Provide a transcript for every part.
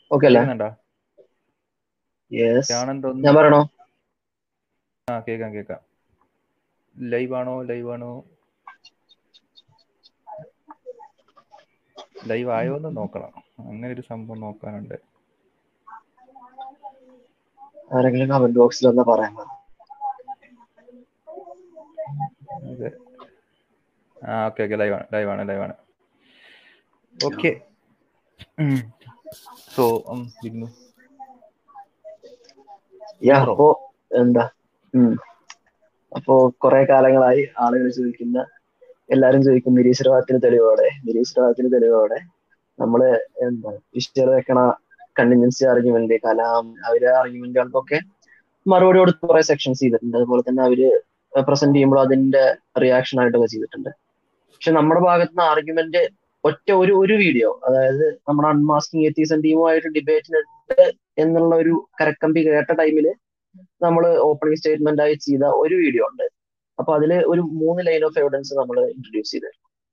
Okay അല്ലേ കേൾക്കുന്നുണ്ടോ yes ആണെന്തോ ഞാൻ പറയണോ ആ കേൾക്കാം കേൾക്കാം ലൈവ് ആണോ ലൈവ് ആണോ ലൈവ് ആയോ എന്ന് നോക്കണം അങ്ങനെ ഒരു സംഭവം നോക്കാനുണ്ട് ആരെങ്കിലും കമന്റ് ബോക്സിൽ ഒന്ന് പറയാൻ പറ. അതെ ആ ഓക്കെ ഓക്കെ ലൈവ് ആണ് ലൈവ് ആണ് ലൈവ് ആണ് okay so Vignu ya Intro. അപ്പോ എന്താ ഉം. അപ്പോ കുറെ കാലങ്ങളായി ആളുകൾ ചോദിക്കുന്ന എല്ലാരും ചോദിക്കും നിരീശ്വരവാദത്തിന് തെളിവോടെ നിരീശ്വരവാദത്തിന് തെളിവോടെ നമ്മള് എന്താ ഇഷ്ടം വെക്കണ കണ്ടിന്യൂൻസി ആർഗ്യുമെന്റ് കലാം അവര് ആർഗ്യുമെന്റുകൾക്കൊക്കെ മറുപടി കൊടുത്ത് കുറെ സെക്ഷൻസ് ചെയ്തിട്ടുണ്ട് അതുപോലെ തന്നെ അവര് പ്രസന്റ് ചെയ്യുമ്പോൾ അതിന്റെ റിയാക്ഷൻ ആയിട്ടൊക്കെ ചെയ്തിട്ടുണ്ട് പക്ഷെ നമ്മുടെ ഭാഗത്ത് നിന്ന് ആർഗ്യുമെന്റ് ഒറ്റ ഒരു ഒരു വീഡിയോ അതായത് നമ്മുടെ അൺമാസ്കിംഗ് എത്തീസൻ ടീമുമായിട്ട് ഡിബേറ്റിനുണ്ട് എന്നുള്ള ഒരു കരക്കമ്പി കേട്ട ടൈമില് നമ്മൾ ഓപ്പണിംഗ് സ്റ്റേറ്റ്മെന്റ് ആയി ചെയ്ത ഒരു വീഡിയോ ഉണ്ട് അപ്പൊ അതില് ഒരു മൂന്ന് ലൈൻ ഓഫ് എവിഡൻസ് നമ്മൾ ഇൻട്രൊഡ്യൂസ് ചെയ്തു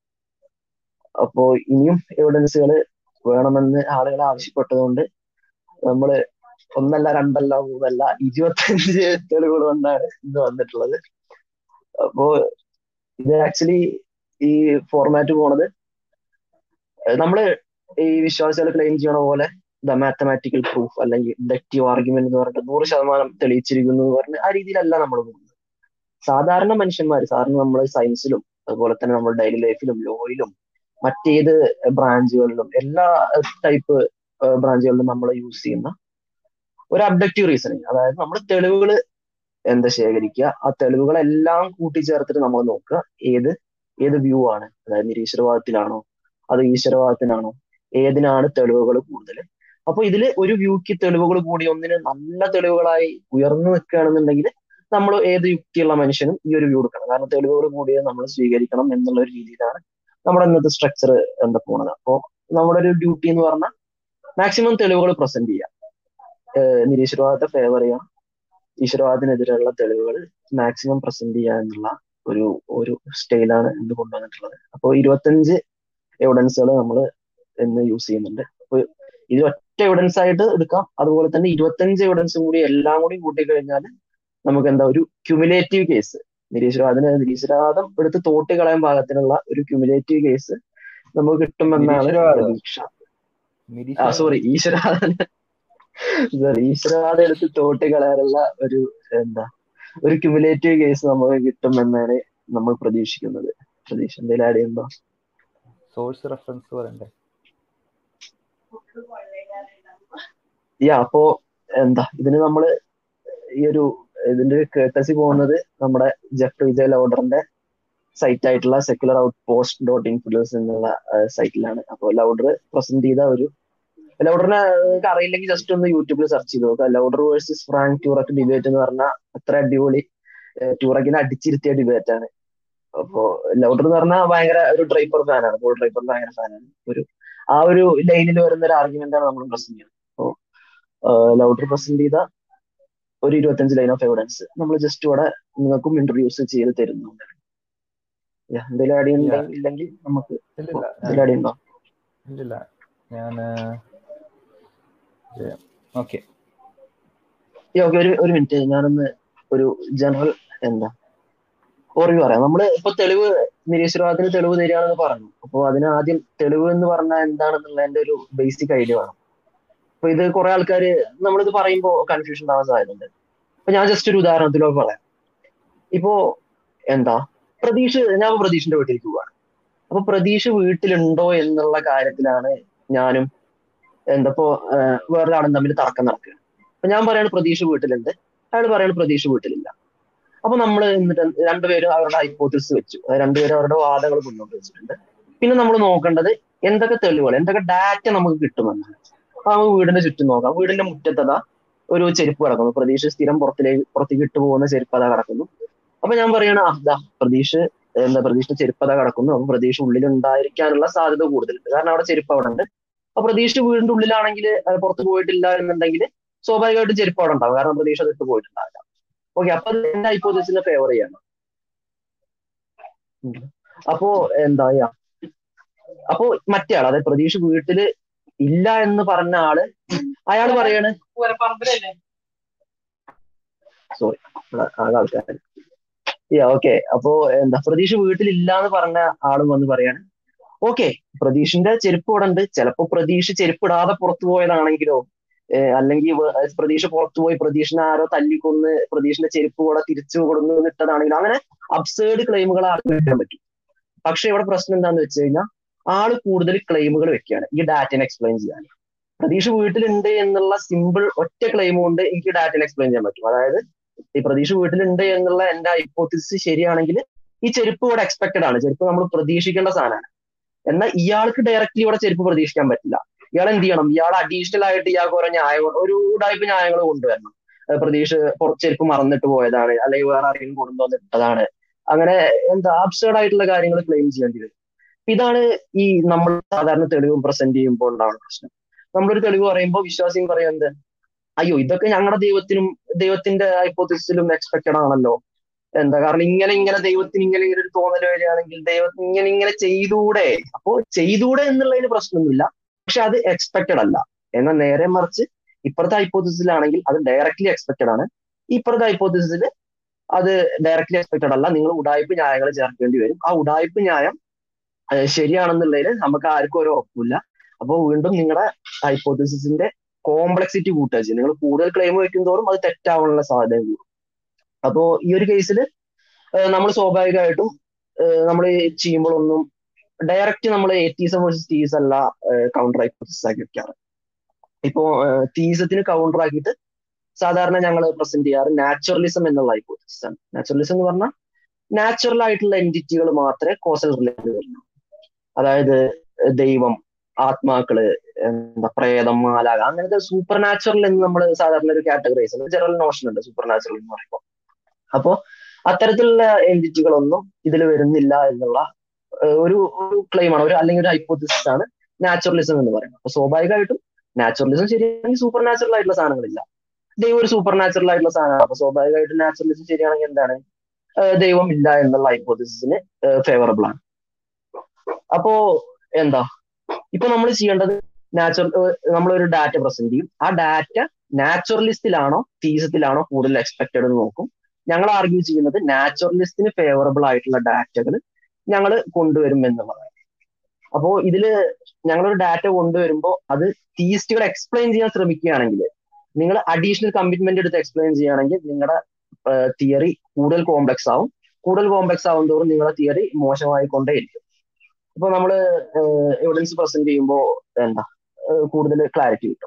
അപ്പോ ഇനിയും എവിഡൻസുകൾ വേണമെന്ന് ആളുകൾ ആവശ്യപ്പെട്ടതുകൊണ്ട് നമ്മള് ഒന്നല്ല രണ്ടല്ല മൂന്നല്ല ഇരുപത്തഞ്ച് തെളിവുകൾ കൊണ്ടാണ് ഇന്ന് വന്നിട്ടുള്ളത് അപ്പോ ഇത് ആക്ച്വലി ഈ ഫോർമാറ്റ് പോണത് ഏഹ് നമ്മള് ഈ വിശ്വാസികൾ ക്ലെയിം ചെയ്യണ പോലെ ദ മാത്തമാറ്റിക്കൽ പ്രൂഫ് അല്ലെങ്കിൽ ഇൻഡക്റ്റീവ് ആർഗ്യുമെന്റ് എന്ന് പറഞ്ഞിട്ട് നൂറ് ശതമാനം തെളിയിച്ചിരിക്കുന്നു എന്ന് പറഞ്ഞ് ആ രീതിയിലല്ല നമ്മൾ പോകുന്നത് സാധാരണ മനുഷ്യന്മാർ സാധാരണ നമ്മൾ സയൻസിലും അതുപോലെ തന്നെ നമ്മൾ ഡെയിലി ലൈഫിലും ലോയിലും മറ്റേത് ബ്രാഞ്ചുകളിലും എല്ലാ ടൈപ്പ് ബ്രാഞ്ചുകളിലും നമ്മൾ യൂസ് ചെയ്യുന്ന ഒരു അബ്ഡക്റ്റീവ് റീസണിങ് അതായത് നമ്മൾ തെളിവുകൾ എന്താ ശേഖരിക്കുക ആ തെളിവുകളെല്ലാം കൂട്ടിച്ചേർത്തിട്ട് നമ്മൾ നോക്കുക ഏത് ഏത് വ്യൂ ആണ് അതായത് നിരീശ്വരവാദത്തിലാണോ അത് ഈശ്വരവാദത്തിനാണോ ഏതിനാണ് തെളിവുകൾ കൂടുതൽ അപ്പൊ ഇതിൽ ഒരു വ്യൂക്ക് തെളിവുകൾ കൂടി ഒന്നിന് നല്ല തെളിവുകളായി ഉയർന്നു നിൽക്കുകയാണെന്നുണ്ടെങ്കിൽ നമ്മൾ ഏത് യുക്തിയുള്ള മനുഷ്യനും ഈ ഒരു വ്യൂ എടുക്കണം കാരണം തെളിവുകൾ കൂടിയത് നമ്മൾ സ്വീകരിക്കണം എന്നുള്ള ഒരു രീതിയിലാണ് നമ്മുടെ ഇന്നത്തെ സ്ട്രക്ചർ എന്താ പോണത് അപ്പോ നമ്മുടെ ഒരു ഡ്യൂട്ടി എന്ന് പറഞ്ഞാൽ മാക്സിമം തെളിവുകൾ പ്രസന്റ് ചെയ്യുക ഏഹ് നിരീശ്വരവാദത്തെ ഫേവർ ചെയ്യുക ഈശ്വരവാദത്തിനെതിരെയുള്ള തെളിവുകൾ മാക്സിമം പ്രസന്റ് ചെയ്യുക എന്നുള്ള ഒരു ഒരു സ്റ്റൈലാണ് ഇന്ന് കൊണ്ടുവന്നിട്ടുള്ളത് അപ്പോൾ ഇരുപത്തഞ്ച് എവിഡൻസുകൾ നമ്മൾ ഇന്ന് യൂസ് ചെയ്യുന്നുണ്ട് അപ്പൊ ഇത് ഒറ്റ എവിഡൻസ് ആയിട്ട് എടുക്കാം അതുപോലെ തന്നെ ഇരുപത്തഞ്ച് എവിഡൻസും കൂടി എല്ലാം കൂടി കൂട്ടിക്കഴിഞ്ഞാൽ നമുക്ക് എന്താ ഒരു ക്യുമുലേറ്റീവ് കേസ് നിരീശ്വരവാദിന് നിരീശ്വരവാദം എടുത്ത് തോട്ട് കളയാൻ പാകത്തിനുള്ള ഒരു ക്യുമുലേറ്റീവ് കേസ് നമുക്ക് കിട്ടുമെന്നാണ് നിരീശ്വരവാദം? പ്രതീക്ഷ ആ നിരീശ്വര സോറി ഈശ്വരവാദം സോറി ഈശ്വരവാദം എടുത്ത് തോട്ട് കളയാനുള്ള ഒരു എന്താ ഒരു ക്യുമുലേറ്റീവ് കേസ് നമുക്ക് കിട്ടുമെന്നാണ് നമ്മൾ പ്രതീക്ഷിക്കുന്നത് പ്രതീക്ഷ എന്തെങ്കിലും ആഡ് ചെയ്യുന്നുണ്ടോ സോഴ്സ് റെഫറൻസ് പറയണ്ടേ യാ അപ്പോ എന്താ ഇതിന് നമ്മള് ഈ ഒരു ഇതിന്റെ കേട്ടസി പോകുന്നത് നമ്മുടെ ജെഫ് വിജയ് ലൗഡറിന്റെ സൈറ്റ് ആയിട്ടുള്ള secular outpost dot infidels എന്നുള്ള സൈറ്റിലാണ് അപ്പോൾ ലൗഡർ പ്രസന്റ് ചെയ്ത ഒരു ലൗഡറിനെ നിങ്ങൾക്ക് അറിയില്ലെങ്കിൽ ജസ്റ്റ് ഒന്ന് യൂട്യൂബിൽ സെർച്ച് ചെയ്ത് നോക്കുക Lowder versus Frank Turek debate എന്ന് പറഞ്ഞാൽ അത്ര അടിപൊളി ട്യൂറക്കിനെ അടിച്ചിരുത്തിയ ഡിബേറ്റ് ആണ് അപ്പോ ലൗഡർ എന്ന് പറഞ്ഞാൽ ഭയങ്കര ഒരു ഡ്രൈപ്പർ ഫാനാണ് പോൾ ഡ്രൈപ്പർ ഭയങ്കര ഫാനാണ് ഒരു ആ ഒരു ലൈനിൽ വരുന്ന ഒരു ആർഗ്യുമെന്റ് ആണ് നമ്മൾ പ്രസന്റ് ചെയ്യുന്നത് അപ്പോ ലൗഡർ പ്രസന്റ് ചെയ്ത ഒരു ഇരുപത്തഞ്ച് ലൈൻ ഓഫ് എവിഡൻസ് നമ്മൾ ജസ്റ്റ് ഇവിടെ നിങ്ങൾക്കും ഇൻട്രൊഡ്യൂസ് ചെയ്ത് തരുന്നുണ്ട് Yeah, എന്തെങ്കിലും ആഡ് ചെയ്യുന്നുണ്ടെങ്കിൽ ഇല്ലെങ്കിൽ നമുക്ക് ഇല്ലില്ല എന്തെങ്കിലും ആഡ് ചെയ്യുന്നുണ്ടോ ഇല്ലില്ല ഞാൻ ഓക്കെ ഓക്കെ ഒരു ഒരു മിനിറ്റ് ഞാനൊന്ന് ഒരു ജനറൽ എന്താ ഓർമ്മ പറയാം നമ്മള് ഇപ്പൊ തെളിവ് നിരീശ്വരവാദത്തിന് തെളിവ് തരികയാണെന്ന് പറഞ്ഞു അപ്പൊ അതിന് ആദ്യം തെളിവ് എന്ന് പറഞ്ഞാൽ എന്താണെന്നുള്ളതിന്റെ ഒരു ബേസിക് ഐഡിയ വേണം അപ്പൊ ഇത് കുറെ ആൾക്കാർ നമ്മളിത് പറയുമ്പോൾ കൺഫ്യൂഷൻ ഉണ്ടാവാൻ സാധ്യതയുണ്ട് അപ്പൊ ഞാൻ ജസ്റ്റ് ഒരു ഉദാഹരണത്തിലൂടെ പറയാം ഇപ്പോ എന്താ പ്രതീക്ഷ ഞാൻ പ്രതീഷിന്റെ വീട്ടിലേക്ക് പോവാണ് അപ്പൊ പ്രതീക്ഷ വീട്ടിലുണ്ടോ എന്നുള്ള കാര്യത്തിലാണ് ഞാനും എന്താ ഇപ്പോ വേറൊരാളും തമ്മിൽ തർക്കം നടക്കുകയാണ് അപ്പൊ ഞാൻ പറയാണ് പ്രതീക്ഷ വീട്ടിലുണ്ട് അയാൾ പറയാണ് പ്രതീക്ഷ വീട്ടിലില്ല അപ്പൊ നമ്മൾ എന്നിട്ട് രണ്ടുപേരും അവരുടെ ഹൈപ്പോത്തിസ് വെച്ചു അതായത് രണ്ടുപേരും അവരുടെ വാദങ്ങൾ മുന്നോട്ട് വെച്ചിട്ടുണ്ട് പിന്നെ നമ്മൾ നോക്കേണ്ടത് എന്തൊക്കെ തെളിവുകൾ എന്തൊക്കെ ഡാറ്റ നമുക്ക് കിട്ടുമെന്നാണ് അപ്പൊ നമുക്ക് വീടിന്റെ ചുറ്റും നോക്കാം വീടിന്റെ മുറ്റത്തതാ ഒരു ചെരുപ്പ് കിടക്കുന്നു പ്രതീക്ഷ സ്ഥിരം പുറത്തിലേക്ക് പുറത്തേക്ക് ഇട്ട് പോകുന്ന ചെരുപ്പ് അതാ കിടക്കുന്നു അപ്പൊ ഞാൻ പറയണ അതാ പ്രതീക്ഷ എന്താ പ്രതീക്ഷ ചെരുപ്പ് അതാ കിടക്കുന്നു അപ്പൊ പ്രതീക്ഷ ഉള്ളിൽ ഉണ്ടായിരിക്കാനുള്ള സാധ്യത കൂടുതലുണ്ട് കാരണം അവിടെ ചെരുപ്പ് അവിടെ ഉണ്ട് അപ്പൊ പ്രതീക്ഷ വീടിന്റെ ഉള്ളിലാണെങ്കിൽ അത് പുറത്ത് പോയിട്ടില്ല എന്നുണ്ടെങ്കിൽ സ്വാഭാവികമായിട്ടും ചെരുപ്പ് അവിടെ ഉണ്ടാവും കാരണം പ്രതീക്ഷ അത് ഇട്ട് പോയിട്ടുണ്ടാവില്ല ഓക്കെ അപ്പൊ അത് എന്റെ ഹൈപ്പോസിസിനെ ഫേവർ ചെയ്യണം ഉം. അപ്പോ എന്താ ചെയ്യാ അപ്പോ മറ്റേ ആൾ അതായത് പ്രതീക്ഷ വീട്ടില് ഇല്ല എന്ന് പറഞ്ഞ ആള് അയാൾ പറയാണ് പൂരപ്പറമ്പിലല്ലേ സോറി ആകെ ആൾക്കാർ ഓക്കെ അപ്പോ എന്താ പ്രതീക്ഷ വീട്ടിലില്ല എന്ന് പറഞ്ഞ ആളും വന്ന് പറയാണ് ഓക്കെ പ്രതീഷിന്റെ ചെരുപ്പ് ഇവിടെ ഉണ്ട് ചിലപ്പോ പ്രതീക്ഷ ചെരുപ്പ് ഇടാതെ പുറത്തു പോയതാണെങ്കിലോ ഏഹ് അല്ലെങ്കിൽ വേ- പ്രതീക്ഷ പുറത്തു പോയി പ്രതീഷിനെ ആരോ തല്ലിക്കൊന്ന് പ്രതീഷിന്റെ ചെരുപ്പ് കൂടെ തിരിച്ചു കൊടുന്നു ഇട്ടതാണെങ്കിലും അങ്ങനെ അബ്സേർഡ് ക്ലെയിമുകൾ ആർക്ക് വെക്കാൻ പറ്റും പക്ഷെ ഇവിടെ പ്രശ്നം എന്താന്ന് വെച്ച് കഴിഞ്ഞാൽ ആള് കൂടുതൽ ക്ലെയിമുകൾ വെക്കുകയാണ് ഈ ഡാറ്റനെ എക്സ്പ്ലെയിൻ ചെയ്യാൻ പ്രതീക്ഷ വീട്ടിലുണ്ട് എന്നുള്ള സിമ്പിൾ ഒറ്റ ക്ലെയിം കൊണ്ട് എനിക്ക് ഡാറ്റനെ എക്സ്പ്ലെയിൻ ചെയ്യാൻ പറ്റും അതായത് ഈ പ്രതീക്ഷ വീട്ടിലുണ്ട് എന്നുള്ള എന്റെ ഹൈപ്പോത്തിസിസ് ശരിയാണെങ്കിൽ ഈ ചെരുപ്പ് ഇവിടെ എക്സ്പെക്ടഡ് ആണ് ചെരുപ്പ് നമ്മൾ പ്രതീക്ഷിക്കേണ്ട സാധനമാണ് എന്നാൽ ഇയാൾക്ക് ഡയറക്റ്റ്ലി ഇവിടെ ചെരുപ്പ് പ്രതീക്ഷിക്കാൻ പറ്റില്ല ഇയാൾ എന്ത് ചെയ്യണം ഇയാൾ അഡീഷണൽ ആയിട്ട് ഇയാൾക്ക് ഓരോ ന്യായം ഒരു ടൈപ്പ് ന്യായങ്ങൾ കൊണ്ടുവരണം ഏഹ് പ്രതീക്ഷ പുറ- ചെരുപ്പ് മറന്നിട്ട് പോയതാണ് അല്ലെങ്കിൽ വേറെ ആരെങ്കിലും കൊണ്ടുവന്നിട്ടതാണ് അങ്ങനെ എന്താ അബ്സേർഡ് ആയിട്ടുള്ള കാര്യങ്ങൾ ക്ലെയിം ചെയ്യേണ്ടി വരും ഇതാണ് ഈ നമ്മൾ സാധാരണ തെളിവ് പ്രസന്റ് ചെയ്യുമ്പോൾ ഉണ്ടാവുന്ന പ്രശ്നം നമ്മളൊരു തെളിവ് പറയുമ്പോൾ വിശ്വാസിയും പറയുന്നത് അയ്യോ ഇതൊക്കെ ഞങ്ങളുടെ ദൈവത്തിനും ദൈവത്തിന്റെ ഹൈപ്പോത്തിസിലും എക്സ്പെക്റ്റഡ് ആണല്ലോ എന്താ കാരണം ഇങ്ങനെ ഇങ്ങനെ ദൈവത്തിന് ഇങ്ങനെ ഇങ്ങനെ ഒരു തോന്നൽ വരികയാണെങ്കിൽ ദൈവത്തിന് ഇങ്ങനെ ഇങ്ങനെ ചെയ്തൂടെ അപ്പോ ചെയ്തൂടെ എന്നുള്ളതിന് പ്രശ്നമൊന്നുമില്ല പക്ഷെ അത് എക്സ്പെക്റ്റഡ് അല്ല എന്നാൽ നേരെ മറിച്ച് ഇപ്പുറത്തെ ഹൈപ്പോത്തിസിലാണെങ്കിൽ അത് ഡയറക്ട്ലി എക്സ്പെക്റ്റഡ് ആണ് ഇപ്പുറത്തെ ഹൈപ്പോത്തിസിൽ അത് ഡയറക്ട്ലി എക്സ്പെക്റ്റഡ് അല്ല നിങ്ങൾ ഉടായ്പ ന്യായങ്ങൾ ചേർക്കേണ്ടി വരും ആ ഉടായ്പ ന്യായം ഏഹ് ശരിയാണെന്നുള്ളതിൽ നമുക്ക് ആർക്കും ഒരു ഉറപ്പില്ല അപ്പോൾ വീണ്ടും നിങ്ങളുടെ ഹൈപ്പോത്തിസിന്റെ കോംപ്ലക്സിറ്റി കൂട്ടുക ചെയ്യും നിങ്ങൾ കൂടുതൽ ക്ലെയിം വയ്ക്കും തോറും അത് തെറ്റാവാനുള്ള സാധ്യത കൂടും അപ്പോ ഈ ഒരു കേസിൽ നമ്മൾ സ്വാഭാവികമായിട്ടും നമ്മൾ ചെയ്യുമ്പോഴൊന്നും ഡയറക്റ്റ് നമ്മൾ എത്തീസം വേഴ്സസ് തീസ് അല്ല കൗണ്ടർ ഹൈപ്പോത്തിസിസ് ആക്കി വെക്കാറ് ഇപ്പോ തീസത്തിന് കൗണ്ടർ ആക്കിയിട്ട് സാധാരണ ഞങ്ങൾ പ്രസന്റ് ചെയ്യാറ് നാച്ചുറലിസം എന്നുള്ള ഹൈപ്പോത്തിസിസ് ആണ് നാച്ചുറലിസം എന്ന് പറഞ്ഞാൽ നാച്ചുറൽ ആയിട്ടുള്ള എൻറ്റിറ്റികൾ മാത്രമേ കോസൽ റിലേറ്റഡ് വരുന്നു അതായത് ദൈവം ആത്മാക്കള് എന്താ പ്രേതം മാലാക അങ്ങനത്തെ സൂപ്പർ നാച്ചുറൽ എന്ന് നമ്മൾ സാധാരണ ഒരു കാറ്റഗറൈസ് ജനറൽ നോഷൻ ഉണ്ട് സൂപ്പർ നാച്ചുറൽ എന്ന് പറയുമ്പോൾ അപ്പോ അത്തരത്തിലുള്ള എൻറ്റിറ്റികളൊന്നും ഇതിൽ വരുന്നില്ല എന്നുള്ള ഏഹ് ഒരു ഒരു ക്ലെയിം ആണ് ഒരു അല്ലെങ്കിൽ ഒരു ഹൈപ്പോത്തിസിസ് ആണ് നാച്ചുറലിസം എന്ന് പറയുന്നത് അപ്പൊ സ്വാഭാവികമായിട്ടും നാച്ചുറലിസം ശരിയാണെങ്കിൽ സൂപ്പർ നാച്ചുറൽ ആയിട്ടുള്ള സാധനങ്ങളില്ല ദൈവം ഒരു സൂപ്പർ നാച്ചുറൽ ആയിട്ടുള്ള സാധനമാണ് അപ്പൊ സ്വാഭാവികമായിട്ടും നാച്ചുറലിസം ശരിയാണെങ്കിൽ എന്താണ് ഏഹ് ദൈവം ഇല്ല എന്നുള്ള ഹൈപ്പോത്തിസിന് ഫേവറബിൾ ആണ് അപ്പോ എന്താ ഇപ്പൊ നമ്മൾ ചെയ്യേണ്ടത് നാച്ചുറൽ നമ്മളൊരു ഡാറ്റ പ്രസന്റ് ചെയ്യും ആ ഡാറ്റ നാച്ചുറലിസ്റ്റിലാണോ തീസത്തിലാണോ കൂടുതൽ എക്സ്പെക്റ്റഡ് എന്ന് നോക്കും ഞങ്ങൾ ആർഗ്യൂ ചെയ്യുന്നത് നാച്ചുറലിസ്റ്റിന് ഫേവറബിൾ ആയിട്ടുള്ള ഡാറ്റകൾ ഞങ്ങൾ കൊണ്ടുവരും എന്നുള്ളതാണ് അപ്പോ ഇതില് ഞങ്ങളൊരു ഡാറ്റ കൊണ്ടുവരുമ്പോൾ അത് തീസ്റ്റുകൾ എക്സ്പ്ലെയിൻ ചെയ്യാൻ ശ്രമിക്കുകയാണെങ്കിൽ നിങ്ങൾ അഡീഷണൽ കമ്മിറ്റ്മെന്റ് എടുത്ത് എക്സ്പ്ലെയിൻ ചെയ്യുകയാണെങ്കിൽ നിങ്ങളുടെ തിയറി കൂടുതൽ കോംപ്ലക്സ് ആവും കൂടുതൽ കോംപ്ലക്സ് ആവും തോറും നിങ്ങളുടെ തിയറി മോശമായിക്കൊണ്ടേയിരിക്കും ഇപ്പൊ നമ്മൾ എവിഡൻസ് പ്രസന്റ് ചെയ്യുമ്പോൾ എന്താ കൂടുതൽ ക്ലാരിറ്റി കിട്ടും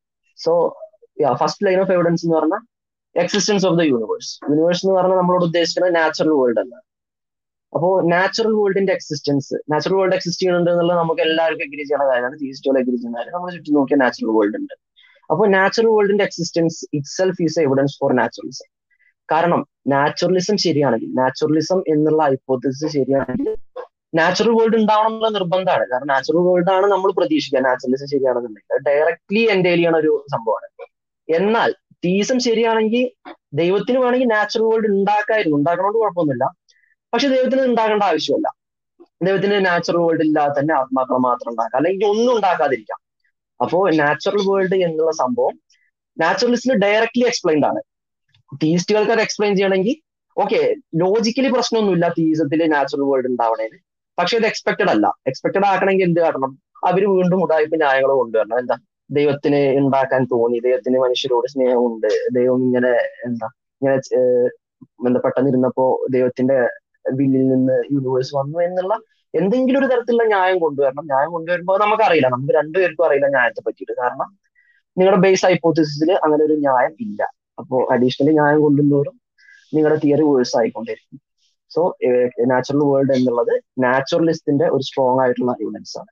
so first line of evidence എന്ന് പറഞ്ഞാൽ existence of the universe universe എന്ന് പറഞ്ഞാൽ നമ്മളോട് ഉദ്ദേശിക്കുന്നത് നാച്ചുറൽ വേൾഡ് എന്നാണ് അപ്പോൾ നാച്ചുറൽ വേൾഡിന്റെ എക്സിസ്റ്റൻസ് നാച്ചുറൽ വേൾഡ് എക്സിസ്റ്റ് ചെയ്യുന്നുണ്ട് എന്നുള്ളത് നമുക്ക് എല്ലാവർക്കും എഗ്രി ചെയ്യുന്ന കാര്യമാണ് തീസ്റ്റുകൾ എഗ്രി ചെയ്യുന്ന കാര്യം നമ്മൾ ചുറ്റും നോക്കിയ നാച്ചുറൽ വേൾഡ് ഉണ്ട് അപ്പോൾ നാച്ചുറൽ വേൾഡിന്റെ existence itself is evidence for naturalism കാരണം നാച്ചുറലിസം ശരിയാണെങ്കിൽ നാച്ചുറലിസം എന്നുള്ള ഹൈപ്പോത്തിസിസ് ശരിയാണെങ്കിൽ നാച്ചുറൽ വേൾഡ് ഉണ്ടാവണം എന്നുള്ള നിർബന്ധമാണ് കാരണം നാച്ചുറൽ വേൾഡ് ആണ് നമ്മൾ പ്രതീക്ഷിക്കുക നാച്ചുറലിസം ശരിയാണെന്നുണ്ടെങ്കിൽ ഡയറക്ട്ലി എൻറ്റെയിൽ ചെയ്യണ ഒരു സംഭവമാണ് എന്നാൽ തീസം ശരിയാണെങ്കിൽ ദൈവത്തിന് വേണമെങ്കിൽ നാച്ചുറൽ വേൾഡ് ഉണ്ടാക്കായിരുന്നു ഉണ്ടാക്കണോണ്ട് കുഴപ്പമൊന്നുമില്ല പക്ഷെ ദൈവത്തിന് ഉണ്ടാക്കേണ്ട ആവശ്യമില്ല ദൈവത്തിന് നാച്ചുറൽ വേൾഡ് ഇല്ലാതെ തന്നെ ആത്മാക്കളെ മാത്രം ഉണ്ടാക്കാം അല്ലെങ്കിൽ ഒന്നും ഉണ്ടാക്കാതിരിക്കാം അപ്പോ നാച്ചുറൽ വേൾഡ് എന്നുള്ള സംഭവം നാച്ചുറലിസ്റ്റിന് ഡയറക്ട്ലി എക്സ്പ്ലെയിൻഡ് ആണ് തീസ്റ്റുകൾക്ക് അത് എക്സ്പ്ലെയിൻ ചെയ്യണമെങ്കിൽ ഓക്കെ ലോജിക്കലി പ്രശ്നമൊന്നുമില്ല തീസത്തിൽ നാച്ചുറൽ വേൾഡ് ഉണ്ടാവണേന് പക്ഷെ ഇത് എക്സ്പെക്റ്റഡ് അല്ല എക്സ്പെക്റ്റഡ് ആക്കണമെങ്കിൽ എന്ത് കാട്ടണം അവര് വീണ്ടും ഉടായ്പ ന്യായങ്ങൾ കൊണ്ടുവരണം എന്താ ദൈവത്തിന് ഉണ്ടാക്കാൻ തോന്നി ദൈവത്തിന് മനുഷ്യരോട് സ്നേഹമുണ്ട് ദൈവം ഇങ്ങനെ എന്താ ഇങ്ങനെ എന്താ പെട്ടെന്നിരുന്നപ്പോ ദൈവത്തിന്റെ വില്ലിൽ നിന്ന് യൂണിവേഴ്സ് വന്നു എന്നുള്ള എന്തെങ്കിലും ഒരു തരത്തിലുള്ള ന്യായം കൊണ്ടുവരണം ന്യായം കൊണ്ടുവരുമ്പോൾ നമുക്കറിയില്ല നമുക്ക് രണ്ടുപേർക്കും അറിയില്ല ന്യായത്തെ പറ്റിയിട്ട് കാരണം നിങ്ങളുടെ ബേസ് ഹൈപ്പോത്തിസിൽ അങ്ങനെ ഒരു ന്യായം ഇല്ല അപ്പോൾ അഡീഷണലി ന്യായം കൊണ്ടുവന്നോറും നിങ്ങളുടെ തിയറി വേഴ്സ് ആയിക്കൊണ്ടിരിക്കും സോ നാച്ചുറൽ വേൾഡ് എന്നുള്ളത് നാച്ചുറലിസ്റ്റിന്റെ ഒരു സ്ട്രോങ് ആയിട്ടുള്ള എവിഡൻസ് ആണ്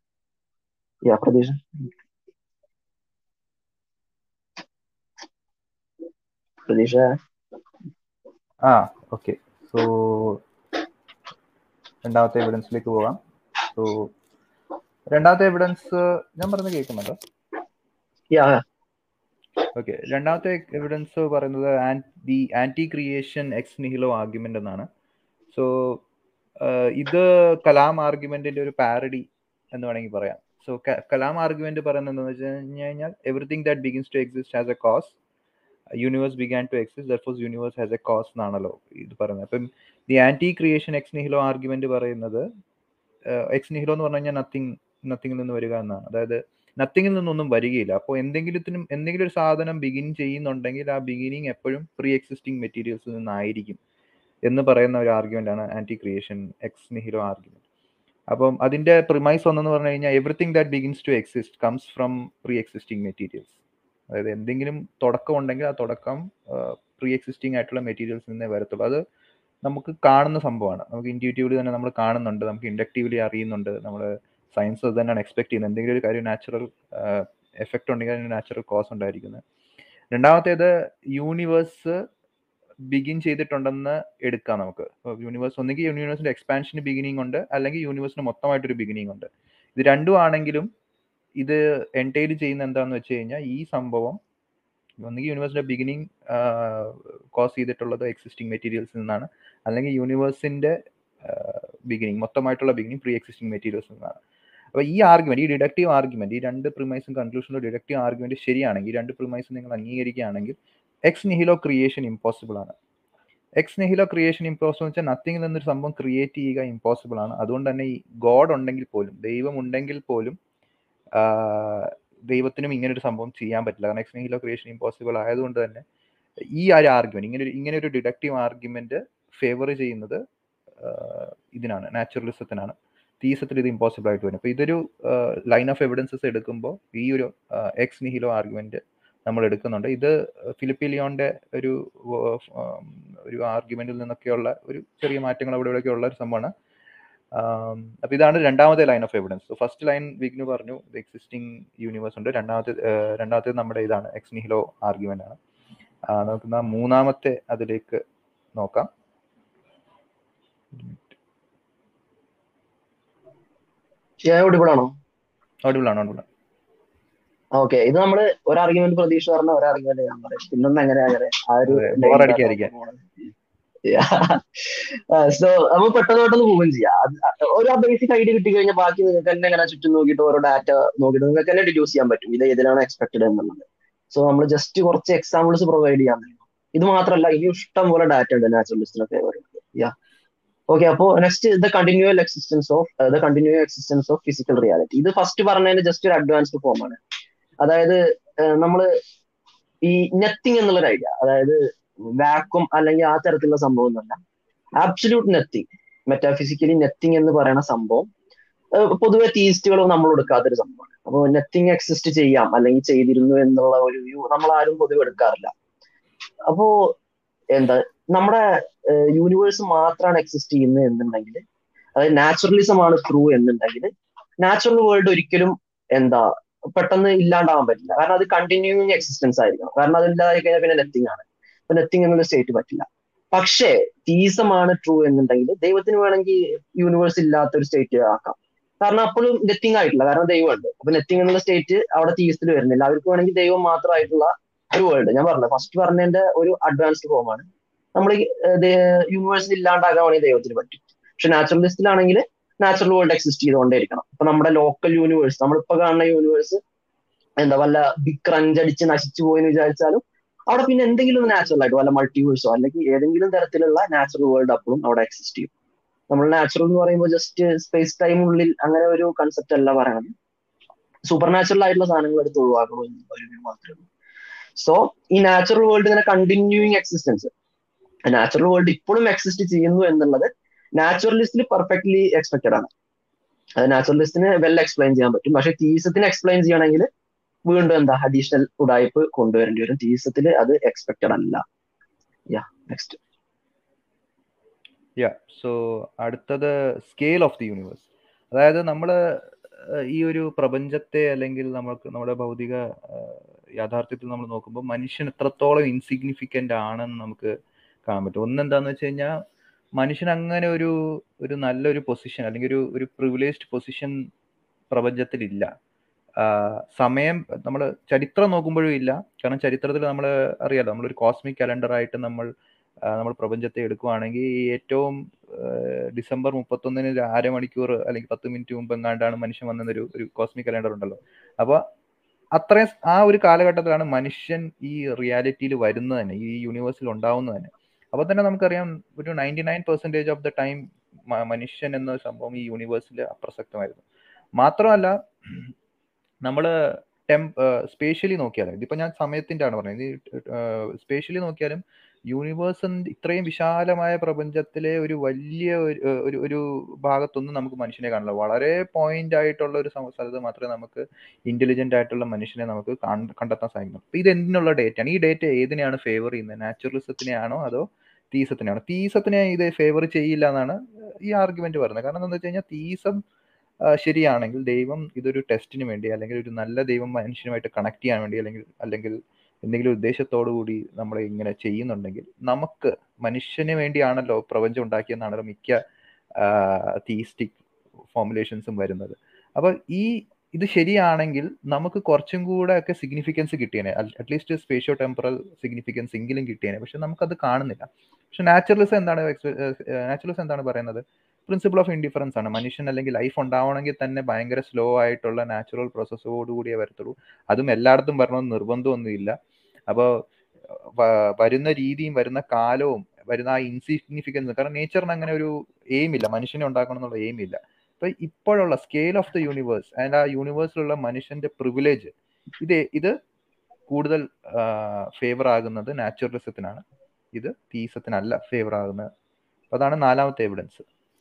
യാ പ്രതീക്ഷ പ്രതീക്ഷ ആ ഓക്കെ സോ രണ്ടാമത്തെ എവിഡൻസിലേക്ക് പോകാം സോ രണ്ടാമത്തെ എവിഡൻസ് ഞാൻ പറഞ്ഞ് കേൾക്കുന്നുണ്ടോ യാ ഓക്കെ രണ്ടാമത്തെ എവിഡൻസ് പറയുന്നത് the anti creation ex nihilo argument എന്നാണ് സോ ഇത് കലാം ആർഗ്യുമെന്റിന്റെ ഒരു പാരഡി എന്ന് വേണമെങ്കിൽ പറയാം സോ കലാം ആർഗ്യുമെന്റ് പറയുന്നത് എന്താണെന്ന് വെച്ച് കഴിഞ്ഞ് കഴിഞ്ഞാൽ everything that begins to exist as a cause universe began to exist therefore universe has a cause എന്നാണല്ലോ ഇത് പറയുന്നത് അപ്പം the anti creation ex nihilo argument പറയുന്നത് എക്സ് നിഹിലോ എന്ന് പറഞ്ഞു കഴിഞ്ഞാൽ നത്തിങ് നത്തിങ്ങിൽ നിന്ന് വരിക എന്നാണ് അതായത് നത്തിങ്ങിൽ നിന്നൊന്നും വരികയില്ല അപ്പോൾ എന്തെങ്കിലും എന്തെങ്കിലും ഒരു സാധനം ബിഗിൻ ചെയ്യുന്നുണ്ടെങ്കിൽ ആ ബിഗിനിങ് എപ്പോഴും പ്രീ എക്സിസ്റ്റിംഗ് മെറ്റീരിയൽസിൽ നിന്നായിരിക്കും എന്ന് പറയുന്ന ഒരു ആർഗ്യുമെന്റ് ആണ് anti creation ex nihilo argument അപ്പം അതിന്റെ പ്രിമൈസ് ഒന്നെന്ന് പറഞ്ഞു കഴിഞ്ഞാൽ everything that begins to exist comes from pre existing materials അതായത് എന്തെങ്കിലും തുടക്കം ഉണ്ടെങ്കിൽ ആ തുടക്കം പ്രീ എക്സിസ്റ്റിംഗ് ആയിട്ടുള്ള മെറ്റീരിയൽസ് നിന്നേ വരത്തുള്ളൂ അത് നമുക്ക് കാണുന്ന സംഭവമാണ് നമുക്ക് ഇൻറ്റ്യൂറ്റീവ്ലി തന്നെ നമ്മൾ കാണുന്നുണ്ട് നമുക്ക് ഇൻഡക്റ്റീവ്ലി അറിയുന്നുണ്ട് നമ്മൾ സയൻസ് അത് തന്നെയാണ് എക്സ്പെക്ട് ചെയ്യുന്നത് എന്തെങ്കിലും ഒരു കാര്യം നാച്ചുറൽ എഫക്റ്റ് ഉണ്ടെങ്കിൽ അതിന് നാച്ചുറൽ കോസ് ഉണ്ടായിരിക്കുന്നത് രണ്ടാമത്തേത് യൂണിവേഴ്സ് ബിഗിൻ ചെയ്തിട്ടുണ്ടെന്ന് എടുക്കാം നമുക്ക് യൂണിവേഴ്സ് ഒന്നുകിൽ യൂണിവേഴ്സിന്റെ എക്സ്പാൻഷന് ബിഗിനിങ് ഉണ്ട് അല്ലെങ്കിൽ യൂണിവേഴ്സിന് മൊത്തമായിട്ടൊരു ബിഗിനിങ് ഉണ്ട് ഇത് രണ്ടും ആണെങ്കിലും ഇത് എൻറ്റെയിൽ ചെയ്യുന്ന എന്താണെന്ന് വെച്ച് കഴിഞ്ഞാൽ ഈ സംഭവം ഒന്നുകിൽ യൂണിവേഴ്സിന്റെ ബിഗിനിങ് കോസ് ചെയ്തിട്ടുള്ളത് എക്സിസ്റ്റിംഗ് മെറ്റീരിയൽസിൽ നിന്നാണ് അല്ലെങ്കിൽ യൂണിവേഴ്സിന്റെ ബിഗിനിങ് മൊത്തമായിട്ടുള്ള ബിഗിനിങ് പ്രീ എക്സിസ്റ്റിംഗ് മെറ്റീരിയൽസിൽ നിന്നാണ് അപ്പോൾ ഈ ആർഗ്യുമെന്റ് ഈ ഡിഡക്റ്റീവ് ആർഗ്യുമെന്റ് ഈ രണ്ട് പ്രിമൈസും കൺക്ലൂഷനിലും ഡിഡക്റ്റീവ് ആർഗ്യുമെന്റ് ശരിയാണെങ്കിൽ ഈ രണ്ട് പ്രിമൈസും നിങ്ങൾ അംഗീകരിക്കുകയാണെങ്കിൽ എക്സ് നിഹിലോ ക്രിയേഷൻ ഇമ്പോസിബിൾ ആണ് എക്സ് നെഹിലോ ക്രിയേഷൻ ഇമ്പോസിബിൾ എന്ന് വെച്ചാൽ നത്തിങ്ങിൽ നിന്നൊരു സംഭവം ക്രിയേറ്റ് ചെയ്യുക ഇമ്പോസിബിൾ ആണ് അതുകൊണ്ട് തന്നെ ഈ ഗോഡ് ഉണ്ടെങ്കിൽ പോലും ദൈവം ഉണ്ടെങ്കിൽ പോലും ദൈവത്തിനും ഇങ്ങനെ ഒരു സംഭവം ചെയ്യാൻ പറ്റില്ല കാരണം എക്സ് നെഹിലോ ക്രിയേഷൻ ഇമ്പോസിബിൾ ആയതുകൊണ്ട് തന്നെ ഈ ഒരു ആർഗ്യുമെന്റ് ഇങ്ങനെ ഒരു ഇങ്ങനെ ഒരു ഡിഡക്റ്റീവ് ആർഗ്യുമെന്റ് ഫേവർ ചെയ്യുന്നത് ഇതിനാണ് നാച്ചുറലിസത്തിനാണ് തീസത്തിൽ ഇത് ഇമ്പോസിബിൾ ആയിട്ട് വരും അപ്പോൾ ഇതൊരു ലൈൻ ഓഫ് എവിഡൻസസ് എടുക്കുമ്പോൾ ഈ ഒരു എക്സ് നിഹിലോ ആർഗ്യുമെന്റ് നമ്മൾ എടുക്കുന്നുണ്ട് ഇത് ഫിലിപ്പി ലിയോന്റെ ഒരു ഒരു ആർഗ്യുമെന്റിൽ നിന്നൊക്കെയുള്ള ഒരു ചെറിയ മാറ്റങ്ങൾ അവിടെ ഇവിടെയൊക്കെ ഉള്ള ഒരു സംഭവമാണ് അപ്പൊ ഇതാണ് രണ്ടാമത്തെ line of evidence first line Vignu പറഞ്ഞു എക്സിസ്റ്റിംഗ് യൂണിവേഴ്സ് ഉണ്ട് രണ്ടാമത്തെ രണ്ടാമത്തെ നമ്മുടെ ഇതാണ് എക്സ് നിഹിലോ ആർഗ്യുമെന്റ് ആണ് നമുക്ക് മൂന്നാമത്തെ അതിലേക്ക് നോക്കാം ഓഡിബിൾ ആണോ ഓഡിബിൾ ആണ് ഓഡിബിൾ ആണ് ഓക്കെ ഇത് നമ്മള് ഒരു ആർഗ്യുമെന്റ് പ്രതീക്ഷ പറഞ്ഞ ഒരു ആർഗ്യുമെന്റ് ഞാൻ പറയാം പിന്നൊന്നും എങ്ങനെ അങ്ങനെ ആ ഒരു സോ നമുക്ക് പെട്ടെന്ന് പെട്ടെന്ന് പോവുകയും ചെയ്യാം ഒരു ബേസിക് ഐഡിയ കിട്ടി കഴിഞ്ഞാൽ ബാക്കി നിങ്ങൾക്ക് തന്നെ ഇങ്ങനെ ചുറ്റും നോക്കിയിട്ട് ഓരോ ഡാറ്റ നോക്കിയിട്ട് നിങ്ങൾക്ക് തന്നെ ഡിഡ്യൂസ് ചെയ്യാൻ പറ്റും ഇത് ഏതിനാണ് എക്സ്പെക്ടഡ് എന്നുള്ളത് സോ നമ്മൾ ജസ്റ്റ് കുറച്ച് എക്സാമ്പിൾസ് പ്രൊവൈഡ് ചെയ്യാൻ ഇത് മാത്രമല്ല ഇനി ഇഷ്ടം പോലെ ഡാറ്റ ഉണ്ട് നാച്ചുറലിസ്റ്റിനൊക്കെ പറയുന്നത് യാ ഓക്കെ അപ്പോ next the continual existence of the continual existence of physical reality ഇത് ഫസ്റ്റ് പറഞ്ഞതിന്റെ ജസ്റ്റ് ഒരു അഡ്വാൻസ്ഡ് ഫോം ആണ് അതായത് നമ്മൾ ഈ നെത്തിങ് എന്നുള്ളൊരു ഐഡിയ അതായത് വാക്വം അല്ലെങ്കിൽ ആ തരത്തിലുള്ള സംഭവം എന്നല്ല ആബ്സല്യൂട്ട് നെത്തിങ് മെറ്റാഫിസിക്കലി നെത്തിങ് എന്ന് പറയുന്ന സംഭവം പൊതുവെ തീസ്റ്റുകളും നമ്മൾ എടുക്കാത്തൊരു സംഭവമാണ് അപ്പോൾ നെത്തിങ് എക്സിസ്റ്റ് ചെയ്യാം അല്ലെങ്കിൽ ചെയ്തിരുന്നു എന്നുള്ള ഒരു വ്യൂ നമ്മൾ ആരും പൊതുവെ എടുക്കാറില്ല അപ്പോ എന്താ നമ്മുടെ യൂണിവേഴ്സ് മാത്രമാണ് എക്സിസ്റ്റ് ചെയ്യുന്നത് എന്നുണ്ടെങ്കിൽ അതായത് നാച്ചുറലിസം ആണ് ട്രൂ എന്നുണ്ടെങ്കിൽ നാച്ചുറൽ വേൾഡ് ഒരിക്കലും എന്താ പെട്ടെന്ന് ഇല്ലാണ്ടാവാൻ പറ്റില്ല കാരണം അത് കണ്ടിന്യൂയിങ് എക്സിസ്റ്റൻസ് ആയിരിക്കണം കാരണം അതില്ലാതെ കഴിഞ്ഞാൽ പിന്നെ നെത്തിങ് ആണ് അപ്പൊ നെത്തിങ് എന്നുള്ള സ്റ്റേറ്റ് പറ്റില്ല പക്ഷേ തീസമാണ് ട്രൂ എന്നുണ്ടെങ്കിൽ ദൈവത്തിന് വേണമെങ്കിൽ യൂണിവേഴ്സ് ഇല്ലാത്ത ഒരു സ്റ്റേറ്റ് ആക്കാം കാരണം അപ്പോഴും നെത്തിങ് ആയിട്ടില്ല കാരണം ദൈവമുണ്ട് അപ്പൊ നെത്തിങ് എന്നുള്ള സ്റ്റേറ്റ് അവിടെ തീസത്തിൽ വരുന്നില്ല അവർക്ക് വേണമെങ്കിൽ ദൈവം മാത്രമായിട്ടുള്ള ഒരു വേൾഡ് ഞാൻ പറഞ്ഞത് ഫസ്റ്റ് പറഞ്ഞതിന്റെ ഒരു അഡ്വാൻസ്ഡ് ഫോം ആണ് നമ്മൾ യൂണിവേഴ്സിൽ ഇല്ലാണ്ടാകാൻ വേണമെങ്കിൽ ദൈവത്തിന് പറ്റും പക്ഷെ നാച്ചുറലിസ്റ്റിലാണെങ്കിൽ നാച്ചുറൽ വേൾഡ് എക്സിസ്റ്റ് ചെയ്തുകൊണ്ടേയിരിക്കണം ഇപ്പൊ നമ്മുടെ ലോക്കൽ യൂണിവേഴ്സ് നമ്മളിപ്പോ കാണുന്ന യൂണിവേഴ്സ് എന്താ വല്ല ബിഗ് ക്രഞ്ച് അടിച്ച് നശിച്ചു പോയെന്ന് വിചാരിച്ചാലും അവിടെ പിന്നെ എന്തെങ്കിലും നാച്ചുറൽ ആയിട്ട് വല്ല മൾട്ടിവേഴ്സോ അല്ലെങ്കിൽ ഏതെങ്കിലും തരത്തിലുള്ള നാച്ചുറൽ വേൾഡ് അപ്പോഴും അവിടെ എക്സിസ്റ്റ് ചെയ്യും നമ്മൾ നാച്ചുറൽ എന്ന് പറയുമ്പോൾ ജസ്റ്റ് സ്പേസ് ടൈമിനുള്ളിൽ അങ്ങനെ ഒരു കൺസെപ്റ്റ് അല്ല പറയണത് സൂപ്പർ നാച്ചുറൽ ആയിട്ടുള്ള സാധനങ്ങൾ എടുത്ത് ഒഴിവാക്കണം ഒരു മാത്രമേ ഉള്ളൂ സോ ഈ നാച്ചുറൽ വേൾഡ് ഇങ്ങനെ കണ്ടിന്യൂയിങ് എക്സിസ്റ്റൻസ് നാച്ചുറൽ വേൾഡ് ഇപ്പോഴും എക്സിസ്റ്റ് ചെയ്യുന്നു എന്നുള്ളത് നാച്ചുറലിസ്റ്റിൽ പെർഫെക്റ്റ്ലി എക്സ്പെക്റ്റഡ് ആണ് അത് നാച്ചുറലിസ്റ്റിന് വെൽ എക്സ്പ്ലെയിൻ ചെയ്യാൻ പറ്റും പക്ഷെ തീസത്തിന് എക്സ്പ്ലെയിൻ ചെയ്യണമെങ്കിൽ വീണ്ടും എന്താ അഡീഷണൽ ഉടായ്പ് കൊണ്ടുവരേണ്ടി വരും തീസത്തിൽ അത് എക്സ്പെക്റ്റഡ് അല്ല യാ നെക്സ്റ്റ് യാ സോ അടുത്തത് സ്കെയിൽ ഓഫ് ദി യൂണിവേഴ്സ് അതായത് നമ്മൾ ഈ ഒരു പ്രപഞ്ചത്തെ അല്ലെങ്കിൽ നമ്മൾക്ക് നമ്മുടെ ഭൗതിക യാഥാർത്ഥ്യത്തിൽ നമ്മൾ നോക്കുമ്പോൾ മനുഷ്യൻ എത്രത്തോളം ഇൻസിഗ്നിഫിക്കൻ്റ് ആണെന്ന് നമുക്ക് കാണാൻ പറ്റും ഒന്നെന്താന്ന് വെച്ച് കഴിഞ്ഞാൽ മനുഷ്യൻ അങ്ങനെ ഒരു ഒരു നല്ലൊരു പൊസിഷൻ അല്ലെങ്കിൽ ഒരു ഒരു പ്രിവിലേജ്ഡ് പൊസിഷൻ പ്രപഞ്ചത്തിലില്ല സമയം നമ്മൾ ചരിത്രം നോക്കുമ്പോഴും ഇല്ല കാരണം ചരിത്രത്തിൽ നമ്മൾ അറിയാലോ നമ്മളൊരു കോസ്മിക് കലണ്ടറായിട്ട് നമ്മൾ നമ്മൾ പ്രപഞ്ചത്തെ എടുക്കുവാണെങ്കിൽ ഏറ്റവും ഡിസംബർ മുപ്പത്തൊന്നിന് അരമണിക്കൂർ അല്ലെങ്കിൽ പത്ത് മിനിറ്റ് മുമ്പ് എങ്ങാണ്ടാണ് മനുഷ്യൻ വന്നൊരു ഒരു കോസ്മിക് കലണ്ടർ ഉണ്ടല്ലോ അപ്പോൾ അത്രയും ആ ഒരു കാലഘട്ടത്തിലാണ് മനുഷ്യൻ ഈ റിയാലിറ്റിയിൽ വരുന്നത് തന്നെ ഈ യൂണിവേഴ്സിൽ ഉണ്ടാവുന്നത് തന്നെ അപ്പോൾ തന്നെ നമുക്കറിയാം ഒരു ninety nine percentage of the time മനുഷ്യൻ എന്ന സംഭവം ഈ യൂണിവേഴ്സിൽ അപ്രസക്തമായിരുന്നു മാത്രമല്ല നമ്മൾ ടെം സ്പേഷ്യലി നോക്കിയാലും ഇതിപ്പോൾ ഞാൻ സമയത്തിൻ്റെ ആണ് പറഞ്ഞത് സ്പേഷ്യലി നോക്കിയാലും യൂണിവേഴ്സ് ഇത്രയും വിശാലമായ പ്രപഞ്ചത്തിലെ ഒരു വലിയ ഒരു ഒരു ഭാഗത്തൊന്നും നമുക്ക് മനുഷ്യനെ കാണില്ല വളരെ പോയിന്റ് ആയിട്ടുള്ള ഒരു സ്ഥലത്ത് മാത്രമേ നമുക്ക് ഇന്റലിജന്റ് ആയിട്ടുള്ള മനുഷ്യനെ നമുക്ക് കണ്ടെത്താൻ സാധിക്കും അപ്പൊ ഇത് എന്തിനുള്ള ഡേറ്റയാണ് ഈ ഡേറ്റ ഏതിനെയാണ് ഫേവർ ചെയ്യുന്നത് നാച്ചുറലിസത്തിനെയാണോ അതോ തീസത്തിനെയാണോ തീസത്തിനെ ഇത് ഫേവർ ചെയ്യില്ല എന്നാണ് ഈ ആർഗ്യുമെന്റ് പറയുന്നത് കാരണം എന്താണെന്ന് വെച്ച് കഴിഞ്ഞാൽ തീസം ശരിയാണെങ്കിൽ ദൈവം ഇതൊരു ടെസ്റ്റിന് വേണ്ടി അല്ലെങ്കിൽ ഒരു നല്ല ദൈവം മനുഷ്യനുമായിട്ട് കണക്ട് ചെയ്യാൻ വേണ്ടി അല്ലെങ്കിൽ അല്ലെങ്കിൽ എന്തെങ്കിലും ഉദ്ദേശത്തോടു കൂടി നമ്മൾ ഇങ്ങനെ ചെയ്യുന്നുണ്ടെങ്കിൽ നമുക്ക് മനുഷ്യന് വേണ്ടിയാണല്ലോ പ്രപഞ്ചം ഉണ്ടാക്കിയെന്നാണല്ലോ മിക്ക തീസ്റ്റിക് ഫോമുലേഷൻസും വരുന്നത് അപ്പോൾ ഈ ഇത് ശരിയാണെങ്കിൽ നമുക്ക് കുറച്ചും കൂടെ ഒക്കെ സിഗ്നിഫിക്കൻസ് കിട്ടിയേനെ അറ്റ്ലീസ്റ്റ് സ്പേഷ്യോ ടെമ്പറൽ സിഗ്നിഫിക്കൻസ് എങ്കിലും കിട്ടിയേനെ പക്ഷെ നമുക്കത് കാണുന്നില്ല പക്ഷെ നാച്ചുറലിസം എന്താണ് നാച്ചുറലിസം എന്താണ് പറയുന്നത് പ്രിൻസിപ്പിൾ ഓഫ് ഇൻഡിഫറൻസ് ആണ് മനുഷ്യൻ അല്ലെങ്കിൽ ലൈഫ് ഉണ്ടാവണമെങ്കിൽ തന്നെ ഭയങ്കര സ്ലോ ആയിട്ടുള്ള നാച്ചുറൽ പ്രോസസ്സോടുകൂടിയേ വരത്തുള്ളൂ അതും എല്ലായിടത്തും വരണമെന്ന് നിർബന്ധമൊന്നുമില്ല അപ്പോൾ വരുന്ന രീതിയും വരുന്ന കാലവും വരുന്ന ആ ഇൻസിഗ്നിഫിക്കൻസ് കാരണം നേച്ചറിന് അങ്ങനെ ഒരു എയിം ഇല്ല മനുഷ്യനെ ഉണ്ടാക്കണം എന്നുള്ള എയിം ഇല്ല അപ്പൊ ഇപ്പോഴുള്ള scale of the universe and ആ യൂണിവേഴ്സിലുള്ള മനുഷ്യന്റെ പ്രിവിലേജ് ഇത് ഇത് കൂടുതൽ ഫേവർ ആകുന്നത് നാച്ചുറലിസത്തിനാണ് ഇത് തീസത്തിനല്ല ഫേവർ ആകുന്നത് അപ്പൊ അതാണ് നാലാമത്തെ എവിഡൻസ്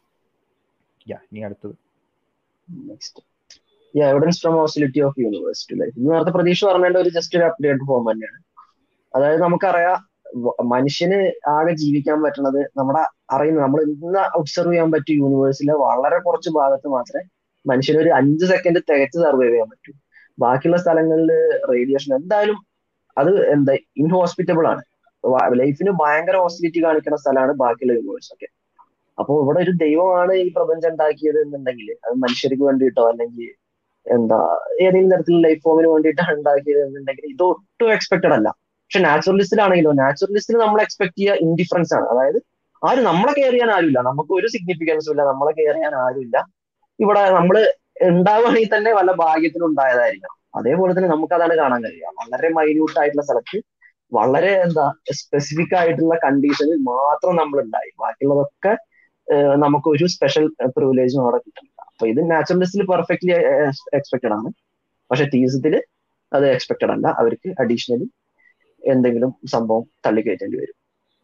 യാ ഇനി അടുത്തത് next evidence from hostility of universe to life ഇത് നേരത്തെ പ്രതീക്ഷ പറഞ്ഞേണ്ട ഒരു ജസ്റ്റ് ഒരു അപ്ഡേറ്റ് ഫോം തന്നെയാണ് അതായത് നമുക്കറിയാം മനുഷ്യന് ആകെ ജീവിക്കാൻ പറ്റുന്നത് നമ്മുടെ അറിയുന്ന നമ്മൾ ഇന്ന് ഒബ്സർവ് ചെയ്യാൻ പറ്റിയ യൂണിവേഴ്സിലെ വളരെ കുറച്ച് ഭാഗത്ത് മാത്രമേ മനുഷ്യന് ഒരു അഞ്ച് സെക്കൻഡ് തികച്ച് സർവൈവ് ചെയ്യാൻ പറ്റൂ ബാക്കിയുള്ള സ്ഥലങ്ങളിൽ റേഡിയേഷൻ എന്തായാലും അത് എന്താ ഇൻഹോസ്പിറ്റബിൾ ആണ് ലൈഫിന് ഭയങ്കര ഹോസ്പിലിറ്റി കാണിക്കുന്ന സ്ഥലമാണ് ബാക്കിയുള്ള യൂണിവേഴ്സ് ഒക്കെ അപ്പോൾ ഇവിടെ ഒരു ദൈവമാണ് ഈ പ്രപഞ്ചം ഉണ്ടാക്കിയത് എന്നുണ്ടെങ്കിൽ അത് മനുഷ്യർക്ക് വേണ്ടിയിട്ടോ അല്ലെങ്കിൽ എന്താ ഏതെങ്കിലും തരത്തിലുള്ള ലൈഫ് ഫോമിന് വേണ്ടിയിട്ടാണ് ഉണ്ടാക്കിയത് എന്നുണ്ടെങ്കിൽ ഇത് ഒട്ടും എക്സ്പെക്ടഡ് അല്ല പക്ഷെ നാച്ചുറലിസ്റ്റിലാണെങ്കിലോ നാച്ചുറലിസ്റ്റിൽ നമ്മൾ എക്സ്പെക്ട് ചെയ്യുക ഇൻഡിഫറൻസ് ആണ് അതായത് ആരും നമ്മളെ കെയർ ചെയ്യാൻ ആരുമില്ല നമുക്ക് ഒരു സിഗ്നിഫിക്കൻസും ഇല്ല നമ്മളെ കെയർ ചെയ്യാൻ ആരുമില്ല ഇവിടെ നമ്മൾ ഉണ്ടാവുകയാണെങ്കിൽ തന്നെ വല്ല ഭാഗ്യത്തിനും ഉണ്ടായതായിരിക്കണം അതേപോലെ തന്നെ നമുക്ക് അതാണ് കാണാൻ കഴിയുക വളരെ മൈന്യൂട്ട് ആയിട്ടുള്ള സ്ഥലത്ത് വളരെ എന്താ സ്പെസിഫിക് ആയിട്ടുള്ള കണ്ടീഷനിൽ മാത്രം നമ്മൾ ഉണ്ടായി ബാക്കിയുള്ളതൊക്കെ നമുക്ക് ഒരു സ്പെഷ്യൽ പ്രിവിലേജും അവിടെ കിട്ടുന്നില്ല അപ്പൊ ഇത് നാച്ചുറലിസ്റ്റിൽ പെർഫെക്റ്റ്ലി എക്സ്പെക്റ്റഡ് ആണ് പക്ഷെ തീസത്തിൽ അത് എക്സ്പെക്റ്റഡ് അല്ല അവർക്ക് അഡീഷണലി എന്തെങ്കിലും സംഭവം തള്ളിക്കയറ്റേണ്ടി വരും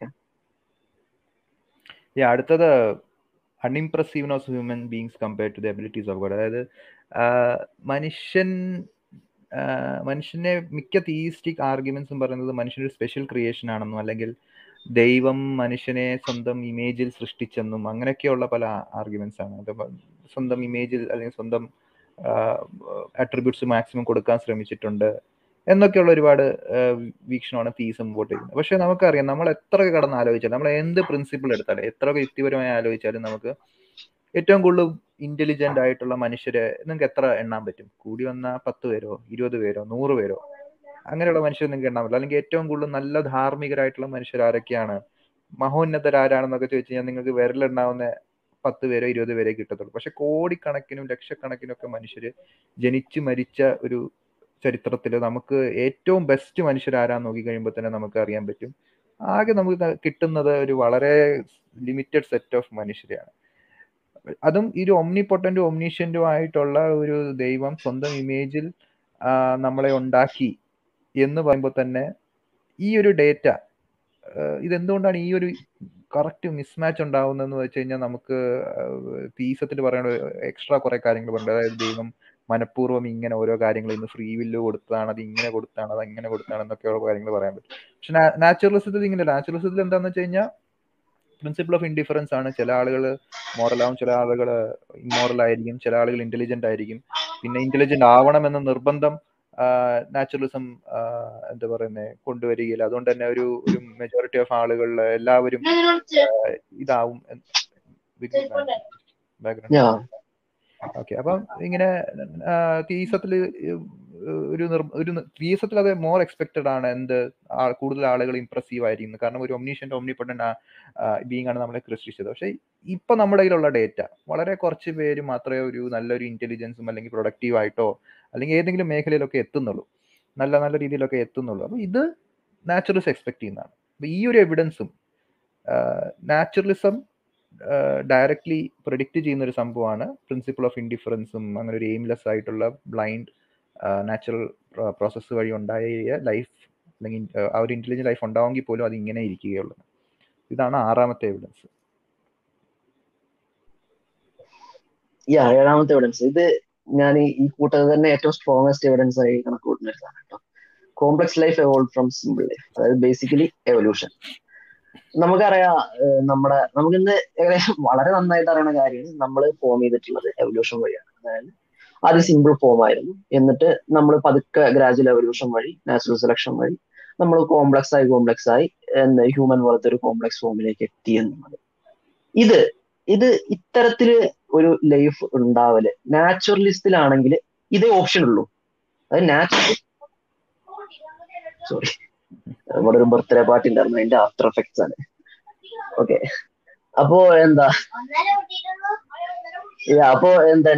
അടുത്തത് unimpressiveness of human beings compared to the abilities of God അതായത് മനുഷ്യൻ മനുഷ്യനെ മിക്ക തീയിസ്റ്റിക് ആർഗ്യുമെന്റ്സും പറയുന്നത് മനുഷ്യൻ ഒരു സ്പെഷ്യൽ ക്രിയേഷൻ ആണെന്നും അല്ലെങ്കിൽ ദൈവം മനുഷ്യനെ സ്വന്തം ഇമേജിൽ സൃഷ്ടിച്ചെന്നും അങ്ങനെയൊക്കെയുള്ള പല ആർഗ്യുമെന്റ്സ് ആണ് അത് സ്വന്തം ഇമേജിൽ അല്ലെങ്കിൽ സ്വന്തം അട്രിബ്യൂട്ട്സ് മാക്സിമം കൊടുക്കാൻ ശ്രമിച്ചിട്ടുണ്ട് എന്നൊക്കെയുള്ള ഒരുപാട് വീക്ഷണമാണ് തീസ് മുമ്പോട്ട് ചെയ്യുന്നത് പക്ഷെ നമുക്കറിയാം നമ്മൾ എത്ര കടന്ന് ആലോചിച്ചാലും നമ്മൾ എന്ത് പ്രിൻസിപ്പിൾ എടുത്താലും എത്ര യുക്തിപരമായി ആലോചിച്ചാലും നമുക്ക് ഏറ്റവും കൂടുതൽ ഇന്റലിജന്റ് ആയിട്ടുള്ള മനുഷ്യരെ നിങ്ങൾക്ക് എത്ര എണ്ണാൻ പറ്റും കൂടി വന്ന പത്ത് പേരോ ഇരുപത് പേരോ നൂറ് പേരോ അങ്ങനെയുള്ള മനുഷ്യർ നിങ്ങൾക്ക് എണ്ണാൻ പറ്റില്ല അല്ലെങ്കിൽ ഏറ്റവും കൂടുതൽ നല്ല ധാർമ്മികരായിട്ടുള്ള മനുഷ്യർ ആരൊക്കെയാണ് മഹോന്നതരാരാണെന്നൊക്കെ ചോദിച്ചു കഴിഞ്ഞാൽ നിങ്ങൾക്ക് വിരലുണ്ടാവുന്ന പത്ത് പേരോ ഇരുപത് പേരേ കിട്ടത്തുള്ളൂ പക്ഷെ കോടിക്കണക്കിനും ലക്ഷക്കണക്കിനും ഒക്കെ മനുഷ്യര് ജനിച്ചു മരിച്ച ഒരു ചരിത്രത്തിൽ നമുക്ക് ഏറ്റവും ബെസ്റ്റ് മനുഷ്യർ ആരാന്ന് നോക്കി കഴിയുമ്പോൾ തന്നെ നമുക്ക് അറിയാൻ പറ്റും ആകെ നമുക്ക് കിട്ടുന്നത് ഒരു വളരെ ലിമിറ്റഡ് സെറ്റ് ഓഫ് മനുഷ്യരെയാണ് അതും ഈ ഒരു ഒമ്നി പൊട്ടന്റും ഒമ്നീഷ്യന്റും ആയിട്ടുള്ള ഒരു ദൈവം സ്വന്തം ഇമേജിൽ നമ്മളെ ഉണ്ടാക്കി എന്ന് പറയുമ്പോൾ തന്നെ ഈ ഒരു ഡേറ്റ ഇതെന്തുകൊണ്ടാണ് ഈ ഒരു കറക്റ്റ് മിസ്മാച്ച് ഉണ്ടാവുന്നതെന്ന് വെച്ച് കഴിഞ്ഞാൽ നമുക്ക് തീസത്തിൽ പറയേണ്ട എക്സ്ട്രാ കുറെ കാര്യങ്ങൾ പറയുന്നത് അതായത് ദൈവം മനഃപൂർവ്വം ഇങ്ങനെ ഓരോ കാര്യങ്ങൾ ഇന്ന് ഫ്രീ വില്ല് കൊടുത്തതാണ് അത് ഇങ്ങനെ കൊടുത്താണ് അത് അങ്ങനെ കൊടുത്താണ് എന്നൊക്കെയുള്ള കാര്യങ്ങൾ പറയാൻ പറ്റും പക്ഷെ നാച്ചുറലിസത്തിൽ ഇങ്ങനെ നാച്ചുറലിസത്തിൽ എന്താണെന്ന് വെച്ച് കഴിഞ്ഞാൽ പ്രിൻസിപ്പിൾ ഓഫ് ഇൻഡിഫറൻസ് ആണ് ചില ആളുകൾ മോറലാവും ചില ആളുകൾ ഇമ്മോറൽ ആയിരിക്കും ചില ആളുകൾ ഇന്റലിജന്റ് ആയിരിക്കും പിന്നെ ഇന്റലിജന്റ് ആവണം എന്ന നിർബന്ധം നാച്ചുറലിസം എന്താ പറയുന്നത് കൊണ്ടുവരികയില്ല അതുകൊണ്ട് തന്നെ ഒരു ഒരു മെജോറിറ്റി ഓഫ് ആളുകൾ എല്ലാവരും ഇതാവും ബാക്ക്ഗ്രൗണ്ട് ഓക്കെ അപ്പം ഇങ്ങനെ തീസത്തിൽ ഒരു നിർ- ഒരു തിയസത്തിൽ അത് മോർ എക്സ്പെക്റ്റഡ് ആണ് എന്ത് ആ- കൂടുതൽ ആളുകൾ ഇംപ്രസീവ് ആയിരിക്കും കാരണം ഒരു ഒമ്നീഷ്യൻ്റ് ഒമ്നിപ്പൊട്ടൻ്റ് ബീങ് ആണ് നമ്മളെ സൃഷ്ടിച്ചത് പക്ഷേ ഇപ്പൊ നമ്മുടെ കയ്യിലുള്ള ഡേറ്റ വളരെ കുറച്ച് പേര് മാത്രമേ ഒരു നല്ലൊരു ഇന്റലിജൻസും അല്ലെങ്കിൽ പ്രൊഡക്റ്റീവ് ആയിട്ടോ അല്ലെങ്കിൽ ഏതെങ്കിലും മേഖലയിലൊക്കെ എത്തുന്നുള്ളൂ നല്ല നല്ല രീതിയിലൊക്കെ എത്തുന്നുള്ളൂ അപ്പൊ ഇത് നാച്ചുറലിസ്റ്റ് എക്സ്പെക്ട് ചെയ്യുന്നതാണ് അപ്പൊ ഈ ഒരു എവിഡൻസും നാച്ചുറലിസം ഡയറക്ട്ലി പ്രിഡിക്റ്റ് ചെയ്യുന്ന ഒരു സംഭവമാണ് പ്രിൻസിപ്പിൾ ഓഫ് ഇൻഡിഫറൻസും അങ്ങനെ ഒരു എയിംലെസ് ആയിട്ടുള്ള ബ്ലൈൻഡ് നാച്ചുറൽ പ്രോസസ്സ് വഴി ഉണ്ടായ ലൈഫ് അല്ലെങ്കിൽ ആ, ആ ഒരു ഇന്റലിജന്റ് ലൈഫ് ഉണ്ടാവുമെങ്കിൽ പോലും അത് ഇങ്ങനെ ഇരിക്കുകയുള്ളൂ ഇതാണ് ആറാമത്തെ എവിഡൻസ് ഈ ഏഴാമത്തെ എവിഡൻസ് ഇത് ഞാൻ ഈ ഈ കൂട്ടത്തിൽ തന്നെ ഏറ്റവും സ്ട്രോങ്സ്റ്റ് എവിഡൻസ് ആയി കണക്ക് കൂട്ടുന്ന ഒരു സാധനം കേട്ടോ complex life evolve from simple life അതായത് ബേസിക്കലി എവല്യൂഷൻ നമുക്കറിയാം ഏഹ് നമ്മുടെ നമുക്കിന്ന് ഏകദേശം വളരെ നന്നായിട്ട് അറിയുന്ന കാര്യമാണ് നമ്മൾ ഫോം ചെയ്തിട്ടുള്ളത് എവല്യൂഷൻ വഴിയാണ് അതായത് ആദ്യം സിമ്പിൾ ഫോം ആയിരുന്നു എന്നിട്ട് നമ്മൾ പതുക്കെ ഗ്രാജുവൽ എവല്യൂഷൻ വഴി നാച്ചുറൽ സെലക്ഷൻ വഴി നമ്മൾ കോംപ്ലക്സ് ആയി കോംപ്ലക്സ് ആയി എന്താ ഹ്യൂമൻ പോലത്തെ ഒരു കോംപ്ലക്സ് ഫോമിലേക്ക് എത്തി എന്നുള്ളത് ഇത് ഇത് ഇത്തരത്തില് ഒരു ലൈഫ് ഉണ്ടാവല് നാച്ചുറലിസ്റ്റിലാണെങ്കിൽ ഇതേ ഓപ്ഷൻ ഉള്ളൂ അത് നാച്ചുറൽ സോറി ഇവിടെ ഒരു ബർത്ത്ഡേ പാർട്ടി ഉണ്ടായിരുന്നു അതിന്റെ ആഫ്റ്റർ എഫക്ട്സ് ആണ് ഓക്കെ അപ്പോ എന്താ Yeah, അപ്പോ എന്താ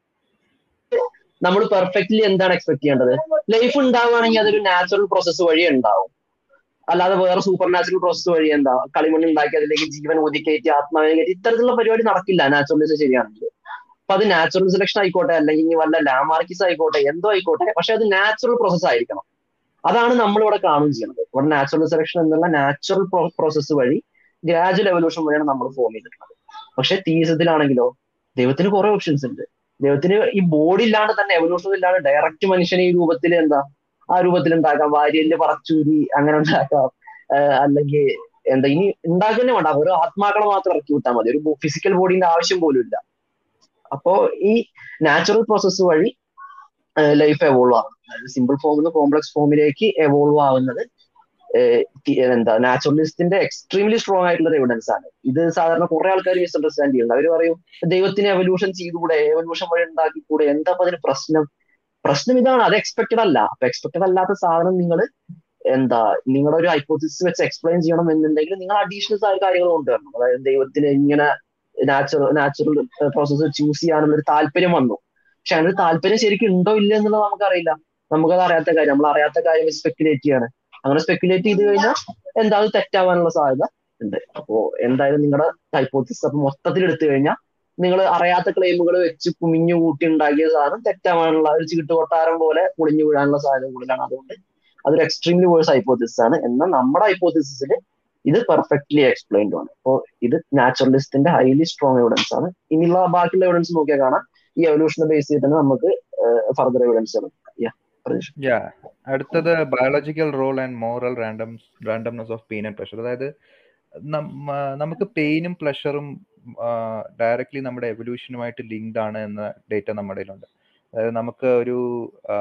നമ്മൾ പെർഫെക്റ്റ്ലി എന്താണ് എക്സ്പെക്ട് ചെയ്യേണ്ടത് ലൈഫ് ഉണ്ടാവുകയാണെങ്കിൽ അതൊരു നാച്ചുറൽ പ്രോസസ്സ് വഴി ഉണ്ടാവും അല്ലാതെ വേറെ സൂപ്പർ നാച്ചുറൽ പ്രോസസ്സ് വഴി എന്താ കളിമണ്ണ് ഉണ്ടാക്കി അതിലേക്ക് ജീവൻ ഒതുക്കയറ്റി ആത്മാവിനെ കയറ്റി ഇത്തരത്തിലുള്ള പരിപാടി നടക്കില്ല നാച്ചുറലിസം ശരിയാണെങ്കിൽ അപ്പൊ അത് നാച്ചുറൽ സെലക്ഷൻ ആയിക്കോട്ടെ അല്ലെങ്കിൽ ഇനി വല്ല ലാമാർക്കിസ് ആയിക്കോട്ടെ എന്തോ ആയിക്കോട്ടെ പക്ഷെ അത് നാച്ചുറൽ പ്രോസസ്സ് ആയിരിക്കണം അതാണ് നമ്മൾ ഇവിടെ കാണുകയും ചെയ്യുന്നത് ഇവിടെ നാച്ചുറൽ സെലക്ഷൻ എന്നുള്ള നാച്ചുറൽ പ്രോസസ്സ് വഴി ഗ്രാജുവൽ എവല്യൂഷൻ വഴിയാണ് നമ്മൾ ഫോം ചെയ്തിട്ടുള്ളത് പക്ഷെ തീസത്തിലാണെങ്കിലോ ദൈവത്തിന് കുറെ ഓപ്ഷൻസ് ഉണ്ട് ദൈവത്തിന് ഈ ബോഡി ഇല്ലാണ്ട് തന്നെ എവല്യൂഷൻ ഇല്ലാണ്ട് ഡയറക്റ്റ് മനുഷ്യനെ ഈ രൂപത്തിൽ എന്താ ആ രൂപത്തിൽ ഉണ്ടാക്കാം വാര്യല് പറച്ചൂരി അങ്ങനെ ഉണ്ടാക്കാം ആഹ് അല്ലെങ്കിൽ എന്താ ഇനി ഉണ്ടാക്കുന്നേ വേണ്ട ഓരോ ആത്മാക്കളെ മാത്രം ഇറക്കി വിട്ടാൽ മതി ഒരു ഫിസിക്കൽ ബോഡിന്റെ ആവശ്യം പോലും ഇല്ല അപ്പോ ഈ നാച്ചുറൽ പ്രോസസ്സ് വഴി ലൈഫ് എവോൾവ് ആവും അതായത് സിമ്പിൾ ഫോമിൽ നിന്ന് കോംപ്ലക്സ് ഫോമിലേക്ക് എവോൾവ് ആവുന്നത് ഏഹ് തി- എന്താ നാച്ചുറലിസ്റ്റിന്റെ എക്സ്ട്രീംലി സ്ട്രോങ് ആയിട്ടുള്ള എവിഡൻസ് ആണ് ഇത് സാധാരണ കുറെ ആൾക്കാർ മിസ്അണ്ടർസ്റ്റാൻഡ് ചെയ്യുന്നത് അവർ പറയും ദൈവത്തിന് എവല്യൂഷൻ ചെയ്തുകൂടെ എവല്യൂഷൻ വഴി ഉണ്ടാക്കിക്കൂടെ എന്താ അപ്പൊ അതിന് പ്രശ്നം പ്രശ്നം ഇതാണ് അത് എക്സ്പെക്ടഡ് അല്ല അപ്പൊ എക്സ്പെക്ടഡ് അല്ലാത്ത സാധനം നിങ്ങൾ എന്താ നിങ്ങളുടെ ഒരു ഹൈപ്പോസിസ് വെച്ച് എക്സ്പ്ലെയിൻ ചെയ്യണം എന്നുണ്ടെങ്കിൽ നിങ്ങൾ അഡീഷണൽ ആയ കാര്യങ്ങൾ കൊണ്ടുവരണം അതായത് ദൈവത്തിന് ഇങ്ങനെ നാച്ചുറൽ നാച്ചുറൽ പ്രോസസ്സ് ചൂസ് ചെയ്യാനുള്ള ഒരു താല്പര്യം വന്നു പക്ഷെ അങ്ങനെ ഒരു താല്പര്യം ശരിക്കും ഉണ്ടോ ഇല്ല എന്നുള്ളത് നമുക്കറിയില്ല നമുക്കത് അറിയാത്ത കാര്യം നമ്മൾ അറിയാത്ത കാര്യം സ്പെക്കുലേറ്റ് ചെയ്യാണ് അങ്ങനെ സ്പെക്കുലേറ്റ് ചെയ്ത് കഴിഞ്ഞാൽ എന്താ അത് തെറ്റാവാനുള്ള സാധ്യത ഉണ്ട് അപ്പോ എന്തായാലും നിങ്ങളുടെ ഹൈപ്പോത്തിസ് അപ്പൊ മൊത്തത്തിൽ എടുത്തു കഴിഞ്ഞാൽ നിങ്ങൾ അറിയാത്ത ക്ലെയിമുകൾ വെച്ച് കുമിഞ്ഞു കൂട്ടി ഉണ്ടാക്കിയ സാധനം തെറ്റാവാനുള്ള ഒരു ചീട്ട് കൊട്ടാരം പോലെ പൊളിഞ്ഞു വീഴാനുള്ള സാധ്യത കൂടുതലാണ് അതുകൊണ്ട് അതൊരു എക്സ്ട്രീംലി വേഴ്സ് ഹൈപ്പോത്തിസ് ആണ് എന്നാൽ നമ്മുടെ ഹൈപ്പോത്തിസിൽ ഇത് പെർഫെക്റ്റ്ലി എക്സ്പ്ലെയിൻഡ് ആണ് അപ്പോൾ ഇത് നാച്ചുറലിസ്റ്റിന്റെ ഹൈലി സ്ട്രോങ് എവിഡൻസ് ആണ് ഇനിയുള്ള ബാക്കിയുള്ള എവിഡൻസ് നോക്കിയാൽ കാണാം ഈ എവല്യൂഷനെ ബേസ് ചെയ്തിട്ട് തന്നെ നമുക്ക് ഫർദർ എവിഡൻസ് യാ അടുത്തത് biological role and moral random randomness of pain and pleasure അതായത് നമ്മ- നമുക്ക് പെയിനും പ്ലഷറും ഡയറക്ട്ലി നമ്മുടെ എവല്യൂഷനുമായിട്ട് ലിങ്ക്ഡ് ആണ് എന്ന ഡേറ്റ നമ്മുടെ കയ്യിലുണ്ട് അതായത് നമുക്ക് ഒരു ആ,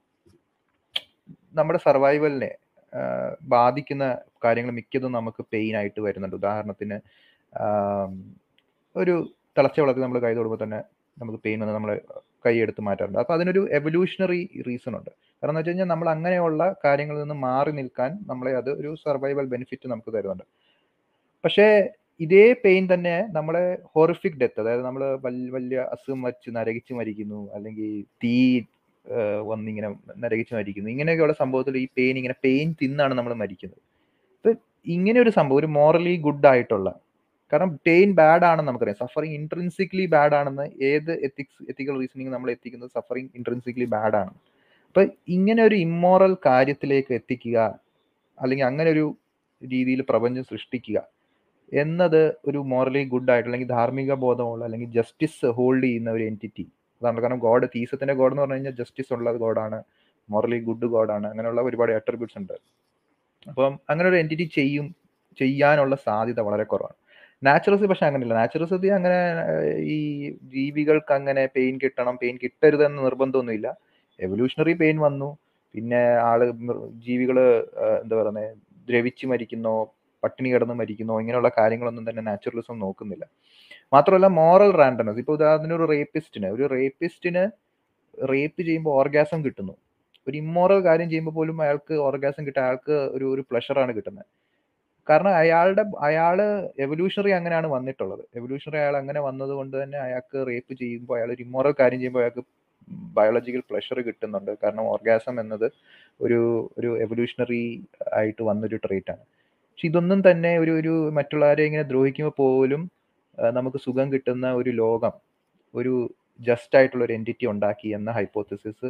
നമ്മുടെ സർവൈവലിനെ ബാധിക്കുന്ന കാര്യങ്ങൾ മിക്കതും നമുക്ക് പെയിൻ ആയിട്ട് വരുന്നുണ്ട് ഉദാഹരണത്തിന് ആം, ഒരു തിളച്ച വെള്ളത്തിൽ നമ്മൾ കൈ തൊടുമ്പോൾ തന്നെ നമുക്ക് പെയിൻ വന്ന് നമ്മൾ കൈ എടുത്ത് മാറ്റാറുണ്ട് അപ്പോൾ അതിനൊരു എവല്യൂഷണറി റീസൺ ഉണ്ട് കാരണം എന്ന് വെച്ച് കഴിഞ്ഞാൽ നമ്മൾ അങ്ങനെയുള്ള കാര്യങ്ങളിൽ നിന്ന് മാറി നിൽക്കാൻ നമ്മളെ അത് ഒരു സർവൈവൽ ബെനിഫിറ്റ് നമുക്ക് തരുന്നുണ്ട് പക്ഷേ ഇതേ പെയിൻ തന്നെ നമ്മളെ ഹോറിഫിക് ഡെത്ത് അതായത് നമ്മൾ വലിയ വലിയ അസുഖം വച്ച് നരകിച്ച് മരിക്കുന്നു അല്ലെങ്കിൽ തീ ഏഹ്, വന്നിങ്ങനെ നരകിച്ച് മരിക്കുന്നു ഇങ്ങനെയൊക്കെയുള്ള സംഭവത്തിൽ ഈ പെയിൻ ഇങ്ങനെ പെയിൻ തിന്നാണ് നമ്മൾ മരിക്കുന്നത് അപ്പൊ ഇങ്ങനെ ഒരു സംഭവം ഒരു മോറലി ഗുഡ് ആയിട്ടുള്ള കാരണം പെയിൻ ബാഡ് ആണെന്ന് നമുക്കറിയാം സഫറിങ് ഇൻട്രൻസിക്കലി ബാഡ് ആണെന്ന് ഏത് എത്തിക്സ് എത്തിക്കൽ റീസണിങ് നമ്മൾ എത്തിക്കുന്നത് സഫറിങ് ഇൻട്രൻസിക്കലി ബാഡ് ആണ് അപ്പൊ ഇങ്ങനെ ഒരു ഇമ്മോറൽ കാര്യത്തിലേക്ക് എത്തിക്കുക അല്ലെങ്കിൽ അങ്ങനെ ഒരു രീതിയിൽ പ്രപഞ്ചം സൃഷ്ടിക്കുക എന്നത് ഒരു മോറലി ഗുഡ് ആയിട്ട് അല്ലെങ്കിൽ ധാർമ്മിക ബോധമുള്ള അല്ലെങ്കിൽ ജസ്റ്റിസ് ഹോൾഡ് ചെയ്യുന്ന ഒരു എൻറ്റിറ്റി അതാണ് കാരണം ഗോഡ് തീസത്തിന്റെ ഗോഡ് എന്ന് പറഞ്ഞു കഴിഞ്ഞാൽ ജസ്റ്റിസ് ഉള്ള ഗോഡാണ് മോറലി ഗുഡ് ഗോഡാണ് അങ്ങനെയുള്ള ഒരുപാട് അട്രിബ്യൂട്ട്സ് ഉണ്ട് അപ്പം അങ്ങനെ ഒരു എൻറ്റിറ്റി ചെയ്യും ചെയ്യാനുള്ള സാധ്യത വളരെ കുറവാണ് നാച്ചുറൽസ് പക്ഷെ അങ്ങനെയല്ല നാച്ചുറൽസത്തിൽ അങ്ങനെ ഏഹ്, ഈ ജീവികൾക്ക് അങ്ങനെ പെയിൻ കിട്ടണം പെയിൻ കിട്ടരുതെന്ന് നിർബന്ധമൊന്നുമില്ല എവല്യൂഷണറി പെയിൻ വന്നു പിന്നെ ആള് മൃ- ജീവികള് ഏഹ്, എന്താ പറയുന്നത് ദ്രവിച്ച് മരിക്കുന്നോ പട്ടിണി കിടന്ന് മരിക്കുന്നോ ഇങ്ങനെയുള്ള കാര്യങ്ങളൊന്നും തന്നെ നാച്ചുറലിസം നോക്കുന്നില്ല മാത്രമല്ല മോറൽ റാൻഡംനെസ് ഇപ്പോൾ ഉദാഹരണത്തിന് ഒരു റേപ്പിസ്റ്റിന് ഒരു റേപ്പിസ്റ്റിന് റേപ്പ് ചെയ്യുമ്പോൾ ഓർഗാസം കിട്ടുന്നു ഒരു ഇമ്മോറൽ കാര്യം ചെയ്യുമ്പോൾ പോലും അയാൾക്ക് ഓർഗാസം കിട്ടുക അയാൾക്ക് ഒരു ഒരു പ്ലഷറാണ് കിട്ടുന്നത് കാരണം അയാളുടെ അയാള് എവല്യൂഷണറി അങ്ങനെയാണ് വന്നിട്ടുള്ളത് എവല്യൂഷണറി അയാൾ അങ്ങനെ വന്നത് കൊണ്ട് തന്നെ അയാൾക്ക് റേപ്പ് ചെയ്യുമ്പോൾ അയാൾ ഒരു ഇമ്മോറൽ കാര്യം ചെയ്യുമ്പോൾ അയാൾക്ക് ബയോളജിക്കൽ പ്ലഷർ കിട്ടുന്നുണ്ട് കാരണം ഓർഗാസം എന്നത് ഒരു ഒരു എവല്യൂഷണറി ആയിട്ട് വന്നൊരു ട്രേറ്റ് ആണ് പക്ഷെ ഇതൊന്നും തന്നെ ഒരു ഒരു മറ്റുള്ളവരെ ഇങ്ങനെ ദ്രോഹിക്കുമ്പോൾ പോലും ആ, നമുക്ക് സുഖം കിട്ടുന്ന ഒരു ലോകം ഒരു ജസ്റ്റ് ആയിട്ടുള്ള ഒരു എൻറ്റിറ്റി ഉണ്ടാക്കി എന്ന ഹൈപ്പോത്തിസിസ്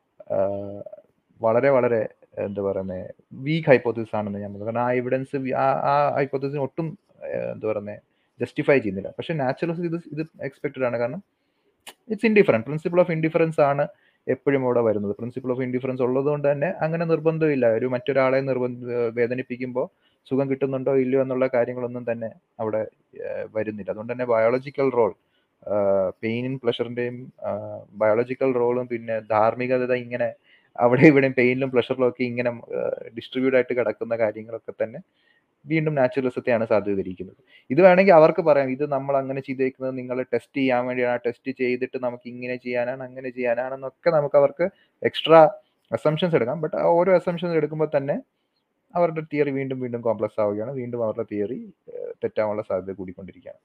വളരെ വളരെ എന്താ പറയുന്നത് വീക്ക് ഹൈപ്പോത്തിസിസ് ആണെന്ന് ഞാൻ പറയുന്നത് കാരണം ആ എവിഡൻസ് ആ ആ ഹൈപ്പോത്തിസിന് ഒട്ടും ആ, എന്താ പറയുന്നത് ജസ്റ്റിഫൈ ചെയ്യുന്നില്ല പക്ഷെ നാച്ചുറൽസ് ഇത് ഇത് എക്സ്പെക്റ്റഡ് ആണ് കാരണം it's indifferent principle of indifference ആണ് എപ്പോഴും ഇവിടെ വരുന്നത് പ്രിൻസിപ്പിൾ ഓഫ് ഇൻഡിഫറൻസ് ഉള്ളത് കൊണ്ട് തന്നെ അങ്ങനെ നിർബന്ധമില്ല ഒരു മറ്റൊരാളെ നിർബന്ധ വേദനിപ്പിക്കുമ്പോൾ സുഖം കിട്ടുന്നുണ്ടോ ഇല്ലയോ എന്നുള്ള കാര്യങ്ങളൊന്നും തന്നെ അവിടെ ഏഹ്, വരുന്നില്ല അതുകൊണ്ട് തന്നെ ബയോളജിക്കൽ റോൾ പെയിനും പ്ലഷറിന്റെയും ബയോളജിക്കൽ റോളും പിന്നെ ധാർമ്മികത ഇങ്ങനെ അവിടെ ഇവിടെയും പെയിനിലും പ്ലഷറിലും ഒക്കെ ഇങ്ങനെ ഡിസ്ട്രിബ്യൂട്ട് ആയിട്ട് കിടക്കുന്ന കാര്യങ്ങളൊക്കെ തന്നെ വീണ്ടും നാച്ചുറലിസത്തെയാണ് സാധൂകരിക്കുന്നത് ഇത് വേണമെങ്കിൽ അവർക്ക് പറയാം ഇത് നമ്മൾ അങ്ങനെ ചെയ്തേക്കുന്നത് നിങ്ങൾ ടെസ്റ്റ് ചെയ്യാൻ വേണ്ടിയാണ് ടെസ്റ്റ് ചെയ്തിട്ട് നമുക്ക് ഇങ്ങനെ ചെയ്യാനാണ് അങ്ങനെ ചെയ്യാനാണെന്നൊക്കെ നമുക്ക് അവർക്ക് എക്സ്ട്രാ അസംഷൻസ് എടുക്കാം ബട്ട് ഓരോ അസംഷൻസ് എടുക്കുമ്പോൾ തന്നെ അവരുടെ തിയറി വീണ്ടും വീണ്ടും കോംപ്ലക്സ് ആവുകയാണ് വീണ്ടും അവരുടെ തിയറി തെറ്റാവാനുള്ള സാധ്യത കൂടിക്കൊണ്ടിരിക്കുകയാണ്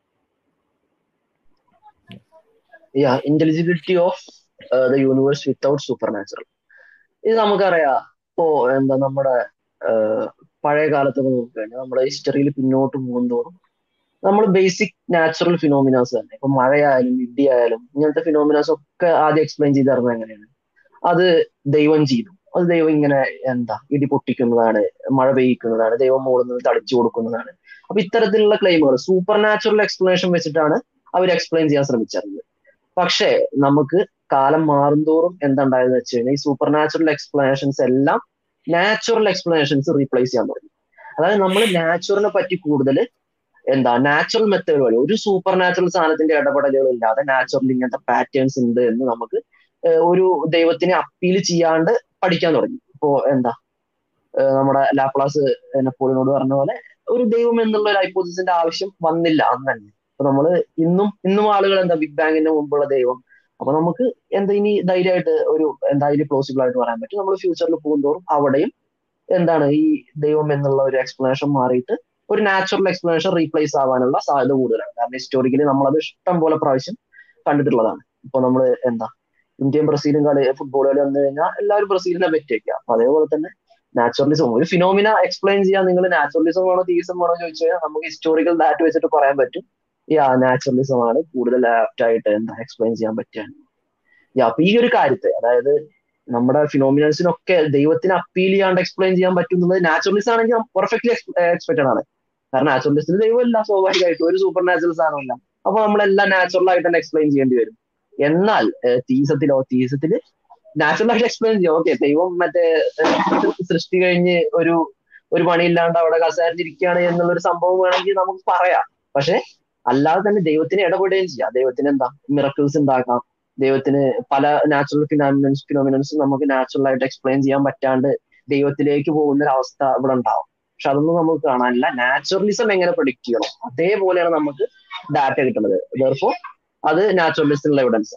yeah intelligibility of the universe without super natural ഇത് നമുക്കറിയാം ഇപ്പോ എന്താ നമ്മുടെ ആഹ്, പഴയ കാലത്തൊക്കെ നോക്കുകയാണെങ്കിൽ നമ്മുടെ ഹിസ്റ്ററിയിൽ പിന്നോട്ട് പോകുന്തോറും നമ്മൾ ബേസിക് നാച്ചുറൽ ഫിനോമിനാസ് തന്നെ ഇപ്പൊ മഴയായാലും ഇടി ആയാലും ഇങ്ങനത്തെ ഫിനോമിനാസ് ഒക്കെ ആദ്യം എക്സ്പ്ലെയിൻ ചെയ്ത് തരുന്നത് എങ്ങനെയാണ് അത് ദൈവം ചെയ്തു അത് ദൈവം ഇങ്ങനെ എന്താ ഇടി പൊട്ടിക്കുന്നതാണ് മഴ പെയ്യിക്കുന്നതാണ് ദൈവം മുകളിൽ നിന്ന് തളിച്ചു കൊടുക്കുന്നതാണ് അപ്പൊ ഇത്തരത്തിലുള്ള ക്ലെയിമുകൾ സൂപ്പർ നാച്ചുറൽ എക്സ്പ്ലനേഷൻ വെച്ചിട്ടാണ് അവർ എക്സ്പ്ലെയിൻ ചെയ്യാൻ ശ്രമിച്ചിരുന്നത് പക്ഷേ നമുക്ക് കാലം മാറുന്തോറും എന്തുണ്ടായെന്ന് വെച്ച് കഴിഞ്ഞാൽ ഈ സൂപ്പർ നാച്ചുറൽ എക്സ്പ്ലനേഷൻസ് എല്ലാം നാച്ചുറൽ എക്സ്പ്ലനേഷൻസ് റീപ്ലേസ് ചെയ്യാൻ തുടങ്ങി അതായത് നമ്മൾ നാച്ചുറലിനെ പറ്റി കൂടുതൽ എന്താ നാച്ചുറൽ മെത്തേഡ് വഴി ഒരു സൂപ്പർ നാച്ചുറൽ സാധനത്തിന്റെ ഇടപെടലുകൾ ഇല്ലാതെ നാച്ചുറൽ ഇങ്ങനത്തെ പാറ്റേൺസ് ഉണ്ട് എന്ന് നമുക്ക് ഏഹ് ഒരു ദൈവത്തിനെ അപ്പീൽ ചെയ്യാണ്ട് പഠിക്കാൻ തുടങ്ങി ഇപ്പോ എന്താ ഏഹ് നമ്മുടെ ലാപ്ലാസ് നെപ്പോളിയനോട് പറഞ്ഞ പോലെ ഒരു ദൈവം എന്നുള്ള ഒരു ഹൈപ്പോസിസിന്റെ ആവശ്യം വന്നില്ല അന്ന് തന്നെ അപ്പൊ നമ്മള് ഇന്നും ഇന്നും ആളുകൾ എന്താ ബിഗ് ബാങ്ങിന്റെ മുമ്പുള്ള ദൈവം അപ്പൊ നമുക്ക് എന്താ ഇനി ധൈര്യമായിട്ട് ഒരു എന്താ ഇതിൽ പ്ലോസിബിൾ ആയിട്ട് പറയാൻ പറ്റും നമ്മൾ ഫ്യൂച്ചറിൽ പോകുന്തോറും അവിടെയും എന്താണ് ഈ ദൈവം എന്നുള്ള ഒരു എക്സ്പ്ലനേഷൻ മാറിയിട്ട് ഒരു നാച്ചുറൽ എക്സ്പ്ലനേഷൻ റീപ്ലേസ് ആവാനുള്ള സാധ്യത കൂടുതലാണ് കാരണം ഹിസ്റ്റോറിക്കലി നമ്മളത് ഇഷ്ടം പോലെ പ്രാവശ്യം കണ്ടിട്ടുള്ളതാണ് ഇപ്പൊ നമ്മൾ എന്താ ഇന്ത്യയും ബ്രസീലും കളി ഫുട്ബോൾ കളി വന്നു കഴിഞ്ഞാൽ എല്ലാവരും ബ്രസീലിനെ പറ്റിയൊക്കെയാ അപ്പൊ അതേപോലെ തന്നെ നാച്ചുറലിസം ഒരു ഫിനോമിന എക്സ്പ്ലെയിൻ ചെയ്യാൻ നിങ്ങൾ നാച്ചുറലിസം വേണോ തീസം വേണോ ചോദിച്ചു കഴിഞ്ഞാൽ നമുക്ക് ഹിസ്റ്റോറിക്കൽ ഡാറ്റ വെച്ചിട്ട് പറയാൻ പറ്റും യാ നാച്ചുറലിസം ആണ് കൂടുതൽ ആപ്റ്റ് ആയിട്ട് എന്താ എക്സ്പ്ലെയിൻ ചെയ്യാൻ പറ്റുകയാണ് യാ അപ്പൊ ഈ ഒരു കാര്യത്തെ അതായത് നമ്മുടെ ഫിനോമിനൻസിനൊക്കെ ദൈവത്തിന് അപ്പീൽ ചെയ്യാണ്ട് എക്സ്പ്ലെയിൻ ചെയ്യാൻ പറ്റുന്നത് നാച്ചുറലിസം ആണെങ്കിൽ പെർഫെക്റ്റ്ലി എക്സ്പെക്റ്റഡ് ആണ് കാരണം നാച്ചുറലിസ്റ്റിന് ദൈവമില്ല സ്വാഭാവികമായിട്ടും ഒരു സൂപ്പർ നാച്ചുറൽ സാധനമല്ല അപ്പൊ നമ്മളെല്ലാം നാച്ചുറൽ ആയിട്ട് തന്നെ എക്സ്പ്ലെയിൻ ചെയ്യേണ്ടി വരും എന്നാൽ തീസത്തിലോ തീസത്തില് നാച്ചുറൽ ആയിട്ട് എക്സ്പ്ലെയിൻ ചെയ്യും ഓക്കെ ദൈവം മറ്റേ ഏഹ്, സൃഷ്ടി കഴിഞ്ഞ് ഒരു ഒരു പണിയില്ലാണ്ട് അവിടെ കസേരഞ്ഞിരിക്കുകയാണ് എന്നുള്ളൊരു സംഭവം വേണമെങ്കിൽ നമുക്ക് പറയാം പക്ഷെ അല്ലാതെ തന്നെ ദൈവത്തിന് ഇടപെടുകയും ചെയ്യാം ദൈവത്തിന് എന്താ മിറക്കിൾസ് ഉണ്ടാക്കാം ദൈവത്തിന് പല നാച്ചുറൽ ഫിനോമിനൻസ് ഫിനോമിനൻസും നമുക്ക് നാച്ചുറൽ ആയിട്ട് എക്സ്പ്ലെയിൻ ചെയ്യാൻ പറ്റാണ്ട് ദൈവത്തിലേക്ക് പോകുന്ന ഒരു അവസ്ഥ ഇവിടെ ഉണ്ടാവും പക്ഷെ അതൊന്നും നമുക്ക് കാണാനില്ല നാച്ചുറലിസം എങ്ങനെ പ്രൊഡിക്ട് ചെയ്യണം അതേപോലെയാണ് നമുക്ക് ഡാറ്റ കിട്ടുന്നത് ദർഫോ അത് നാച്ചുറലിസ്റ്റിനുള്ള എവിഡൻസ്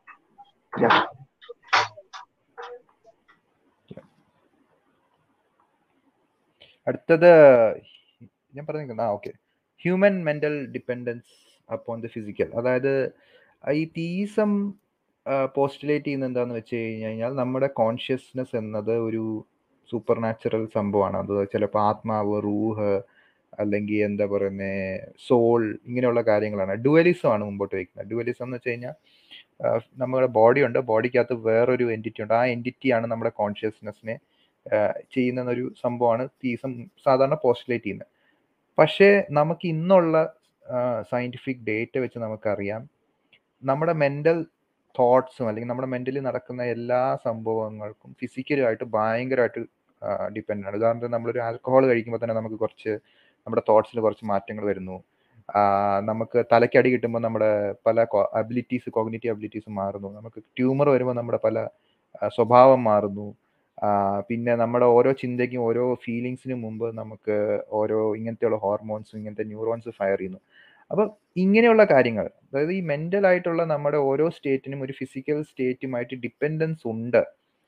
അടുത്തത് ഞാൻ പറഞ്ഞിരിക്കുന്നത് ആ okay human mental dependence upon the physical അതായത് ഈ തീസം പോസ്റ്റുലേറ്റ് ചെയ്യുന്നത് എന്താണെന്ന് വെച്ച് കഴിഞ്ഞ് കഴിഞ്ഞാൽ നമ്മുടെ കോൺഷ്യസ്നെസ് എന്നത് ഒരു സൂപ്പർ നാച്ചുറൽ സംഭവമാണ് അത് ചിലപ്പോൾ ആത്മാവ് റൂഹ് അല്ലെങ്കിൽ എന്താ പറയുന്നത് സോൾ ഇങ്ങനെയുള്ള കാര്യങ്ങളാണ് ഡുവലിസം ആണ് മുമ്പോട്ട് വയ്ക്കുന്നത് ഡുവലിസം എന്ന് വെച്ച് കഴിഞ്ഞാൽ നമ്മുടെ ബോഡി ഉണ്ട് ബോഡിക്കകത്ത് വേറൊരു എൻറ്റിറ്റി ഉണ്ട് ആ എൻറ്റിറ്റിയാണ് നമ്മുടെ കോൺഷ്യസ്നെസ്സിനെ ചെയ്യുന്ന ഒരു സംഭവമാണ് തീസം സാധാരണ പോസ്റ്റുലേറ്റ് ചെയ്യുന്നത് പക്ഷേ നമുക്ക് ഇന്നുള്ള സയൻറ്റിഫിക് ഡേറ്റ വെച്ച് നമുക്കറിയാം നമ്മുടെ മെൻ്റൽ തോട്ട്സും അല്ലെങ്കിൽ നമ്മുടെ മെൻ്റലി നടക്കുന്ന എല്ലാ സംഭവങ്ങൾക്കും ഫിസിക്കലുമായിട്ട് ഭയങ്കരമായിട്ട് ഡിപ്പെൻഡ് ആണ് ഉദാഹരണത്തിന് നമ്മളൊരു ആൽക്കഹോൾ കഴിക്കുമ്പോൾ തന്നെ നമുക്ക് കുറച്ച് നമ്മുടെ തോട്ട്സിൽ കുറച്ച് മാറ്റങ്ങൾ വരുന്നു നമുക്ക് തലയ്ക്കടി കിട്ടുമ്പോൾ നമ്മുടെ പല അബിലിറ്റീസ് കോഗ്നേറ്റീവ് അബിലിറ്റീസ് മാറുന്നു നമുക്ക് ട്യൂമർ വരുമ്പോൾ നമ്മുടെ പല സ്വഭാവം മാറുന്നു പിന്നെ നമ്മുടെ ഓരോ ചിന്തയ്ക്കും ഓരോ ഫീലിങ്സിനും മുമ്പ് നമുക്ക് ഓരോ ഇങ്ങനത്തെയുള്ള ഹോർമോൺസും ഇങ്ങനത്തെ ന്യൂറോൺസ് ഫയർ ചെയ്യുന്നു അപ്പം ഇങ്ങനെയുള്ള കാര്യങ്ങൾ അതായത് ഈ മെൻ്റൽ ആയിട്ടുള്ള നമ്മുടെ ഓരോ സ്റ്റേറ്റിനും ഒരു ഫിസിക്കൽ സ്റ്റേറ്റുമായിട്ട് ഡിപ്പെൻഡൻസ് ഉണ്ട്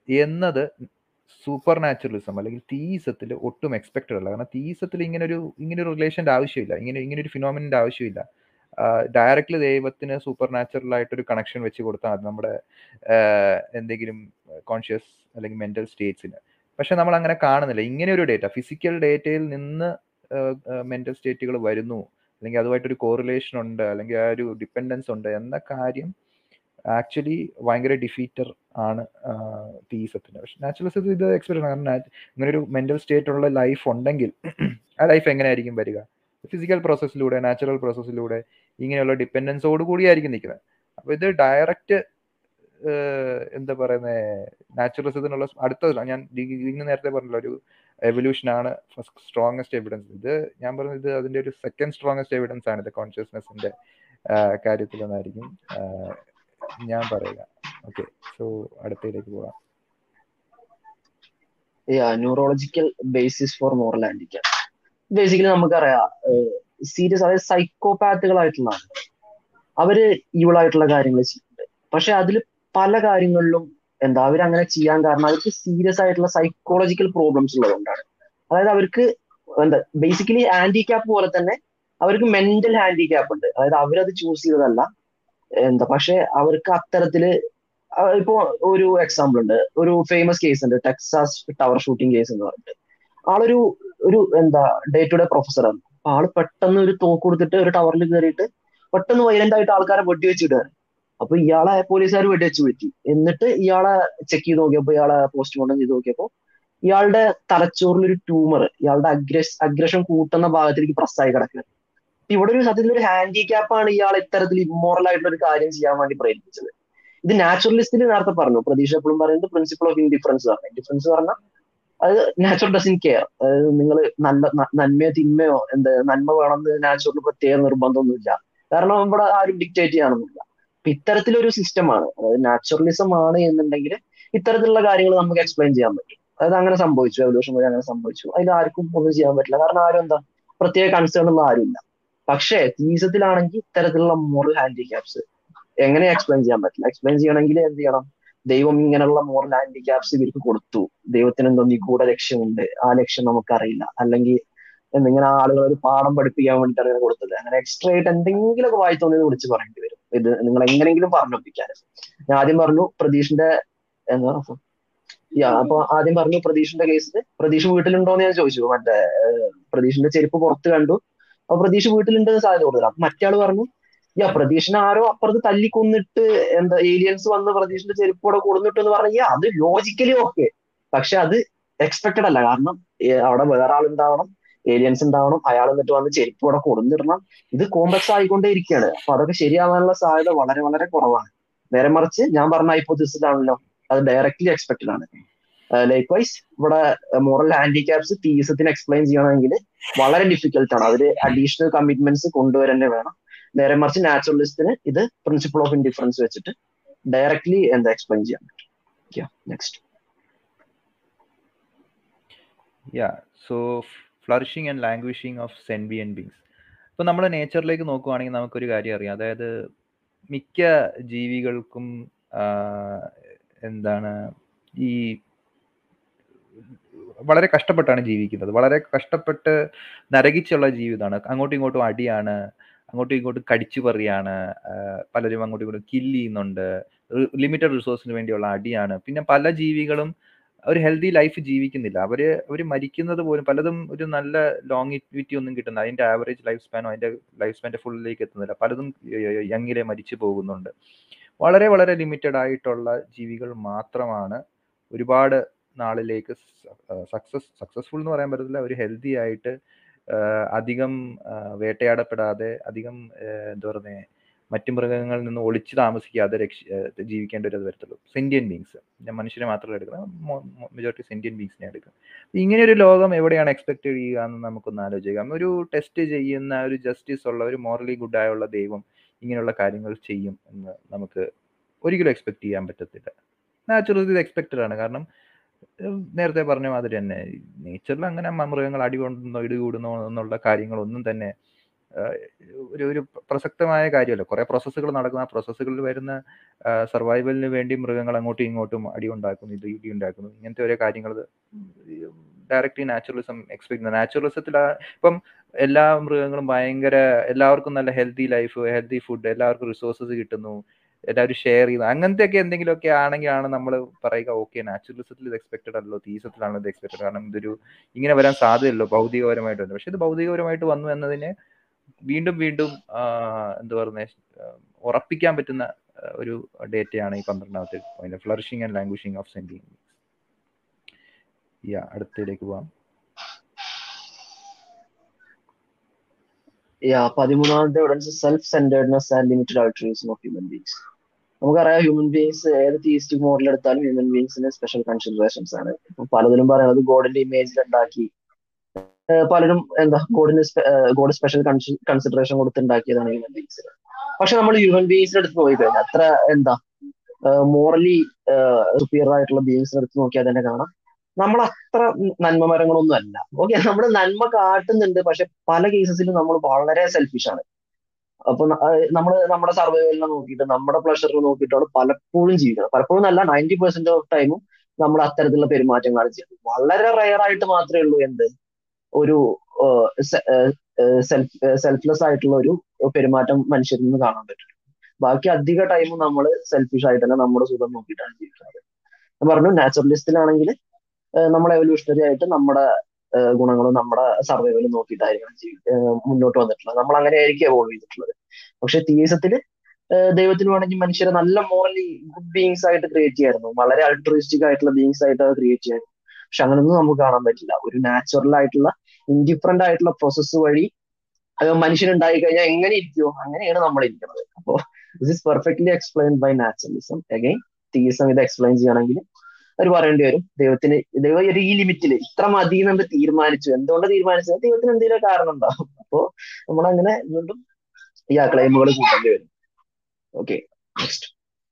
എന്നത് സൂപ്പർ നാച്ചുറലിസം അല്ലെങ്കിൽ തീസത്തിൽ ഒട്ടും എക്സ്പെക്റ്റഡ് അല്ല കാരണം തീസത്തിൽ ഇങ്ങനെ ഒരു ഇങ്ങനെ ഒരു റിലേഷൻ്റെ ആവശ്യമില്ല ഇങ്ങനെ ഇങ്ങനെ ഒരു ഫിനോമിനൻ്റെ ആവശ്യമില്ല ഡയറക്റ്റ്ലി ദൈവത്തിന് സൂപ്പർ നാച്ചുറൽ ആയിട്ടൊരു കണക്ഷൻ വെച്ച് കൊടുത്താൽ അത് നമ്മുടെ ആഹ് എന്തെങ്കിലും കോൺഷ്യസ് അല്ലെങ്കിൽ മെന്റൽ സ്റ്റേറ്റ്സിന് പക്ഷെ നമ്മൾ അങ്ങനെ കാണുന്നില്ല ഇങ്ങനെ ഒരു ഡേറ്റ ഫിസിക്കൽ ഡേറ്റയിൽ നിന്ന് മെന്റൽ സ്റ്റേറ്റുകൾ വരുന്നു അല്ലെങ്കിൽ അതുമായിട്ടൊരു കോറിലേഷൻ ഉണ്ട് അല്ലെങ്കിൽ ആ ഒരു ഡിപ്പെൻഡൻസ് ഉണ്ട് എന്ന കാര്യം ആക്ച്വലി ഭയങ്കര ഡിഫീറ്റർ ആണ് തീസത്തിന് പക്ഷെ നാച്ചുറലിസത്തിൽ ഇത് എക്സ്പെക്ട് കാരണം nat- ഇങ്ങനെ ഒരു മെന്റൽ സ്റ്റേറ്റ് ഉള്ള ലൈഫ് ഉണ്ടെങ്കിൽ ആ ലൈഫ് എങ്ങനെയായിരിക്കും വരിക ഫിസിക്കൽ പ്രോസസ്സിലൂടെ നാച്ചുറൽ പ്രോസസ്സിലൂടെ ഇങ്ങനെയുള്ള ഡിപ്പെൻഡൻസോട് കൂടിയായിരിക്കും നിൽക്കുന്നത് അപ്പൊ ഇത് ഡയറക്റ്റ് എന്താ പറയുന്നത് നാച്ചുറലിസത്തിനുള്ള അടുത്ത ഞാൻ ഇന്ന് നേരത്തെ പറഞ്ഞല്ലോ ഒരു എവല്യൂഷൻ ആണ് ഫസ്റ്റ് സ്ട്രോങ്ങസ്റ്റ് എവിഡൻസ് ഇത് ഞാൻ പറഞ്ഞത് ഇത് അതിന്റെ ഒരു സെക്കൻഡ് സ്ട്രോങ്ങസ്റ്റ് എവിഡൻസ് ആണ് ഇത് കോൺഷ്യസ്നെസിന്റെ കാര്യത്തിൽ എന്നായിരിക്കും ആഹ് ഞാൻ പറയുക ഓക്കെ സോ അടുത്തയിലേക്ക് പോകാം neurological basis for moral handicap basically നമുക്കറിയാം സീരിയസ് അതായത് സൈക്കോപാത്തുകളായിട്ടുള്ള ആളുകൾ അവര് evil ആയിട്ടുള്ള കാര്യങ്ങൾ ചെയ്യുന്നുണ്ട് പക്ഷെ അതിൽ പല കാര്യങ്ങളിലും എന്താ അവർ അങ്ങനെ ചെയ്യാൻ കാരണം അവർക്ക് സീരിയസ് ആയിട്ടുള്ള സൈക്കോളജിക്കൽ പ്രോബ്ലംസ് ഉള്ളതുകൊണ്ടാണ് അതായത് അവർക്ക് എന്താ ബേസിക്കലി ഹാൻഡിക്യാപ്പ് പോലെ തന്നെ അവർക്ക് മെന്റൽ ഹാൻഡിക്യാപ്പ് ഉണ്ട് അതായത് അവരത് ചൂസ് ചെയ്തതല്ല എന്താ പക്ഷെ അവർക്ക് അത്തരത്തില് ആ, ഇപ്പോ ഒരു എക്സാമ്പിൾ ഉണ്ട് ഒരു ഫേമസ് കേസ് ഉണ്ട് ടെക്സാസ് ടവർ ഷൂട്ടിംഗ് കേസ് എന്ന് പറഞ്ഞിട്ട് ആളൊരു ഒരു എന്താ ഡേ ടു ഡേ പ്രൊഫസറാണ് അപ്പൊ ആള് പെട്ടെന്ന് ഒരു തോക്ക് കൊടുത്തിട്ട് ഒരു ടവറിൽ കയറിയിട്ട് പെട്ടെന്ന് വയലന്റ് ആയിട്ട് ആൾക്കാരെ വെടിവെച്ചിടുകയാണ് അപ്പൊ ഇയാളെ പോലീസുകാർ വെടിവെച്ച് പറ്റി എന്നിട്ട് ഇയാളെ ചെക്ക് ചെയ്ത് നോക്കിയപ്പോ ഇയാളെ പോസ്റ്റ്മോർട്ടം ചെയ്ത് നോക്കിയപ്പോ ഇയാളുടെ തലച്ചോറിൽ ഒരു ട്യൂമർ ഇയാളുടെ അഗ്രസ് അഗ്രഷൻ കൂട്ടുന്ന ഭാഗത്തേക്ക് പ്രസ്സായി കിടക്കുകയാണ് ഇവിടെ ഒരു സത്യത്തിൽ ഒരു ഹാൻഡിക്യാപ്പ് ആണ് ഇയാൾ ഇത്തരത്തിൽ ഇമ്മോറൽ ആയിട്ടുള്ള ഒരു കാര്യം ചെയ്യാൻ വേണ്ടി പ്രേരിപ്പിച്ചത് ഇത് നാച്ചുറലിസ്റ്റിൽ നേരത്തെ പറഞ്ഞു പ്രതീക്ഷ എപ്പോഴും പറയുന്നത് പ്രിൻസിപ്പിൾ ഓഫ് ഇൻഡിഫറൻസ് പറഞ്ഞു ഇൻഡിഫറൻസ് പറഞ്ഞാൽ അത് നാച്ചുറൽ ഡസിൻ കെയർ അതായത് നിങ്ങൾ നല്ല ന- നന്മയോ തിന്മയോ എന്ത് നന്മ വേണമെന്ന് നാച്ചുറൽ പ്രത്യേക നിർബന്ധമൊന്നുമില്ല കാരണം ഇവിടെ ആരും ഡിക്റ്റേറ്റ് ചെയ്യാനൊന്നുമില്ല അപ്പൊ ഇത്തരത്തിലൊരു സിസ്റ്റമാണ് അതായത് നാച്ചുറലിസം ആണ് എന്നുണ്ടെങ്കിൽ ഇത്തരത്തിലുള്ള കാര്യങ്ങൾ നമുക്ക് എക്സ്പ്ലെയിൻ ചെയ്യാൻ പറ്റും അതായത് അങ്ങനെ സംഭവിച്ചു എവല്യൂഷൻ വഴി അങ്ങനെ സംഭവിച്ചു അതിൽ ആർക്കും ഒന്നും ചെയ്യാൻ പറ്റില്ല കാരണം ആരും എന്താ പ്രത്യേക കൺസേൺ ഉള്ള ആരുമില്ല പക്ഷേ തീസത്തിലാണെങ്കിൽ ഇത്തരത്തിലുള്ള മോറൽ ഹാൻഡിക്യാപ്സ് എങ്ങനെ എക്സ്പ്ലെയിൻ ചെയ്യാൻ പറ്റില്ല എക്സ്പ്ലെയിൻ ചെയ്യണമെങ്കിൽ എന്ത് ചെയ്യണം ദൈവം ഇങ്ങനെയുള്ള മോറൽ ഹാൻഡിക്യാപ്സ് ഇവർക്ക് കൊടുത്തു ദൈവത്തിന് എന്തോ നിഗൂഢ ലക്ഷ്യമുണ്ട് ആ ലക്ഷ്യം നമുക്കറിയില്ല അല്ലെങ്കിൽ എന്തിങ്ങനെ ആളുകൾ ഒരു പാഠം പഠിപ്പിക്കാൻ വേണ്ടിയിട്ടാണ് ഇങ്ങനെ കൊടുത്തത് അങ്ങനെ എക്സ്ട്രാ ആയിട്ട് എന്തെങ്കിലുമൊക്കെ വായി തോന്നിയത് വിളിച്ച് പറയേണ്ടി വരും ഇത് നിങ്ങൾ എങ്ങനെയെങ്കിലും പറഞ്ഞൊപ്പിക്കാൻ ഞാൻ ആദ്യം പറഞ്ഞു പ്രതീഷിന്റെ എന്താ യാ അപ്പൊ ആദ്യം പറഞ്ഞു പ്രതീഷിന്റെ കേസിൽ പ്രതീഷ് വീട്ടിലുണ്ടോ എന്ന് ഞാൻ ചോദിച്ചു മറ്റേ ഏഹ്, പ്രതീഷിന്റെ ചെരുപ്പ് പുറത്ത് കണ്ടു അപ്പൊ പ്രതീഷ് വീട്ടിലുണ്ട് സാധ്യത കൂടുതൽ അപ്പൊ മറ്റേ ആള് പറഞ്ഞു യാ പ്രതീഷിനെ ആരോ അപ്പുറത്ത് തല്ലി കൊന്നിട്ട് എന്താ ഏലിയൻസ് വന്ന് പ്രതീഷിന്റെ ചെരുപ്പോടെ കൊടുന്നിട്ട് എന്ന് പറഞ്ഞാൽ യാ അത് ലോജിക്കലി ഓക്കെ പക്ഷെ അത് എക്സ്പെക്ടഡ് അല്ല കാരണം ഏഹ്, അവിടെ വേറെ ആളുണ്ടാവണം ഏലിയൻസ് ഉണ്ടാവണം അയാൾ എന്നിട്ട് വന്ന് ചെരുപ്പോടെ കൊടുന്നിടണം ഇത് കോംപ്ലക്സ് ആയിക്കൊണ്ടേ ഇരിക്കുകയാണ് അപ്പൊ അതൊക്കെ ശരിയാവാനുള്ള സാധ്യത വളരെ വളരെ കുറവാണ് നേരെ മറിച്ച് ഞാൻ പറഞ്ഞ ഹൈപ്പോത്തിസിലാണല്ലോ അത് ഡയറക്ട്ലി എക്സ്പെക്ടഡ് ആണ് ലൈക്ക് വൈസ് ഇവിടെ മോറൽ ഹാൻഡിക്യാപ്സ് തീസത്തിന് എക്സ്പ്ലെയിൻ ചെയ്യണമെങ്കിൽ വളരെ ഡിഫിക്കൽട്ട് ആണ് അതിൽ അഡീഷണൽ കമ്മിറ്റ്മെന്റ്സ് കൊണ്ടുവരേണ്ടി വേണം നേരെ മറിച്ച് നാച്ചുറലിസ്റ്റിന് ഇത് പ്രിൻസിപ്പിൾ ഓഫ് ഇൻഡിഫറൻസ് വെച്ചിട്ട് ഡയറക്ട്ലി എന്താ എക്സ്പ്ലെയിൻ ചെയ്യാൻ പറ്റും next yeah so flourishing and languishing of sentient beings ഇപ്പോൾ നമ്മൾ നേച്ചറിലേക്ക് നോക്കുവാണെങ്കിൽ നമുക്കൊരു കാര്യം അറിയാം അതായത് മിക്ക ജീവികൾക്കും ആഹ്, എന്താണ് ഈ വളരെ കഷ്ടപ്പെട്ടാണ് ജീവിക്കുന്നത് വളരെ കഷ്ടപ്പെട്ട് നരകിച്ചുള്ള ജീവിതമാണ് അങ്ങോട്ടും ഇങ്ങോട്ടും അടിയാണ് അങ്ങോട്ടും ഇങ്ങോട്ടും കടിച്ചു പറിയാണ് ആഹ് പലരും അങ്ങോട്ടും ഇങ്ങോട്ടും കില്ല് ചെയ്യുന്നുണ്ട് ലിമിറ്റഡ് റിസോഴ്സിന് വേണ്ടിയുള്ള അടിയാണ് പിന്നെ പല ജീവികളും ഒരു ഹെൽത്തി ലൈഫ് ജീവിക്കുന്നില്ല അവര് അവര് മരിക്കുന്നത് പോലും പലതും ഒരു നല്ല ലോങ്ങിവിറ്റി ഒന്നും കിട്ടുന്നില്ല അതിന്റെ ആവറേജ് ലൈഫ് സ്പാനോ അതിന്റെ ലൈഫ് സ്പാൻ്റെ ഫുള്ളിലേക്ക് എത്തുന്നില്ല പലതും യങ്ങിലെ മരിച്ചു പോകുന്നുണ്ട് വളരെ വളരെ ലിമിറ്റഡ് ആയിട്ടുള്ള ജീവികൾ മാത്രമാണ് ഒരുപാട് നാളിലേക്ക് സക്സസ് സക്സസ്ഫുൾ എന്ന് പറയാൻ പറ്റത്തില്ല ഒരു ഹെൽത്തി ആയിട്ട് ആഹ് അധികം ആഹ് വേട്ടയാടപ്പെടാതെ അധികം ആഹ് എന്താ പറയുന്നത് മറ്റു മൃഗങ്ങളിൽ നിന്ന് ഒളിച്ചു താമസിക്കാതെ രക്ഷ ആഹ് ജീവിക്കേണ്ട ഒരു ഇത് വരത്തുള്ളൂ സെന്റിയൻ ബീങ്സ് ഞാൻ മനുഷ്യരെ മാത്രമല്ല എടുക്കുന്നത് മെജോറിറ്റി സെന്റിയൻ ബീങ്സിനെ എടുക്കും ഇങ്ങനെ ഒരു ലോകം എവിടെയാണ് എക്സ്പെക്ട് ചെയ്യുക എന്ന് നമുക്കൊന്ന് ആലോചിക്കാം ഒരു ടെസ്റ്റ് ചെയ്യുന്ന ഒരു ജസ്റ്റിസ് ഉള്ള ഒരു മോറലി ഗുഡ് ആയുള്ള ദൈവം ഇങ്ങനെയുള്ള കാര്യങ്ങൾ ചെയ്യും എന്ന് നമുക്ക് ഒരിക്കലും എക്സ്പെക്ട് ചെയ്യാൻ പറ്റത്തില്ല നാച്ചുറൽ ഇത് എക്സ്പെക്റ്റഡ് ആണ് കാരണം ഉം, നേരത്തെ പറഞ്ഞ മാതിരി തന്നെ നേച്ചറിൽ അങ്ങനെ മ- മൃഗങ്ങൾ അടി കൊണ്ടുന്നോ ഇടി കൂടുന്നോ എന്നുള്ള കാര്യങ്ങളൊന്നും തന്നെ ഒരു ഒരു പ്രസക്തമായ കാര്യമല്ല കുറെ പ്രോസസ്സുകൾ നടക്കുന്ന ആ പ്രോസസ്സുകളിൽ വരുന്ന സർവൈവലിന് വേണ്ടി മൃഗങ്ങൾ അങ്ങോട്ടും ഇങ്ങോട്ടും അടി ഉണ്ടാക്കുന്നു ഇത് ഇടി ഉണ്ടാക്കുന്നു ഇങ്ങനത്തെ ഓരോ കാര്യങ്ങൾ ഡയറക്റ്റ്ലി നാച്ചുറലിസം എക്സ്പെക്ട് ചെയ്യുന്നത് നാച്ചുറലിസത്തിൽ ഇപ്പം എല്ലാ മൃഗങ്ങളും ഭയങ്കര എല്ലാവർക്കും നല്ല ഹെൽത്തി ലൈഫ് ഹെൽത്തി ഫുഡ് എല്ലാവർക്കും റിസോഴ്സസ് കിട്ടുന്നു എല്ലാവരും ഷെയർ ചെയ്യുന്നു അങ്ങനത്തെ ഒക്കെ എന്തെങ്കിലുമൊക്കെ ആണെങ്കിലാണ് നമ്മൾ പറയുക ഓക്കെ നാച്ചുറലിസത്തിൽ ഇത് എക്സ്പെക്റ്റഡ് അല്ലോ തീസത്തിലാണ് ഇത് എക്സ്പെക്റ്റഡ് കാരണം ഇതൊരു ഇങ്ങനെ വരാൻ സാധ്യതയല്ലോ ഭൗതികപരമായിട്ട് വന്നു പക്ഷെ ഇത് ഭൗതികപരമായിട്ട് വന്നു എന്നതിനെ വീണ്ടും വീണ്ടും എന്താ പറയുന്നത് ഉറപ്പിക്കാൻ പറ്റുന്ന ഒരു ഡേറ്റയാണ് ഈ പന്ത്രണ്ടാമത്തെ point flourishing and languishing of sentient yeah അടുത്തയിലേക്ക് പോവാം യാ പതിമൂന്നാമത്തെ evidence self centeredness and limited altruism of human beings നമുക്കറിയാം ഹ്യൂമൻ ബീങ്സ് ഏത് തീസ്റ്റിക് മോഡൽ എടുത്താലും ഹ്യൂമൻ ബീങ്സിന് സ്പെഷ്യൽ കൺസിഡറേഷൻസ് ആണ് ഇപ്പൊ പലതിലും പറയുന്നത് ഗോഡിന്റെ ഇമേജിൽ ഉണ്ടാക്കി പലരും എന്താ ഗോഡിന് ഗോഡ് സ്പെഷ്യൽ കൺസിഡറേഷൻ കൊടുത്തുണ്ടാക്കിയതാണ് ഹ്യൂമൻ ബീങ്സിന് പക്ഷെ നമ്മൾ ഹ്യൂമൻ ബീങ്സിന്റെ അടുത്ത് പോയി കഴിഞ്ഞാൽ അത്ര എന്താ മോറലി സുപ്പീരിയർ ആയിട്ടുള്ള ബീങ്സിന്റെ അടുത്ത് നോക്കിയാൽ തന്നെ കാണാം നമ്മൾ അത്ര നന്മ മരങ്ങളൊന്നും അല്ല ഓക്കെ നമ്മൾ നന്മ കാട്ടുന്നുണ്ട് പക്ഷെ പല കേസസിലും നമ്മൾ വളരെ സെൽഫിഷ് ആണ് അപ്പൊ നമ്മൾ നമ്മുടെ സർവൈവലിനെ നോക്കിയിട്ട് നമ്മുടെ പ്ലഷറിനെ നോക്കിയിട്ടാണ് പലപ്പോഴും ജീവിക്കുന്നത് പലപ്പോഴും അല്ല നയൻറ്റി പെർസെന്റ് ഓഫ് ടൈമും നമ്മൾ അത്തരത്തിലുള്ള പെരുമാറ്റങ്ങൾ ചെയ്യുന്നത് വളരെ റയർ ആയിട്ട് മാത്രമേ ഉള്ളൂ എന്ത് ഒരു സെൽഫ് സെൽഫ്ലെസ് ആയിട്ടുള്ള ഒരു പെരുമാറ്റം മനുഷ്യരിൽ നിന്ന് കാണാൻ പറ്റും ബാക്കി അധിക ടൈമും നമ്മൾ സെൽഫിഷ് ആയിട്ട് തന്നെ നമ്മുടെ സുഖം നോക്കിയിട്ടാണ് ജീവിക്കുന്നത് ഞാൻ പറഞ്ഞു നാച്ചുറലിസ്റ്റിലാണെങ്കിൽ നമ്മൾ എവല്യൂഷണറി ആയിട്ട് നമ്മുടെ ഗുണങ്ങളും നമ്മുടെ സർവൈവലും നോക്കിയിട്ടായിരിക്കണം ജീവി മുന്നോട്ട് വന്നിട്ടുള്ളത് നമ്മൾ അങ്ങനെ ആയിരിക്കും എവോൾവ് ചെയ്തിട്ടുള്ളത് പക്ഷെ തീസത്തില് ദൈവത്തിന് വേണമെങ്കിൽ മനുഷ്യരെ നല്ല മോറലി ഗുഡ് ബീങ്സ് ആയിട്ട് ക്രിയേറ്റ് ചെയ്യായിരുന്നു വളരെ അൾട്രിസ്റ്റിക് ആയിട്ടുള്ള ബീങ്സ് ആയിട്ട് അത് ക്രിയേറ്റ് ചെയ്യായിരുന്നു പക്ഷെ അങ്ങനൊന്നും നമുക്ക് കാണാൻ പറ്റില്ല ഒരു നാച്ചുറൽ ആയിട്ടുള്ള ഇൻഡിഫറന്റ് ആയിട്ടുള്ള പ്രോസസ്സ് വഴി മനുഷ്യനുണ്ടായി കഴിഞ്ഞാൽ എങ്ങനെ ഇരിക്കുമോ അങ്ങനെയാണ് നമ്മൾ ഇരിക്കുന്നത് അപ്പോ this is perfectly explain by naturalism again theism ഇത് എക്സ്പ്ലെയിൻ ചെയ്യണമെങ്കിൽ അവർ പറയേണ്ടി വരും ദൈവത്തിന് ദൈവം ഒരു ഈ ലിമിറ്റിൽ ഇത്ര മതി എന്ന് തീരുമാനിച്ചു എന്തുകൊണ്ട് തീരുമാനിച്ചത് ദൈവത്തിന് എന്തെങ്കിലും കാരണം ഉണ്ടാവും അപ്പോ നമ്മൾ അങ്ങനെ വീണ്ടും ഈ ആ ക്ലൈമുകൾ കൂട്ടേണ്ടി വരും ഓക്കെ നെക്സ്റ്റ്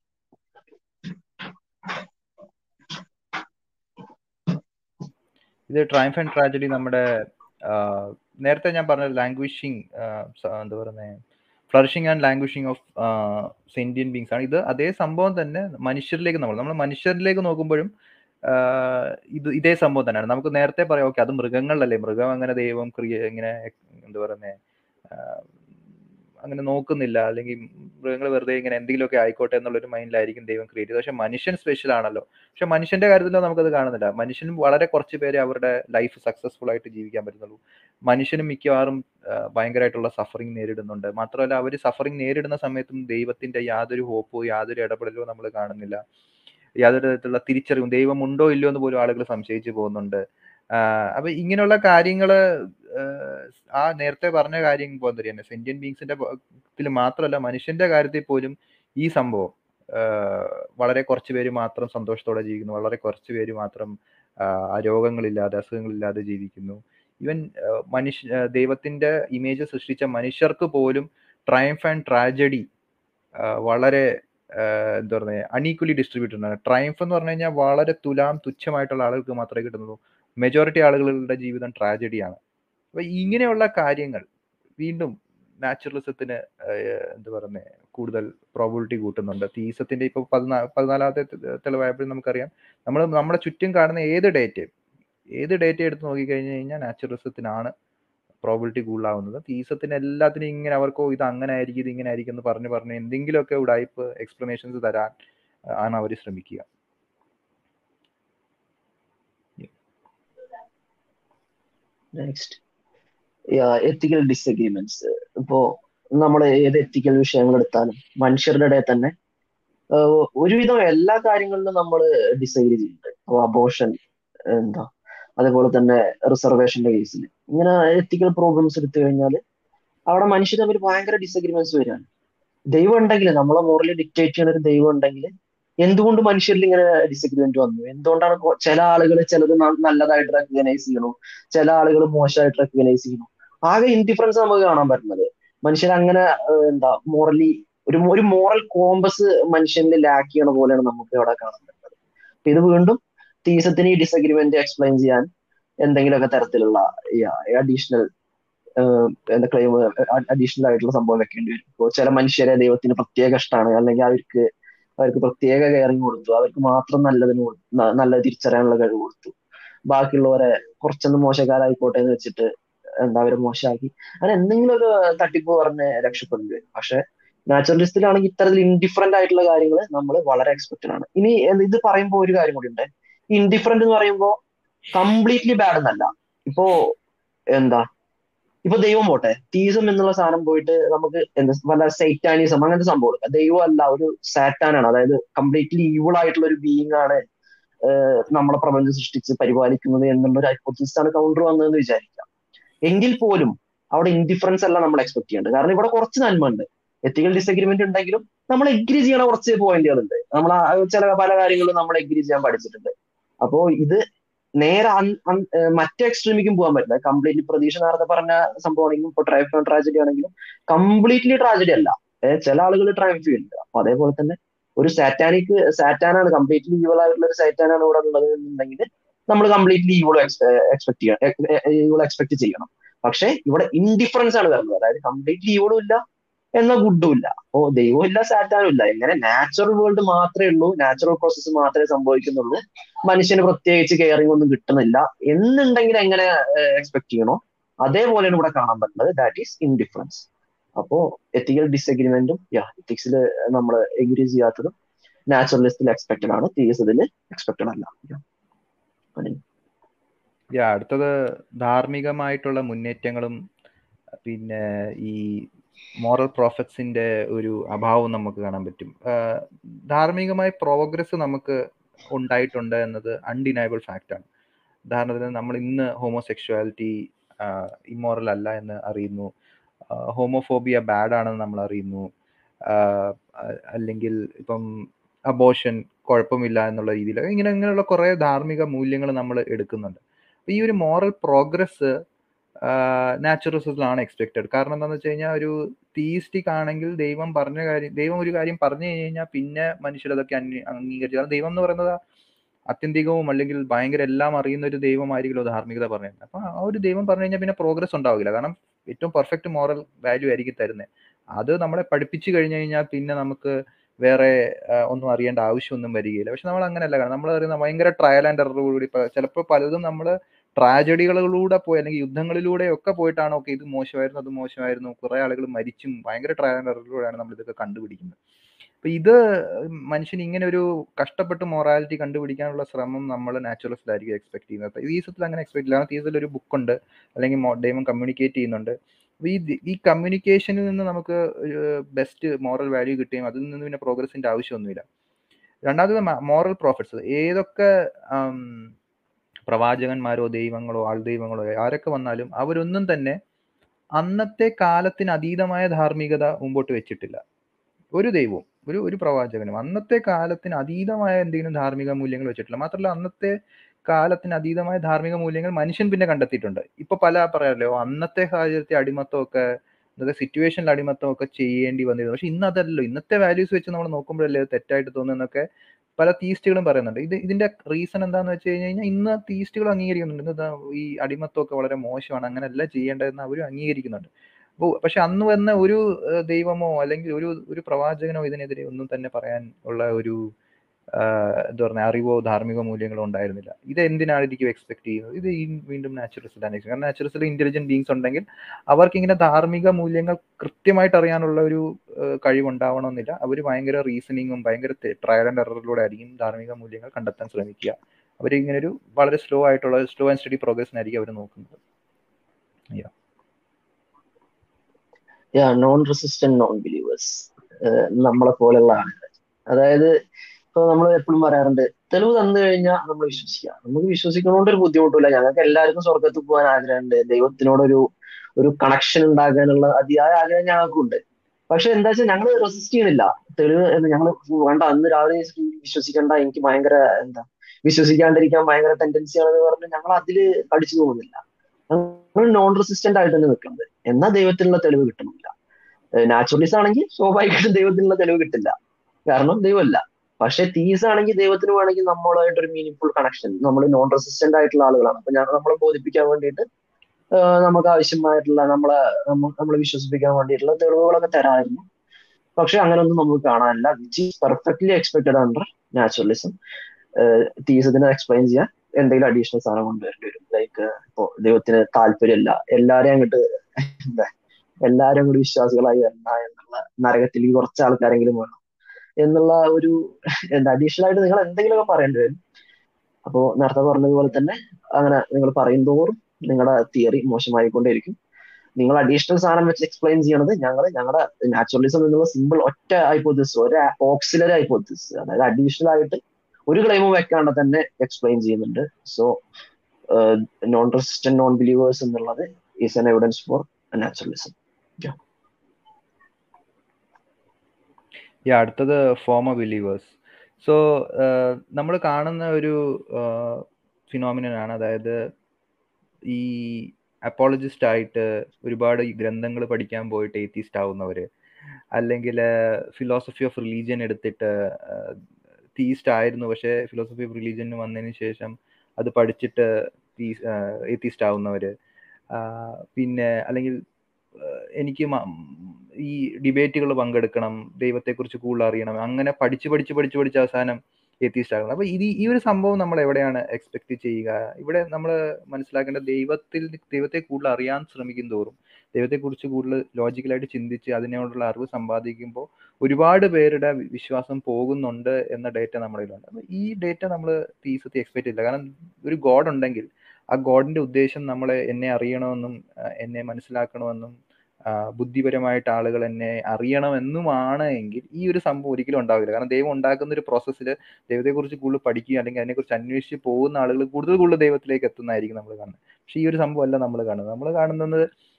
ഇത് ട്രയംഫ് ആൻഡ് ട്രാജഡി നമ്മുടെ നേരത്തെ ഞാൻ പറഞ്ഞ ലാംഗ്വേജിങ് എന്താ പറയുന്നത് flourishing and languishing of sentient beings ആണ് ഇത് അതേ സംഭവം തന്നെ മനുഷ്യരിലേക്ക് നമ്മൾ നമ്മൾ മനുഷ്യരിലേക്ക് നോക്കുമ്പോഴും ഇത് ഇതേ സംഭവം തന്നെയാണ് നമുക്ക് നേരത്തെ പറയാം ഓക്കെ അത് മൃഗങ്ങളിലല്ലേ മൃഗം അങ്ങനെ ദൈവം ക്രിയ ഇങ്ങനെ എന്താ പറയുന്നത് അങ്ങനെ നോക്കുന്നില്ല അല്ലെങ്കിൽ മൃഗങ്ങൾ വെറുതെ ഇങ്ങനെ എന്തെങ്കിലുമൊക്കെ ആയിക്കോട്ടെ എന്നുള്ളൊരു മൈൻഡിലായിരിക്കും ദൈവം ക്രിയേറ്റ് ചെയ്തത് പക്ഷെ മനുഷ്യൻ സ്പെഷ്യൽ ആണല്ലോ പക്ഷെ മനുഷ്യന്റെ കാര്യത്തിൽ നമുക്കത് കാണുന്നില്ല മനുഷ്യനും വളരെ കുറച്ച് പേരെ അവരുടെ ലൈഫ് സക്സസ്ഫുൾ ആയിട്ട് ജീവിക്കാൻ പറ്റുന്നുള്ളൂ മനുഷ്യനും മിക്കവാറും ഭയങ്കരമായിട്ടുള്ള സഫറിങ് നേരിടുന്നുണ്ട് മാത്രമല്ല അവർ സഫറിങ് നേരിടുന്ന സമയത്തും ദൈവത്തിന്റെ യാതൊരു ഹോപ്പോ യാതൊരു ഇടപെടലോ നമ്മൾ കാണുന്നില്ല യാതൊരു തരത്തിലുള്ള തിരിച്ചറിവും ദൈവം ഉണ്ടോ ഇല്ലയോ എന്ന് പോലും ആളുകൾ സംശയിച്ചു പോകുന്നുണ്ട് അപ്പൊ ഇങ്ങനെയുള്ള കാര്യങ്ങള് ആ നേരത്തെ പറഞ്ഞ കാര്യം പോലെ തന്നെ സെന്റിയൻ ബീങ്സിന്റെ ഇതിൽ മാത്രമല്ല മനുഷ്യന്റെ കാര്യത്തിൽ പോലും ഈ സംഭവം വളരെ കുറച്ച് പേര് മാത്രം സന്തോഷത്തോടെ ജീവിക്കുന്നു വളരെ കുറച്ച് പേര് മാത്രം രോഗങ്ങളില്ലാതെ അസുഖങ്ങളില്ലാതെ ജീവിക്കുന്നു ഈവൻ മനുഷ്യ ദൈവത്തിന്റെ ഇമേജ് സൃഷ്ടിച്ച മനുഷ്യർക്ക് പോലും ട്രയംഫ് ആൻഡ് ട്രാജഡി വളരെ എന്താ പറയുക അൺഈക്വലി ഡിസ്ട്രിബ്യൂട്ടഡ് ആണ് ട്രയംഫ് എന്ന് പറഞ്ഞു കഴിഞ്ഞാൽ വളരെ തുലാം തുച്ഛമായിട്ടുള്ള ആളുകൾക്ക് മാത്രമേ കിട്ടുന്നുള്ളൂ മെജോറിറ്റി ആളുകളുടെ ജീവിതം ട്രാജഡിയാണ് അപ്പൊ ഇങ്ങനെയുള്ള കാര്യങ്ങൾ വീണ്ടും നാച്ചുറലിസത്തിന് എന്താ പറയുന്നത് കൂടുതൽ പ്രോബിലിറ്റി കൂട്ടുന്നുണ്ട് തീസത്തിന്റെ ഇപ്പൊ പതിനാ പതിനാലാമത്തെ തെളിവായപ്പോഴും നമുക്കറിയാം നമ്മൾ നമ്മുടെ ചുറ്റും കാണുന്ന ഏത് ഡേറ്റയും ഏത് ഡേറ്റ എടുത്ത് നോക്കിക്കഴിഞ്ഞ് കഴിഞ്ഞാൽ നാച്ചുറലിസത്തിനാണ് പ്രോബിലിറ്റി കൂടുതലാവുന്നത് തീസത്തിന് എല്ലാത്തിനും ഇങ്ങനെ അവർക്കോ ഇത് അങ്ങനെ ആയിരിക്കും ഇത് ഇങ്ങനെ ആയിരിക്കും എന്ന് പറഞ്ഞു പറഞ്ഞ് എന്തെങ്കിലുമൊക്കെ ഉടായ്പ് എക്സ്പ്ലനേഷൻസ് തരാൻ ആണ് അവർ ശ്രമിക്കുക നെക്സ്റ്റ് എത്തിക്കൽ ഡിസഗ്രിമെന്റ്സ് ഇപ്പോ നമ്മൾ ഏത് എത്തിക്കൽ വിഷയങ്ങൾ എടുത്താലും മനുഷ്യരുടെ ഇടയിൽ തന്നെ ഒരുവിധം എല്ലാ കാര്യങ്ങളിലും നമ്മൾ ഡിസൈഡ് ചെയ്യുന്നുണ്ട് അപ്പോൾ അബോഷൻ എന്താ അതേപോലെ തന്നെ റിസർവേഷന്റെ കേസിൽ ഇങ്ങനെ എത്തിക്കൽ പ്രോബ്ലംസ് എടുത്തു കഴിഞ്ഞാൽ അവിടെ മനുഷ്യർ തമ്മിൽ ഭയങ്കര ഡിസഗ്രിമെന്റ്സ് വരികയാണ് ദൈവം ഉണ്ടെങ്കിൽ നമ്മളെ മോറലി ഡിക്റ്റേറ്റ് ചെയ്യുന്ന ഒരു ദൈവം ഉണ്ടെങ്കിൽ എന്തുകൊണ്ട് മനുഷ്യരിൽ ഇങ്ങനെ ഡിസഗ്രിമെന്റ് വന്നു എന്തുകൊണ്ടാണ് ചില ആളുകൾ ചിലത് നല്ലതായിട്ട് റെക്കഗ്നൈസ് ചെയ്യണു ചില ആളുകൾ മോശമായിട്ട് റെക്കഗ്നൈസ് ചെയ്യണു ആകെ ഇൻഡിഫറൻസ് നമുക്ക് കാണാൻ പറ്റുന്നത് മനുഷ്യർ അങ്ങനെ എന്താ മോറലി ഒരു ഒരു മോറൽ കോമ്പസ് മനുഷ്യനിൽ ലാക്ക് ചെയ്യണ പോലെയാണ് നമുക്ക് ഇവിടെ കാണാൻ പറ്റുന്നത് ഇത് വീണ്ടും തീസത്തിന് ഈ ഡിസഗ്രിമെന്റ് എക്സ്പ്ലെയിൻ ചെയ്യാൻ എന്തെങ്കിലുമൊക്കെ തരത്തിലുള്ള അഡീഷണൽ എന്താ ക്ലെയിം അഡീഷണൽ ആയിട്ടുള്ള സംഭവം വെക്കേണ്ടി വരും ഇപ്പോൾ ചില മനുഷ്യരെ ദൈവത്തിന് പ്രത്യേക ഇഷ്ടമാണ് അല്ലെങ്കിൽ അവർക്ക് അവർക്ക് പ്രത്യേക കെയറിങ് കൊടുത്തു അവർക്ക് മാത്രം നല്ലതിന് കൊടു- ന- നല്ല തിരിച്ചറിയാനുള്ള കഴിവ് കൊടുത്തു ബാക്കിയുള്ളവരെ കുറച്ചൊന്ന് മോശക്കാരായിക്കോട്ടെ എന്ന് വെച്ചിട്ട് എന്താ അവരെ മോശമാക്കി അങ്ങനെ എന്തെങ്കിലും ഒരു തട്ടിപ്പ് പറഞ്ഞ് രക്ഷപ്പെടേണ്ടി വരും പക്ഷെ നാച്ചുറലിസ്റ്റിലാണെങ്കിൽ ഇത്തരത്തിൽ ഇൻഡിഫറന്റ് ആയിട്ടുള്ള കാര്യങ്ങൾ നമ്മൾ വളരെ എക്സ്പെക്റ്റഡ് ആണ് ഇനി എന്ത് ഇത് പറയുമ്പോൾ ഒരു കാര്യം കൂടി ഉണ്ട് ഇൻഡിഫറന്റ് എന്ന് പറയുമ്പോൾ കംപ്ലീറ്റ്ലി ബാഡ് എന്നല്ല ഇപ്പോ എന്താ ഇപ്പൊ ദൈവം പോട്ടെ തീസം എന്നുള്ള സാധനം പോയിട്ട് നമുക്ക് എന്താ വല്ല സൈറ്റാനിസം അങ്ങനത്തെ സംഭവം എടുക്കാം ദൈവം അല്ല ഒരു സാറ്റാനാണ് അതായത് കംപ്ലീറ്റ്ലി ഈവിൾ ആയിട്ടുള്ള ഒരു ബീയിങ് ആണ് ഏഹ് നമ്മളെ പ്രപഞ്ചം സൃഷ്ടിച്ച് പരിപാലിക്കുന്നത് എന്നുള്ള ഒരു ഹൈപ്പോത്തിസിസ് ആണ് കൗണ്ടർ വന്നതെന്ന് വിചാരിക്കാം എങ്കിൽ പോലും അവിടെ ഇൻഡിഫറൻസ് അല്ല നമ്മൾ എക്സ്പെക്ട് ചെയ്യേണ്ടത് കാരണം ഇവിടെ കുറച്ച് നന്മ ഉണ്ട് എത്തിക്കൽ ഡിസഗ്രിമെന്റ് ഉണ്ടെങ്കിലും നമ്മൾ എഗ്രി ചെയ്യണ കുറച്ച് പോയിന്റുകളുണ്ട് നമ്മൾ ആ ചില പല കാര്യങ്ങളും നമ്മൾ എഗ്രി ചെയ്യാൻ പഠിച്ചിട്ടുണ്ട് അപ്പോ ഇത് നേരെ അൻ- അൻ- ഏഹ് മറ്റേ എക്സ്ട്രീമിക്കും പോകാൻ പറ്റില്ല കംപ്ലീറ്റ്ലി പ്രതീക്ഷ നേരത്തെ പറഞ്ഞ സംഭവമാണെങ്കിലും ഇപ്പൊ ട്രൈഫ് ട്രാജഡി ആണെങ്കിലും കംപ്ലീറ്റ്ലി ട്രാജഡി അല്ല ഏഹ് ചില ആളുകൾ ട്രൈംഫ് ചെയ്യുന്നുണ്ട് അപ്പൊ അതേപോലെ തന്നെ ഒരു സാറ്റാനിക് സാറ്റാനാണ് കംപ്ലീറ്റ്ലി ഈവൾ ആയിട്ടുള്ള ഒരു സാറ്റാനാണ് ഇവിടെ ഉള്ളത് എന്നുണ്ടെങ്കിൽ നമ്മൾ കംപ്ലീറ്റ്ലി ഈവൾ എക്സ്പെക്ട് ചെയ്യണം ഈവൾ എക്സ്പെക്ട് ചെയ്യണം പക്ഷെ ഇവിടെ ഇൻഡിഫറൻസ് ആണ് വരുന്നത് അതായത് കംപ്ലീറ്റ്ലി ഈവളും ഇല്ല എന്നാൽ ഗുഡും ഇല്ല അപ്പോ ദൈവവും ഇല്ല സാറ്റാനും ഇല്ല ഇങ്ങനെ നാച്ചുറൽ വേൾഡ് മാത്രമേ ഉള്ളൂ നാച്ചുറൽ പ്രോസസ്സ് മാത്രമേ സംഭവിക്കുന്നുള്ളൂ മനുഷ്യന് പ്രത്യേകിച്ച് കെയറിംഗ് ഒന്നും കിട്ടുന്നില്ല എന്നുണ്ടെങ്കിൽ എങ്ങനെ എക്സ്പെക്ട് ചെയ്യണോ അതേപോലെയാണ് ഇവിടെ കാണാൻ പറ്റുന്നത് ദാറ്റ് ഈസ് ഇൻഡിഫറൻസ് അപ്പോ എത്തിക്കൽ ഡിസഗ്രിമെന്റും യാ എത്തിക്സിൽ നമ്മൾ എഗ്രി ചെയ്യാത്തതും നാച്ചുറലിസ്റ്റിൽ എക്സ്പെക്റ്റഡ് ആണ് തീയസതിൽ എക്സ്പെക്റ്റഡ് അല്ല Yeah. അനിൽ. യാ അടുത്തത് ധാർമ്മികമായിട്ടുള്ള മുന്നേറ്റങ്ങളും പിന്നെ ഈ മോറൽ പ്രോഫറ്റ്സിന്റെ ഒരു അഭാവം നമുക്ക് കാണാൻ പറ്റും ആഹ് ധാർമ്മികമായ പ്രോഗ്രസ് നമുക്ക് ഉണ്ടായിട്ടുണ്ട് എന്നത് അൺഡിനയബിൾ ഫാക്റ്റ് ആണ് ഉദാഹരണത്തിന് നമ്മൾ ഇന്ന് ഹോമോസെക്ഷുവാലിറ്റി ഇമ്മോറൽ അല്ല എന്ന് അറിയുന്നു ഹോമോഫോബിയ ബാഡ് ആണെന്ന് നമ്മൾ അറിയുന്നു ആഹ് അ- അല്ലെങ്കിൽ ഇപ്പം അബോഷൻ കുഴപ്പമില്ല എന്നുള്ള രീതിയിൽ ഇങ്ങനെ ഇങ്ങനെയുള്ള കുറേ ധാർമ്മിക മൂല്യങ്ങൾ നമ്മൾ എടുക്കുന്നുണ്ട് അപ്പൊ ഈ ഒരു മോറൽ പ്രോഗ്രസ് നാച്ചുറലിസത്തിലാണ് എക്സ്പെക്റ്റഡ് കാരണം എന്താണെന്ന് വെച്ച് കഴിഞ്ഞാൽ ഒരു തീയിസ്റ്റിക് ആണെങ്കിൽ ദൈവം പറഞ്ഞ കാര്യം ദൈവം ഒരു കാര്യം പറഞ്ഞു കഴിഞ്ഞ് കഴിഞ്ഞാൽ പിന്നെ മനുഷ്യരതൊക്കെ അന്വ അംഗീകരിച്ചു കാരണം ദൈവം എന്ന് പറയുന്നത് അത്യന്തികവും അല്ലെങ്കിൽ ഭയങ്കര എല്ലാം അറിയുന്ന ഒരു ദൈവമായിരിക്കുമല്ലോ ധാർമ്മികത പറഞ്ഞത് അപ്പൊ ആ ഒരു ദൈവം പറഞ്ഞു കഴിഞ്ഞാൽ പിന്നെ പ്രോഗ്രസ് ഉണ്ടാവില്ല കാരണം ഏറ്റവും പെർഫെക്റ്റ് മോറൽ വാല്യൂ ആയിരിക്കും തരുന്നത് അത് നമ്മളെ പഠിപ്പിച്ചു കഴിഞ്ഞു കഴിഞ്ഞാൽ പിന്നെ നമുക്ക് വേറെ ആ, ഒന്നും അറിയേണ്ട ആവശ്യമൊന്നും വരികയില്ല പക്ഷെ നമ്മൾ അങ്ങനെയല്ല കാരണം നമ്മൾ അറിയുന്ന ഭയങ്കര ട്രയൽ ആൻഡ് എററോടുകൂടി ചിലപ്പോൾ പലതും നമ്മൾ ട്രാജഡികളിലൂടെ പോയി അല്ലെങ്കിൽ യുദ്ധങ്ങളിലൂടെ ഒക്കെ പോയിട്ടാണ് ഓക്കെ ഇത് മോശമായിരുന്നു അത് മോശമായിരുന്നു കുറെ ആളുകൾ മരിച്ചും ഭയങ്കര ട്രയൽ ആൻഡ് എററിലൂടെയാണ് നമ്മൾ ഇതൊക്കെ കണ്ടുപിടിക്കുന്നത് അപ്പൊ ഇത് മനുഷ്യൻ ഇങ്ങനെ ഒരു കഷ്ടപ്പെട്ട് മൊറാലിറ്റി കണ്ടുപിടിക്കാനുള്ള ശ്രമം നമ്മൾ നാച്ചുറലിസ്റ്റിലായിരിക്കും എക്സ്പെക്ട് ചെയ്യുന്നത് തീസത്തിൽ അങ്ങനെ എക്സ്പെക്ട് ചെയ്യില്ല തീസത്തിൽ ഒരു ബുക്കുണ്ട് അല്ലെങ്കിൽ മോ- ദൈവം കമ്മ്യൂണിക്കേറ്റ് ചെയ്യുന്നുണ്ട് അപ്പൊ ഈ ദി- ഈ കമ്മ്യൂണിക്കേഷനിൽ നിന്ന് നമുക്ക് ബെസ്റ്റ് മോറൽ വാല്യൂ കിട്ടുകയും അതിൽ നിന്ന് പിന്നെ പ്രോഗ്രസിന്റെ ആവശ്യമൊന്നുമില്ല രണ്ടാമത് മോറൽ പ്രോഫിറ്റ്സ് ഏതൊക്കെ ആം, പ്രവാചകന്മാരോ ദൈവങ്ങളോ ആൾ ദൈവങ്ങളോ ആരൊക്കെ വന്നാലും അവരൊന്നും തന്നെ അന്നത്തെ കാലത്തിന് അതീതമായ ധാർമ്മികത മുമ്പോട്ട് വെച്ചിട്ടില്ല ഒരു ദൈവവും ഒരു ഒരു പ്രവാചകനും അന്നത്തെ കാലത്തിന് അതീതമായ എന്തെങ്കിലും ധാർമ്മിക മൂല്യങ്ങൾ വെച്ചിട്ടില്ല മാത്രമല്ല അന്നത്തെ കാലത്തിന് അതീതമായ ധാർമ്മിക മൂല്യങ്ങൾ മനുഷ്യൻ പിന്നെ കണ്ടെത്തിയിട്ടുണ്ട് ഇപ്പൊ പല പറയാമല്ലോ അന്നത്തെ സാഹചര്യത്തിൽ അടിമത്തമൊക്കെ ഇന്നത്തെ സിറ്റുവേഷനിൽ അടിമത്തമൊക്കെ ചെയ്യേണ്ടി വന്നിരുന്നു പക്ഷെ ഇന്ന് അതല്ലല്ലോ ഇന്നത്തെ വാല്യൂസ് വെച്ച് നമ്മൾ നോക്കുമ്പോഴല്ലേ അത് തെറ്റായിട്ട് തോന്നുന്നൊക്കെ പല തീസ്റ്റുകളും പറയുന്നുണ്ട് ഇത് ഇതിന്റെ റീസൺ എന്താന്ന് വെച്ച് കഴിഞ്ഞ് കഴിഞ്ഞാൽ ഇന്ന് തീസ്റ്റുകൾ അംഗീകരിക്കുന്നുണ്ട് ഇന്ന് ദാ ഈ അടിമത്തമൊക്കെ വളരെ മോശമാണ് അങ്ങനെയല്ല ചെയ്യേണ്ടതെന്ന് അവരും അംഗീകരിക്കുന്നുണ്ട് അപ്പോൾ പക്ഷെ അന്ന് വന്ന ഒരു ഏഹ്, ദൈവമോ അല്ലെങ്കിൽ ഒരു ഒരു പ്രവാചകനോ ഇതിനെതിരെ ഒന്നും തന്നെ പറയാൻ ഉള്ള ഒരു ആഹ്, എന്താ പറയുക അറിവോ ധാർമ്മിക മൂല്യങ്ങളോ ഉണ്ടായിരുന്നില്ല ഇത് എന്തിനായിരിക്കും എക്സ്പെക്ട് ചെയ്യുന്നത് ഇത് ഈ വീണ്ടും നാച്ചുറലിസ്റ്റിലാണ് കാരണം നാച്ചുറലിസ്റ്റിൽ ഇന്റലിജന്റ് ബീങ്സ് ഉണ്ടെങ്കിൽ അവർക്ക് ഇങ്ങനെ ധാർമ്മിക മൂല്യങ്ങൾ കൃത്യമായിട്ട് അറിയാനുള്ള ഒരു ഏഹ്, കഴിവുണ്ടാവണമെന്നില്ല അവർ ഭയങ്കര റീസണിങ്ങും ഭയങ്കര ട്രയൽ ആൻഡ് എററിലൂടെ ആയിരിക്കും ധാർമ്മിക മൂല്യങ്ങൾ കണ്ടെത്താൻ ശ്രമിക്കുക അവർ ഇങ്ങനെ ഒരു വളരെ സ്ലോ ആയിട്ടുള്ള സ്ലോ ആൻഡ് സ്റ്റഡി പ്രോഗ്രസിനായിരിക്കും അവർ നോക്കുന്നത് Yeah. Yeah non resistant non believers നമ്മളെ പോലെയുള്ള ആളുകൾ അതായത് ഇപ്പൊ നമ്മൾ എപ്പോഴും പറയാറുണ്ട് തെളിവ് തന്നു കഴിഞ്ഞാൽ നമ്മൾ വിശ്വസിക്കാം നമുക്ക് വിശ്വസിക്കുന്നതുകൊണ്ട് ഒരു ബുദ്ധിമുട്ടില്ല ഞങ്ങൾക്ക് എല്ലാവർക്കും സ്വർഗത്തിൽ പോകാൻ ആഗ്രഹമുണ്ട് ദൈവത്തിനോടൊരു ഒരു കണക്ഷൻ ഉണ്ടാകാനുള്ള അതിയായ ആഗ്രഹം ഞങ്ങൾക്കുണ്ട് പക്ഷെ എന്താ വെച്ചാൽ ഞങ്ങൾ റെസിസ്റ്റ് ചെയ്യണില്ല തെളിവ് ഞങ്ങൾ വേണ്ട അന്ന് രാവിലെ വിശ്വസിക്കേണ്ട എനിക്ക് ഭയങ്കര എന്താ വിശ്വസിക്കാണ്ടിരിക്കാൻ ഭയങ്കര ടെൻഡൻസി ആണെന്ന് പറഞ്ഞ് ഞങ്ങൾ അതില് കടിച്ചു പോകുന്നില്ല ഞങ്ങൾ നോൺ റെസിസ്റ്റന്റ് ആയിട്ട് തന്നെ നിൽക്കുന്നത് എന്നാൽ ദൈവത്തിനുള്ള തെളിവ് കിട്ടുന്നില്ല നാച്ചുറലിസ്റ്റ് ആണെങ്കിൽ സ്വാഭാവികമായിട്ടും ദൈവത്തിനുള്ള തെളിവ് കിട്ടില്ല കാരണം ദൈവമല്ല പക്ഷെ തീസ് ആണെങ്കിൽ ദൈവത്തിന് വേണമെങ്കിൽ നമ്മളുമായിട്ട് ഒരു മീനിങ് ഫുൾ കണക്ഷൻ നമ്മൾ നോൺ റെസിസ്റ്റന്റ് ആയിട്ടുള്ള ആളുകളാണ് അപ്പൊ ഞങ്ങൾ നമ്മളെ ബോധിപ്പിക്കാൻ വേണ്ടിയിട്ട് നമുക്ക് ആവശ്യമായിട്ടുള്ള നമ്മളെ നമ്മളെ വിശ്വസിപ്പിക്കാൻ വേണ്ടിയിട്ടുള്ള തെളിവുകളൊക്കെ തരാമായിരുന്നു പക്ഷെ അങ്ങനെയൊന്നും നമുക്ക് കാണാനില്ല which is perfectly expected under naturalism തീസത്തിനെ എക്സ്പ്ലെയിൻ ചെയ്യാൻ എന്തെങ്കിലും അഡീഷണൽ സാധനം കൊണ്ടുവരേണ്ടി വരും ലൈക്ക് ഇപ്പോ ദൈവത്തിന് താല്പര്യമില്ല എല്ലാരെയും അങ്ങോട്ട് എന്താ എല്ലാരും അങ്ങോട്ട് വിശ്വാസികളായി വരണ്ട എന്നുള്ള നരകത്തിലേക്ക് കുറച്ച് ആൾക്കാരെങ്കിലും വേണം എന്നുള്ള ഒരു എന്താ അഡീഷണൽ ആയിട്ട് നിങ്ങൾ എന്തെങ്കിലുമൊക്കെ പറയേണ്ടി വരും അപ്പോ നേരത്തെ പറഞ്ഞതുപോലെ തന്നെ അങ്ങനെ നിങ്ങൾ പറയും തോറും നിങ്ങളുടെ തിയറി മോശമായിക്കൊണ്ടേയിരിക്കും നിങ്ങൾ അഡീഷണൽ സാധനം വെച്ച് എക്സ്പ്ലെയിൻ ചെയ്യണത് ഞങ്ങൾ ഞങ്ങളുടെ നാച്ചുറലിസം എന്നുള്ള സിമ്പിൾ ഒറ്റ ഹൈപ്പോത്തിസ് ഒരു ഓക്സിലറി ഹൈപ്പോത്തിസ് അതായത് അഡീഷണൽ ആയിട്ട് ഒരു ക്ലെയിമും വെക്കാണ്ട് തന്നെ എക്സ്പ്ലെയിൻ ചെയ്യുന്നുണ്ട് so non resistant non believers എന്നുള്ളത് is an evidence for naturalism അടുത്തത് ഫോമർ ബിലീവേഴ്സ് സോ നമ്മൾ കാണുന്ന ഒരു ഫിനോമിനാണ് അതായത് ഈ അപ്പോളജിസ്റ്റ് ആയിട്ട് ഒരുപാട് ഗ്രന്ഥങ്ങൾ പഠിക്കാൻ പോയിട്ട് എത്തിസ്റ്റ് ആവുന്നവർ അല്ലെങ്കിൽ ഫിലോസഫി ഓഫ് റിലീജിയൻ എടുത്തിട്ട് തീസ്റ്റ് ആയിരുന്നു പക്ഷേ ഫിലോസഫി ഓഫ് റിലീജിയന് വന്നതിന് ശേഷം അത് പഠിച്ചിട്ട് എത്തിസ്റ്റ് ആവുന്നവർ പിന്നെ അല്ലെങ്കിൽ എനിക്ക് ഈ ഡിബേറ്റുകൾ പങ്കെടുക്കണം ദൈവത്തെക്കുറിച്ച് കൂടുതൽ അറിയണം അങ്ങനെ പഠിച്ച് പഠിച്ച് പഠിച്ച് പഠിച്ച് അവസാനം എത്തിസ്റ്റ് ആകുന്നത് അപ്പൊ ഇത് ഈ ഒരു സംഭവം നമ്മൾ എവിടെയാണ് എക്സ്പെക്ട് ചെയ്യുക ഇവിടെ നമ്മൾ മനസ്സിലാക്കേണ്ട ദൈവത്തിൽ ദൈവത്തെ കൂടുതൽ അറിയാൻ ശ്രമിക്കും തോറും ദൈവത്തെക്കുറിച്ച് കൂടുതൽ ലോജിക്കലായിട്ട് ചിന്തിച്ച് അതിനോടുള്ള അറിവ് സമ്പാദിക്കുമ്പോൾ ഒരുപാട് പേരുടെ വിശ്വാസം പോകുന്നുണ്ട് എന്ന ഡേറ്റ നമ്മുടെ കയ്യിലുണ്ട് അപ്പൊ ഈ ഡേറ്റ നമ്മൾ തീസത്തി എക്സ്പെക്ട് ചെയ്യില്ല കാരണം ഒരു ഗോഡ് ഉണ്ടെങ്കിൽ ആ ഗോഡിന്റെ ഉദ്ദേശം നമ്മളെ എന്നെ അറിയണമെന്നും എന്നെ മനസ്സിലാക്കണമെന്നും ബുദ്ധിപരമായിട്ട് ആളുകൾ എന്നെ അറിയണമെന്നുമാണ് എങ്കിൽ ഈ ഒരു സംഭവം ഒരിക്കലും ഉണ്ടാവില്ല കാരണം ദൈവം ഉണ്ടാക്കുന്ന ഒരു പ്രോസസ്സിൽ ദൈവത്തെക്കുറിച്ച് കൂടുതൽ പഠിക്കുക അല്ലെങ്കിൽ അതിനെക്കുറിച്ച് അന്വേഷിച്ച് പോകുന്ന ആളുകൾ കൂടുതൽ കൂടുതൽ ദൈവത്തിലേക്ക് എത്തുന്നതായിരിക്കും നമ്മൾ കാണുന്നത് പക്ഷെ ഈ ഒരു സംഭവം അല്ല നമ്മൾ കാണുന്നത് നമ്മൾ കാണുന്നത്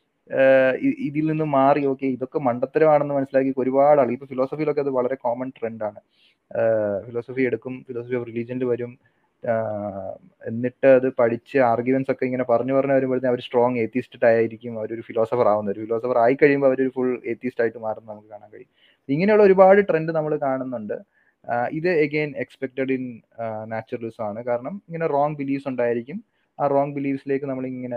ഇതിൽ നിന്ന് മാറി ഓക്കെ ഇതൊക്കെ മണ്ടത്തരമാണെന്ന് മനസ്സിലാക്കി ഒരുപാട് ആൾ ഇപ്പൊ ഫിലോസഫിയിലൊക്കെ അത് വളരെ കോമൺ ട്രെൻഡാണ് ഫിലോസഫി എടുക്കും ഫിലോസഫി ഓഫ് റിലീജിയനിൽ വരും എന്നിട്ട് അത് പഠിച്ച് ആർഗ്യുമെന്റ്സ് ഒക്കെ ഇങ്ങനെ പറഞ്ഞു പറഞ്ഞു വരുമ്പോഴത്തേക്കും അവർ സ്ട്രോങ് ഏത്തിസ്റ്റ് ആയിരിക്കും അവരൊരു ഫിലോസഫർ ആവുന്നത് ഒരു ഫിലോസഫർ ആയി കഴിയുമ്പോൾ അവരൊരു ഫുൾ ഏത്തിസ്റ്റ് ആയിട്ട് മാറുന്നത് നമുക്ക് കാണാൻ കഴിയും ഇങ്ങനെയുള്ള ഒരുപാട് ട്രെൻഡ് നമ്മൾ കാണുന്നുണ്ട് ഇത് എഗെയിൻ എക്സ്പെക്റ്റഡ് ഇൻ നാച്ചുറലിസം ആണ് കാരണം ഇങ്ങനെ റോങ് ബിലീഫ്സ് ഉണ്ടായിരിക്കും ആ റോങ് ബിലീഫ്സിലേക്ക് നമ്മൾ ഇങ്ങനെ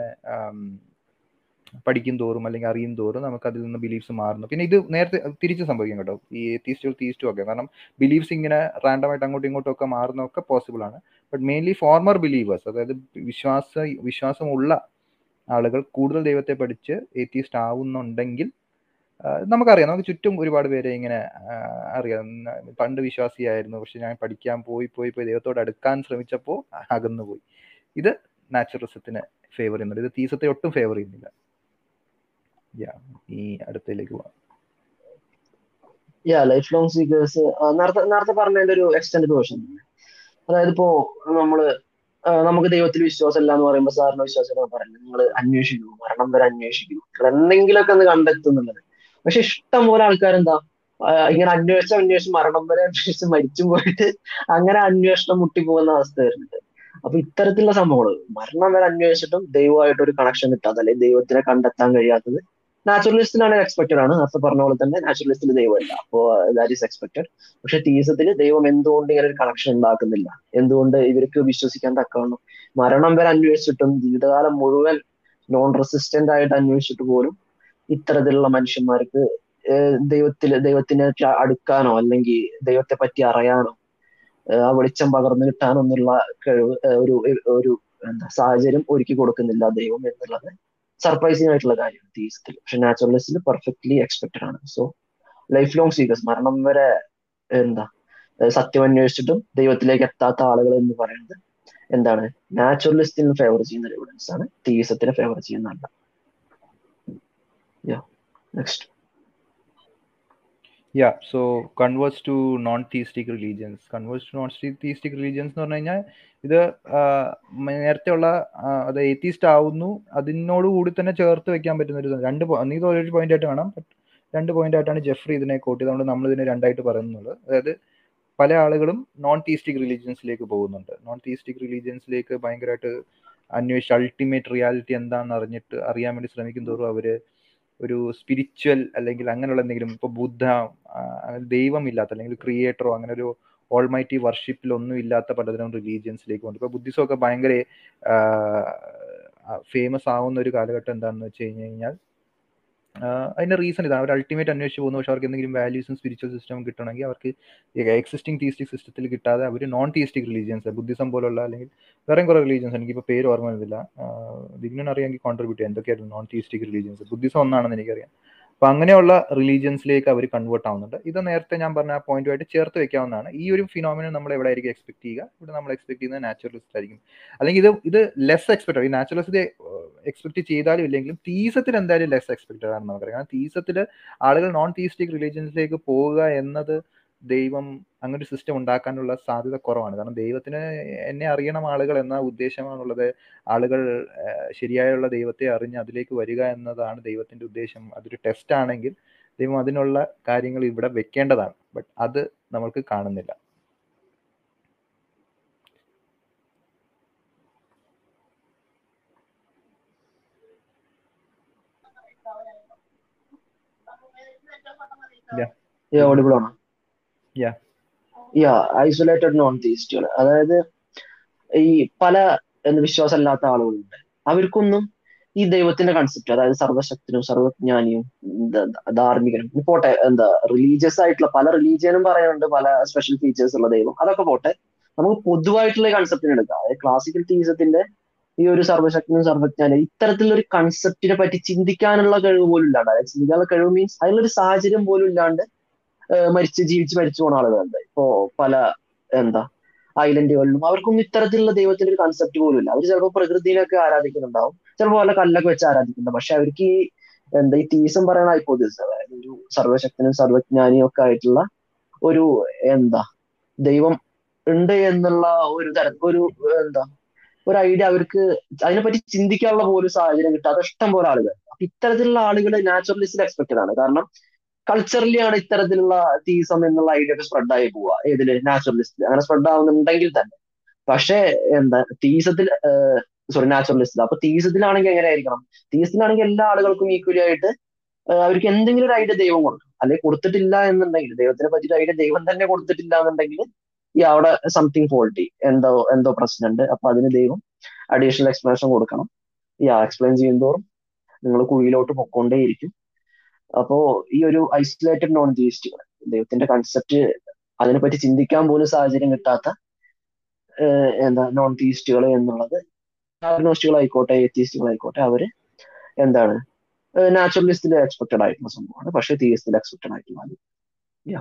പഠിക്കും തോറും അല്ലെങ്കിൽ അറിയും തോറും നമുക്ക് അതിൽ നിന്ന് ബിലീഫ്സ് മാറുന്നു പിന്നെ ഇത് നേരത്തെ തിരിച്ച് സംഭവിക്കും കേട്ടോ ഈ തീസ്റ്റും തീസ്റ്റും ഒക്കെ കാരണം ബിലീഫ്സ് ഇങ്ങനെ റാൻഡമായിട്ട് അങ്ങോട്ടും ഇങ്ങോട്ടും ഒക്കെ മാറുന്നതൊക്കെ പോസിബിൾ ആണ് ബട്ട് മെയിൻലി ഫോർമർ ബിലീവേഴ്സ് അതായത് വിശ്വാസ വിശ്വാസമുള്ള ആളുകൾ കൂടുതൽ ദൈവത്തെ പഠിച്ച് ഏത്തീസ്റ്റ് ആവുന്നുണ്ടെങ്കിൽ നമുക്കറിയാം നമുക്ക് ചുറ്റും ഒരുപാട് പേരെ ഇങ്ങനെ അറിയാം പണ്ട് വിശ്വാസിയായിരുന്നു പക്ഷെ ഞാൻ പഠിക്കാൻ പോയി പോയി പോയി ദൈവത്തോട് അടുക്കാൻ ശ്രമിച്ചപ്പോൾ അകന്നു പോയി ഇത് നാച്ചുറലിസത്തിന് ഫേവർ ചെയ്യുന്നുണ്ട് ഇത് തീസത്തെ ഒട്ടും ഫേവർ ചെയ്യുന്നില്ല യാ ഈ അടുത്തയിലേക്ക് പോവാം യാ ലൈഫ് ലോങ് സീക്കേഴ്സ് നേരത്തെ നേരത്തെ പറഞ്ഞതിന്റെ ഒരു എക്സ്റ്റൻഡ് വേർഷൻ അതായത് ഇപ്പോ നമ്മള് നമുക്ക് ദൈവത്തിൽ വിശ്വാസം ഇല്ല എന്ന് പറയുമ്പോൾ സാറിന് വിശ്വാസം പറയുന്നത് നിങ്ങൾ അന്വേഷിക്കൂ മരണം വരെ അന്വേഷിക്കൂ നിങ്ങൾ എന്തെങ്കിലുമൊക്കെ ഒന്ന് കണ്ടെത്തുന്നുള്ളത് പക്ഷെ ഇഷ്ടം പോലെ ആൾക്കാരെന്താ ഇങ്ങനെ അന്വേഷിച്ച് അന്വേഷിച്ച് മരണം വരെ അന്വേഷിച്ച് മരിച്ചും പോയിട്ട് അങ്ങനെ അന്വേഷണം മുട്ടിപ്പോകുന്ന അവസ്ഥ വരുന്നുണ്ട് അപ്പൊ ഇത്തരത്തിലുള്ള സംഭവങ്ങൾ മരണം വരെ അന്വേഷിച്ചിട്ടും ദൈവമായിട്ട് ഒരു കണക്ഷൻ കിട്ടാത്ത അല്ലെങ്കിൽ ദൈവത്തിനെ കണ്ടെത്താൻ കഴിയാത്തത് നാച്ചുറലിസ്റ്റിനാണ് എക്സ്പെക്റ്റഡ് ആണ് നേരത്തെ പറഞ്ഞ പോലെ തന്നെ നാച്ചുറലിസ്റ്റിൽ ദൈവമല്ല അപ്പോ ദാറ്റ് ഈസ് എക്സ്പെക്റ്റഡ് പക്ഷെ തീസത്തിൽ ദൈവം എന്തുകൊണ്ട് ഇങ്ങനെ ഒരു കണക്ഷൻ ഉണ്ടാക്കുന്നില്ല എന്തുകൊണ്ട് ഇവർക്ക് വിശ്വസിക്കാൻ തക്കവണ്ണം മരണം വരെ അന്വേഷിച്ചിട്ടും ജീവിതകാലം മുഴുവൻ നോൺ റെസിസ്റ്റന്റ് ആയിട്ട് അന്വേഷിച്ചിട്ട് പോലും ഇത്തരത്തിലുള്ള മനുഷ്യന്മാർക്ക് ദൈവത്തിൽ ദൈവത്തിനെ അടുക്കാനോ അല്ലെങ്കിൽ ദൈവത്തെ പറ്റി അറിയാനോ ആ വെളിച്ചം പകർന്നു കിട്ടാനോ എന്നുള്ള കഴിവ് ഒരു ഒരു എന്താ സാഹചര്യം ഒരുക്കി കൊടുക്കുന്നില്ല ദൈവം എന്നുള്ളത് സർപ്രൈസിംഗ് ആയിട്ടുള്ള കാര്യമാണ് തീസത്തിൽ പക്ഷെ നാച്ചുറലിസ്റ്റിൽ പെർഫെക്റ്റ്ലി എക്സ്പെക്റ്റഡ് ആണ് സോ ലൈഫ് ലോങ് സീക്കേഴ്സ് മരണം വരെ എന്താ സത്യം അന്വേഷിച്ചിട്ടും ദൈവത്തിലേക്ക് എത്താത്ത ആളുകൾ എന്ന് പറയുന്നത് എന്താണ് നാച്ചുറലിസ്റ്റിന് ഫേവർ ചെയ്യുന്ന എവിഡൻസ് ആണ് തീസത്തിനെ ഫേവർ ചെയ്യുന്നതല്ല next yeah so converts to non theistic religions converts to non theistic religions എന്ന് പറഞ്ഞു കഴിഞ്ഞാൽ ഇത് നേരത്തെ ഉള്ള അത് ഏത്തീസ്റ്റ് ആവുന്നു അതിനോട് കൂടി തന്നെ ചേർത്ത് വെക്കാൻ പറ്റുന്ന ഒരു രണ്ട് നീ ഒരു പോയിന്റ് ആയിട്ട് വേണം രണ്ട് പോയിന്റ് ആയിട്ടാണ് ജെഫ്രി ഇതിനെ കോട്ട് ചെയ്തുകൊണ്ട് നമ്മൾ ഇതിനെ രണ്ടായിട്ട് പറയുന്നുള്ളത് അതായത് പല ആളുകളും നോൺ തീസ്റ്റിക് റിലീജിയൻസിലേക്ക് പോകുന്നുണ്ട് നോൺ തീസ്റ്റിക് റിലീജിയൻസിലേക്ക് ഭയങ്കരമായിട്ട് അന്വേഷിച്ച് അൾട്ടിമേറ്റ് റിയാലിറ്റി എന്താണെന്ന് അറിഞ്ഞിട്ട് അറിയാൻ വേണ്ടി ശ്രമിക്കും തോറും അവര് ഒരു സ്പിരിച്വൽ അല്ലെങ്കിൽ അങ്ങനെയുള്ള എന്തെങ്കിലും ഇപ്പൊ ബുദ്ധ ദൈവമില്ലാത്ത അല്ലെങ്കിൽ ക്രിയേറ്ററോ അങ്ങനെ ഒരു ഓൾമൈറ്റി വർഷിപ്പിൽ ഒന്നും ഇല്ലാത്ത പലതരം റിലീജിയൻസിലേക്ക് പോകുന്നു ഇപ്പൊ ബുദ്ധിസം ഒക്കെ ഭയങ്കര ഫേമസ് ആവുന്ന ഒരു കാലഘട്ടം എന്താണെന്ന് വെച്ച് കഴിഞ്ഞ് കഴിഞ്ഞാൽ അതിന്റെ റീസൺ ഇതാണ് അവർ അൾട്ടിമേറ്റ് അന്വേഷിച്ച് പോകുന്നു പക്ഷെ അവർക്ക് എന്തെങ്കിലും വാല്യൂസും സ്പിരിച്വൽ സിസ്റ്റം കിട്ടണമെങ്കിൽ അവർക്ക് എക്സിസ്റ്റിംഗ് തീസ്റ്റിക് സിസ്റ്റത്തിൽ കിട്ടാതെ അവർ നോൺ തീസ്റ്റിക് റിലീജിയൻസ് ബുദ്ധിസം പോലുള്ള അല്ലെങ്കിൽ വേറെയും കുറേ റിലീജിയൻസ് എനിക്കിപ്പോൾ പേര് ഓർമ്മ വരുന്നില്ല ദിഗ്നൻ അറിയാമെങ്കിൽ കോൺട്രിബ്യൂട്ട് ചെയ്യാം എന്തൊക്കെയായിരുന്നു നോൺ തീസ്റ്റിക് റിലീജിയൻസ് ബുദ്ധിസം ഒന്നാണെന്ന് എനിക്കറിയാം അപ്പൊ അങ്ങനെയുള്ള റിലീജിയൻസിലേക്ക് അവർ കൺവേർട്ട് ആവുന്നുണ്ട് ഇത് നേരത്തെ ഞാൻ പറഞ്ഞ ആ പോയിന്റുമായിട്ട് ചേർത്ത് വെക്കാവുന്നതാണ് ഈ ഒരു ഫിനോമിനൻ നമ്മൾ എവിടെ ആയിരിക്കും എക്സ്പെക്ട് ചെയ്യുക ഇവിടെ നമ്മൾ എക്സ്പെക്ട് ചെയ്യുന്നത് നാച്ചുറലിസ്റ്റ് ആയിരിക്കും അല്ലെങ്കിൽ ഇത് ഇത് ലെസ് എക്സ്പെക്ട് ഈ നാച്ചുറലിസ്റ്റ് എക്സ്പെക്ട് ചെയ്താലും ഇല്ലെങ്കിലും തീസത്തിൽ എന്തായാലും ലെസ് എക്സ്പെക്റ്റഡ് ആണെന്ന് നമുക്കറിയാം കാരണം തീസത്തിൽ ആളുകൾ നോൺ തീസ്റ്റിക് റിലീജിയൻസിലേക്ക് പോവുക എന്നത് ദൈവം അങ്ങനെ ഒരു സിസ്റ്റം ഉണ്ടാക്കാനുള്ള സാധ്യത കുറവാണ് കാരണം ദൈവത്തിന് എന്നെ അറിയണം ആളുകൾ എന്ന ഉദ്ദേശമാണുള്ളത് ആളുകൾ ശരിയായുള്ള ദൈവത്തെ അറിഞ്ഞ് അതിലേക്ക് വരിക എന്നതാണ് ദൈവത്തിന്റെ ഉദ്ദേശം അതൊരു ടെസ്റ്റ് ആണെങ്കിൽ ദൈവം അതിനുള്ള കാര്യങ്ങൾ ഇവിടെ വെക്കേണ്ടതാണ് ബട്ട് അത് നമ്മൾക്ക് കാണുന്നില്ല ഓഡിബിൾ ആണോ Yeah. യാ ഐസൊലേറ്റഡ് നോൺ തീസ്റ്റുകൾ അതായത് ഈ പല എന്ന് വിശ്വാസമില്ലാത്ത ആളുകളുണ്ട് അവർക്കൊന്നും ഈ ദൈവത്തിന്റെ കൺസെപ്റ്റ് അതായത് സർവശക്തനും സർവജ്ഞാനിയും ധാർമ്മികനും പോട്ടെ എന്താ റിലീജിയസ് ആയിട്ടുള്ള പല റിലീജിയനും പറയുന്നുണ്ട് പല സ്പെഷ്യൽ ഫീച്ചേഴ്സ് ഉള്ള ദൈവം അതൊക്കെ പോട്ടെ നമുക്ക് പൊതുവായിട്ടുള്ള കൺസെപ്റ്റിന് എടുക്കാം അതായത് ക്ലാസിക്കൽ തീസത്തിന്റെ ഈ ഒരു സർവശക്തനും സർവജ്ഞാനും ഇത്തരത്തിലുള്ള ഒരു കൺസെപ്റ്റിനെ പറ്റി ചിന്തിക്കാനുള്ള കഴിവ് പോലും ഇല്ലാണ്ട് അതായത് ചിന്തിക്കാനുള്ള കഴിവ് മീൻസ് അതിനുള്ളൊരു സാഹചര്യം പോലും ഇല്ലാണ്ട് മരിച്ച് ജീവിച്ച് മരിച്ചു പോണ ആളുകളുണ്ട് ഇപ്പോ പല എന്താ ഐലൻഡുകളിലും അവർക്കൊന്നും ഇത്തരത്തിലുള്ള ദൈവത്തിന്റെ ഒരു കൺസെപ്റ്റ് പോലും ഇല്ല അവർ ചിലപ്പോൾ പ്രകൃതിയിലൊക്കെ ആരാധിക്കുന്നുണ്ടാവും ചിലപ്പോൾ വല്ല കല്ലൊക്കെ വെച്ച് ആരാധിക്കുന്നുണ്ട് പക്ഷെ അവർക്ക് ഈ എന്താ ഈ തീസം പറയുന്ന ഹൈപ്പോതിസ് അതായത് ഒരു സർവശക്തനും സർവജ്ഞാനിയും ഒക്കെ ആയിട്ടുള്ള ഒരു എന്താ ദൈവം ഉണ്ട് എന്നുള്ള ഒരു തര ഒരു എന്താ ഒരു ഐഡിയ അവർക്ക് അതിനെപ്പറ്റി ചിന്തിക്കാനുള്ള പോലും സാഹചര്യം കിട്ടാതെ ഇഷ്ടം പോലെ ആളുകൾ അപ്പൊ ഇത്തരത്തിലുള്ള ആളുകൾ നാച്ചുറലിസ്റ്റിൽ എക്സ്പെക്റ്റഡ് ആണ് കാരണം കൾച്ചറലി ആണ് ഇത്തരത്തിലുള്ള തീസം എന്നുള്ള ഐഡിയ ഒക്കെ സ്പ്രെഡ് ആയി പോവുക ഏതില് നാച്ചുറലിസ്റ്റിൽ അങ്ങനെ സ്പ്രെഡ് ആവുന്നുണ്ടെങ്കിൽ തന്നെ പക്ഷേ എന്താ തീസത്തിൽ സോറി നാച്ചുറലിസ്റ്റിൽ അപ്പൊ തീസത്തിലാണെങ്കിൽ എങ്ങനെ ആയിരിക്കണം തീസത്തിലാണെങ്കിൽ എല്ലാ ആളുകൾക്കും ഈക്വലി ആയിട്ട് അവർക്ക് എന്തെങ്കിലും ഒരു ഐഡിയ ദൈവം കൊടുക്കും അല്ലെങ്കിൽ കൊടുത്തിട്ടില്ല എന്നുണ്ടെങ്കിൽ ദൈവത്തിനെ പറ്റിയിട്ട് ഐഡിയ ദൈവം തന്നെ കൊടുത്തിട്ടില്ല എന്നുണ്ടെങ്കിൽ ഈ അവിടെ സംതിങ് ഫോൾട്ടി എന്തോ എന്തോ പ്രശ്നമുണ്ട് അപ്പൊ അതിന് ദൈവം അഡീഷണൽ എക്സ്പ്ലനേഷൻ കൊടുക്കണം ഈ എക്സ്പ്ലെയിൻ ചെയ്യുന്നതോറും നിങ്ങൾ കുഴിയിലോട്ട് പൊക്കോണ്ടേയിരിക്കും അപ്പോ ഈ ഒരു ഐസൊലേറ്റഡ് നോൺ തീയിസ്റ്റുകൾ ദൈവത്തിന്റെ കൺസെപ്റ്റ് അതിനെപ്പറ്റി ചിന്തിക്കാൻ പോലും സാഹചര്യം കിട്ടാത്ത എന്താ നോൺ തീയിസ്റ്റുകൾ എന്നുള്ളത് ആയിക്കോട്ടെ എത്തിയിസ്റ്റുകൾ ആയിക്കോട്ടെ അവര് എന്താണ് നാച്ചുറലിസ്റ്റിൽ എക്സ്പെക്റ്റഡ് ആയിട്ടുള്ള സംഭവമാണ് പക്ഷെ തീയസ്റ്റിൽ എക്സ്പെക്റ്റഡ് ആയിട്ടുള്ള യാ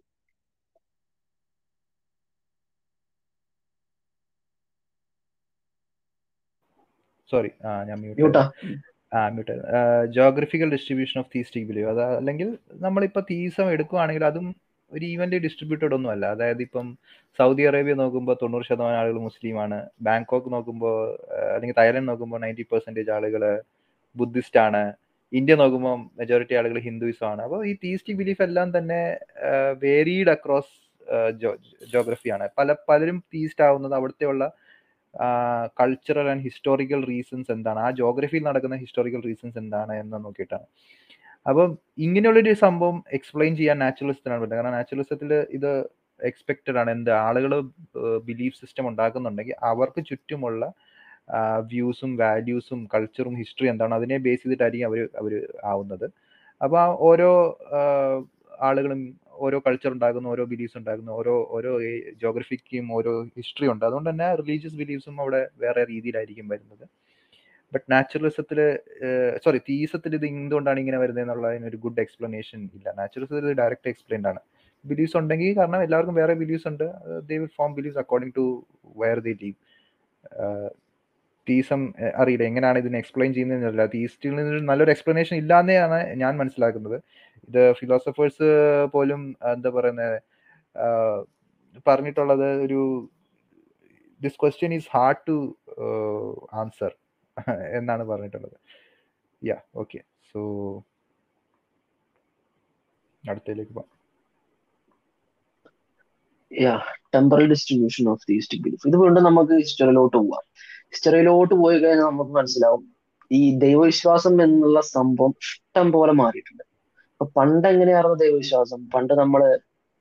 സോറി ഞാൻ മ്യൂട്ടാ ആ mute geographical distribution of theistic believe അത് അല്ലെങ്കിൽ നമ്മളിപ്പോൾ തീസം എടുക്കുകയാണെങ്കിൽ അതും ഒരു ഈവൻലി ഡിസ്ട്രിബ്യൂട്ടഡ് ഒന്നും അല്ല അതായത് ഇപ്പം സൗദി അറേബ്യ നോക്കുമ്പോൾ തൊണ്ണൂറ് ശതമാനം ആളുകൾ മുസ്ലിമാണ് ബാങ്കോക്ക് നോക്കുമ്പോൾ അല്ലെങ്കിൽ തായ്ലൻഡ് നോക്കുമ്പോൾ നയൻറ്റി പെർസെൻറ്റേജ് ആളുകൾ ബുദ്ധിസ്റ്റ് ആണ് ഇന്ത്യ നോക്കുമ്പോൾ മെജോറിറ്റി ആളുകൾ ഹിന്ദുയിസം ആണ് അപ്പോൾ ഈ തീസ്റ്റിക് ബിലീഫ് എല്ലാം തന്നെ വേരീഡ് അക്രോസ് ജോഗ്രഫിയാണ് പല പലരും തീസ്റ്റ് ആവുന്നത് അവിടുത്തെ കൾച്ചറൽ ആൻഡ് ഹിസ്റ്റോറിക്കൽ റീസൺസ് എന്താണ് ആ ജോഗ്രഫിയിൽ നടക്കുന്ന ഹിസ്റ്റോറിക്കൽ റീസൺസ് എന്താണ് എന്ന് നോക്കിയിട്ടാണ് അപ്പം ഇങ്ങനെയുള്ളൊരു സംഭവം എക്സ്പ്ലെയിൻ ചെയ്യാൻ നാച്ചുറലിസ്റ്റിനാണ് പറ്റുന്നത് കാരണം നാച്ചുറലിസത്തിൽ ഇത് എക്സ്പെക്റ്റഡ് ആണ് എന്ത് ആളുകൾ ബിലീഫ് സിസ്റ്റം ഉണ്ടാക്കുന്നുണ്ടെങ്കിൽ അവർക്ക് ചുറ്റുമുള്ള വ്യൂസും വാല്യൂസും കൾച്ചറും ഹിസ്റ്ററി എന്താണ് അതിനെ ബേസ് ചെയ്തിട്ടായിരിക്കും അവർ അവർ ആവുന്നത് അപ്പോൾ ഓരോ ആളുകളും ഓരോ കൾച്ചർ ഉണ്ടാകുന്നു ഓരോ ബിലീഫ്സ് ഉണ്ടാകുന്നു ഓരോ ഓരോ ജോഗ്രഫിക്കും ഓരോ ഹിസ്റ്ററി ഉണ്ട് അതുകൊണ്ട് തന്നെ റിലീജിയസ് ബിലീഫ്സും അവിടെ വേറെ രീതിയിലായിരിക്കും വരുന്നത് ബട്ട് നാച്ചുറലിസത്തിൽ സോറി തീസത്തിൽ ഇത് എന്തുകൊണ്ടാണ് ഇങ്ങനെ വരുന്നത് എന്നുള്ളതിന് ഒരു ഗുഡ് എക്സ്പ്ലനേഷൻ ഇല്ല നാച്ചുറലിസത്തിൽ ഇത് ഡയറക്റ്റ് എക്സ്പ്ലെയിൻഡ് ആണ് ബിലീഫ്സ് ഉണ്ടെങ്കിൽ കാരണം എല്ലാവർക്കും വേറെ ബിലീഫ്സ് ഉണ്ട് they will form beliefs according to where they live theism അറിയില്ല എങ്ങനെയാണ് ഇതിനെ എക്സ്പ്ലെയിൻ ചെയ്യുന്നതെന്നല്ല തീസ്റ്റിൽ നിന്ന് നല്ലൊരു എക്സ്പ്ലനേഷൻ ഇല്ലാന്നെയാണ് ഞാൻ മനസ്സിലാക്കുന്നത് ഇത് ഫിലോസഫേഴ്സ് പോലും എന്താ പറയുന്നത് പറഞ്ഞിട്ടുള്ളത് ഒരു this question is hard to answer എന്നാണ് പറഞ്ഞിട്ടുള്ളത് യാ ഓക്കെ സോ അടുത്തതിലേക്ക് പോകാം yeah temporal distribution of theistic belief ഇത് വീണ്ടും നമുക്ക് ഹിസ്റ്ററിയിലോട്ട് പോവാം ഹിസ്റ്ററിയിലോട്ട് പോയി കഴിഞ്ഞാൽ നമുക്ക് മനസ്സിലാവും ഈ ദൈവവിശ്വാസം എന്നുള്ള സംഭവം ഇഷ്ടം പോലെ മാറിയിട്ടുണ്ട് അപ്പൊ പണ്ട് എങ്ങനെയായിരുന്നു ദൈവവിശ്വാസം പണ്ട് നമ്മള്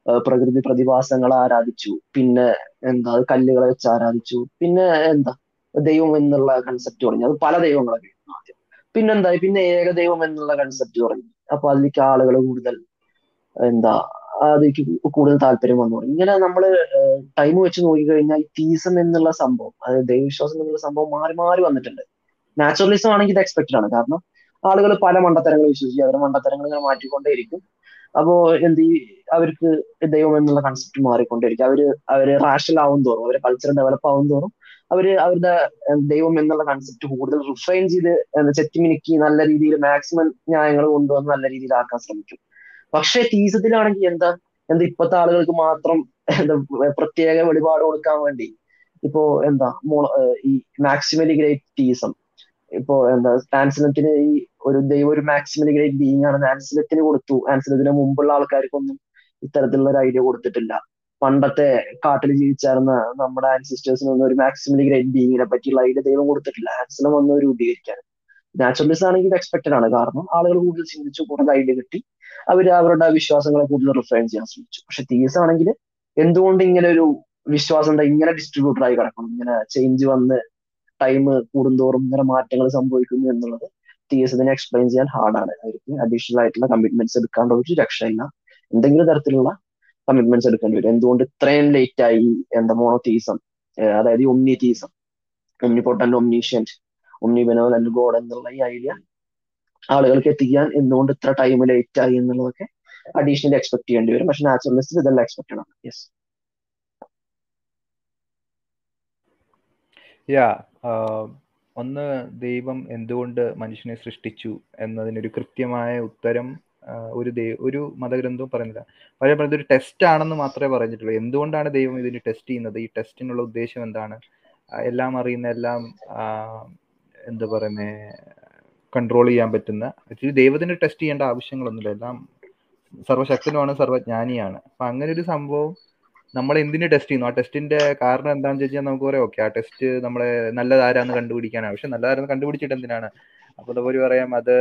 പ്രകൃതി പ്രതിഭാസങ്ങളെ ആരാധിച്ചു പിന്നെ എന്താ കല്ലുകളെ വെച്ച് ആരാധിച്ചു പിന്നെ എന്താ ദൈവം എന്നുള്ള കൺസെപ്റ്റ് പറഞ്ഞു അത് പല ദൈവങ്ങളൊക്കെ ആയിരുന്നു ആദ്യം പിന്നെന്തായി പിന്നെ ഏകദൈവം എന്നുള്ള കൺസെപ്റ്റ് പറഞ്ഞു അപ്പൊ അതിലേക്ക് ആളുകൾ കൂടുതൽ എന്താ അതിലേക്ക് കൂടുതൽ താല്പര്യം വന്നു തുടങ്ങി. ഇങ്ങനെ നമ്മൾ ടൈം വെച്ച് നോക്കിക്കഴിഞ്ഞാൽ തീസം എന്നുള്ള സംഭവം അതായത് ദൈവവിശ്വാസം എന്നുള്ള സംഭവം മാറി മാറി വന്നിട്ടുണ്ട് നാച്ചുറലിസം ആണെങ്കിൽ ഇത് എക്സ്പെക്റ്റഡ് ആണ് കാരണം ആളുകൾ പല മണ്ടത്തരങ്ങൾ വിശ്വസിച്ച് അവരുടെ മണ്ടത്തരങ്ങൾ ഇങ്ങനെ മാറ്റിക്കൊണ്ടേയിരിക്കും അപ്പോ എന്ത് ഈ അവർക്ക് ദൈവം എന്നുള്ള കൺസെപ്റ്റ് മാറിക്കൊണ്ടേയിരിക്കും അവര് അവര് റാഷണൽ ആവും തോറും അവരുടെ കൾച്ചർ ഡെവലപ്പ് ആവും തോറും അവര് അവരുടെ ഏഹ്, ദൈവം എന്നുള്ള കൺസെപ്റ്റ് കൂടുതൽ റിഫൈൻ ചെയ്ത് എന്താ ചെത്തിമിനുക്കി നല്ല രീതിയിൽ മാക്സിമം ന്യായങ്ങൾ കൊണ്ടുവന്ന് നല്ല രീതിയിൽ ആക്കാൻ ശ്രമിക്കും പക്ഷേ തീസത്തിലാണെങ്കിൽ എന്താ എന്താ ഇപ്പോഴത്തെ ആളുകൾക്ക് മാത്രം എന്താ പ്രത്യേക വെളിപാട് കൊടുക്കാൻ വേണ്ടി ഇപ്പോ എന്താ മോണ- ഏഹ് ഈ മാക്സിമലി ഗ്രേറ്റ് തീസം ഇപ്പോ എന്താ ആൻസിലത്തിന് ഈ ഒരു ദൈവം ഒരു മാക്സിമലി ഗ്രേറ്റ് ബീയിങ് ആണ് ആൻസിലത്തിന് കൊടുത്തു ആൻസിലത്തിന് മുമ്പുള്ള ആൾക്കാർക്കൊന്നും ഇത്തരത്തിലുള്ള ഒരു ഐഡിയ കൊടുത്തിട്ടില്ല പണ്ടത്തെ കാട്ടിൽ ജീവിച്ചായിരുന്ന നമ്മുടെ ആൻസിസ്റ്റേഴ്സിനൊന്നും ഒരു മാക്സിമലി ഗ്രേറ്റ് ബീയിങ്ങിനെ പറ്റിയുള്ള ഐഡിയ ദൈവം കൊടുത്തിട്ടില്ല ആൻസിലം വന്ന് രൂപീകരിക്കാൻ നാച്ചുറലിസ്റ്റ് ആണെങ്കിൽ ഇത് എക്സ്പെക്റ്റഡ് ആണ് കാരണം ആളുകൾ കൂടുതൽ ചിന്തിച്ചു കൂടുതൽ ഐഡിയ കിട്ടി അവർ അവരുടെ വിശ്വാസങ്ങളെ കൂടുതൽ റിഫൈൻ ചെയ്യാൻ ശ്രമിച്ചു പക്ഷെ തീസ് ആണെങ്കിൽ എന്തുകൊണ്ട് ഇങ്ങനെ ഒരു വിശ്വാസം എന്താ ഇങ്ങനെ ഡിസ്ട്രിബ്യൂട്ടഡ് ആയി കിടക്കണം ഇങ്ങനെ ചേഞ്ച് വന്ന് ടൈം കൂടുന്തോറും ഇങ്ങനെ മാറ്റങ്ങൾ സംഭവിക്കുന്നു എന്നുള്ളത് തീയസത്തിനെ എക്സ്പ്ലെയിൻ ചെയ്യാൻ ഹാർഡാണ് അവർക്ക് അഡീഷണൽ ആയിട്ടുള്ള കമ്മിറ്റ്മെന്റ്സ് എടുക്കാണ്ട് ഒരു രക്ഷയില്ല എന്തെങ്കിലും തരത്തിലുള്ള കമ്മിറ്റ്മെന്റ്സ് എടുക്കേണ്ടി വരും എന്തുകൊണ്ട് ഇത്രയും ലേറ്റ് ആയി എന്താ മോണോതീസം അതായത് ഒമ്നി തീസം ഒമ്നി പൊട്ടൻ ഒമ്നീഷ്യന്റ് ഒമ്നി ബെനോലന്റ് ഗോഡ് എന്നുള്ള ഈ ഐഡിയ ആളുകൾക്ക് എത്തിക്കാൻ എന്തുകൊണ്ട് ഇത്ര ടൈം ലേറ്റ് ആയി എന്നുള്ളതൊക്കെ അഡീഷണലി എക്സ്പെക്ട് ചെയ്യേണ്ടി വരും പക്ഷെ നാച്ചുറലിസ്റ്റ് ഇതെല്ലാം എക്സ്പെക്റ്റഡ് ആണ് യെസ് യാ ഒന്ന് ദൈവം എന്തുകൊണ്ട് മനുഷ്യനെ സൃഷ്ടിച്ചു എന്നതിനൊരു കൃത്യമായ ഉത്തരം ആ, ഒരു ദൈവ ഒരു മതഗ്രന്ഥവും പറയുന്നില്ല പഴയ പറയുന്നത് ഒരു ടെസ്റ്റ് ആണെന്ന് മാത്രമേ പറഞ്ഞിട്ടുള്ളൂ എന്തുകൊണ്ടാണ് ദൈവം ഇതിന് ടെസ്റ്റ് ചെയ്യുന്നത് ഈ ടെസ്റ്റിനുള്ള ഉദ്ദേശം എന്താണ് ആ, എല്ലാം അറിയുന്ന എല്ലാം ആ, എന്താ പറയുന്നേ കൺട്രോൾ ചെയ്യാൻ പറ്റുന്ന ആക്ച്വലി ദൈവത്തിന് ടെസ്റ്റ് ചെയ്യേണ്ട ആവശ്യങ്ങളൊന്നുമില്ല എല്ലാം സർവശക്തനുമാണ് സർവജ്ഞാനിയാണ് അപ്പൊ അങ്ങനെ ഒരു സംഭവം നമ്മൾ എന്തിന് ടെസ്റ്റ് ചെയ്യുന്നു ആ ടെസ്റ്റിന്റെ കാരണം എന്താണെന്ന് ചോദിച്ചാൽ നമുക്ക് പറയാം ഓക്കെ ആ ടെസ്റ്റ് നമ്മളെ നല്ലതാരാന്ന് കണ്ടുപിടിക്കാനാണ് പക്ഷെ നല്ലതാരെന്ന് കണ്ടുപിടിച്ചിട്ട് എന്തിനാണ് അപ്പൊ അതുപോലെ പറയാം അത്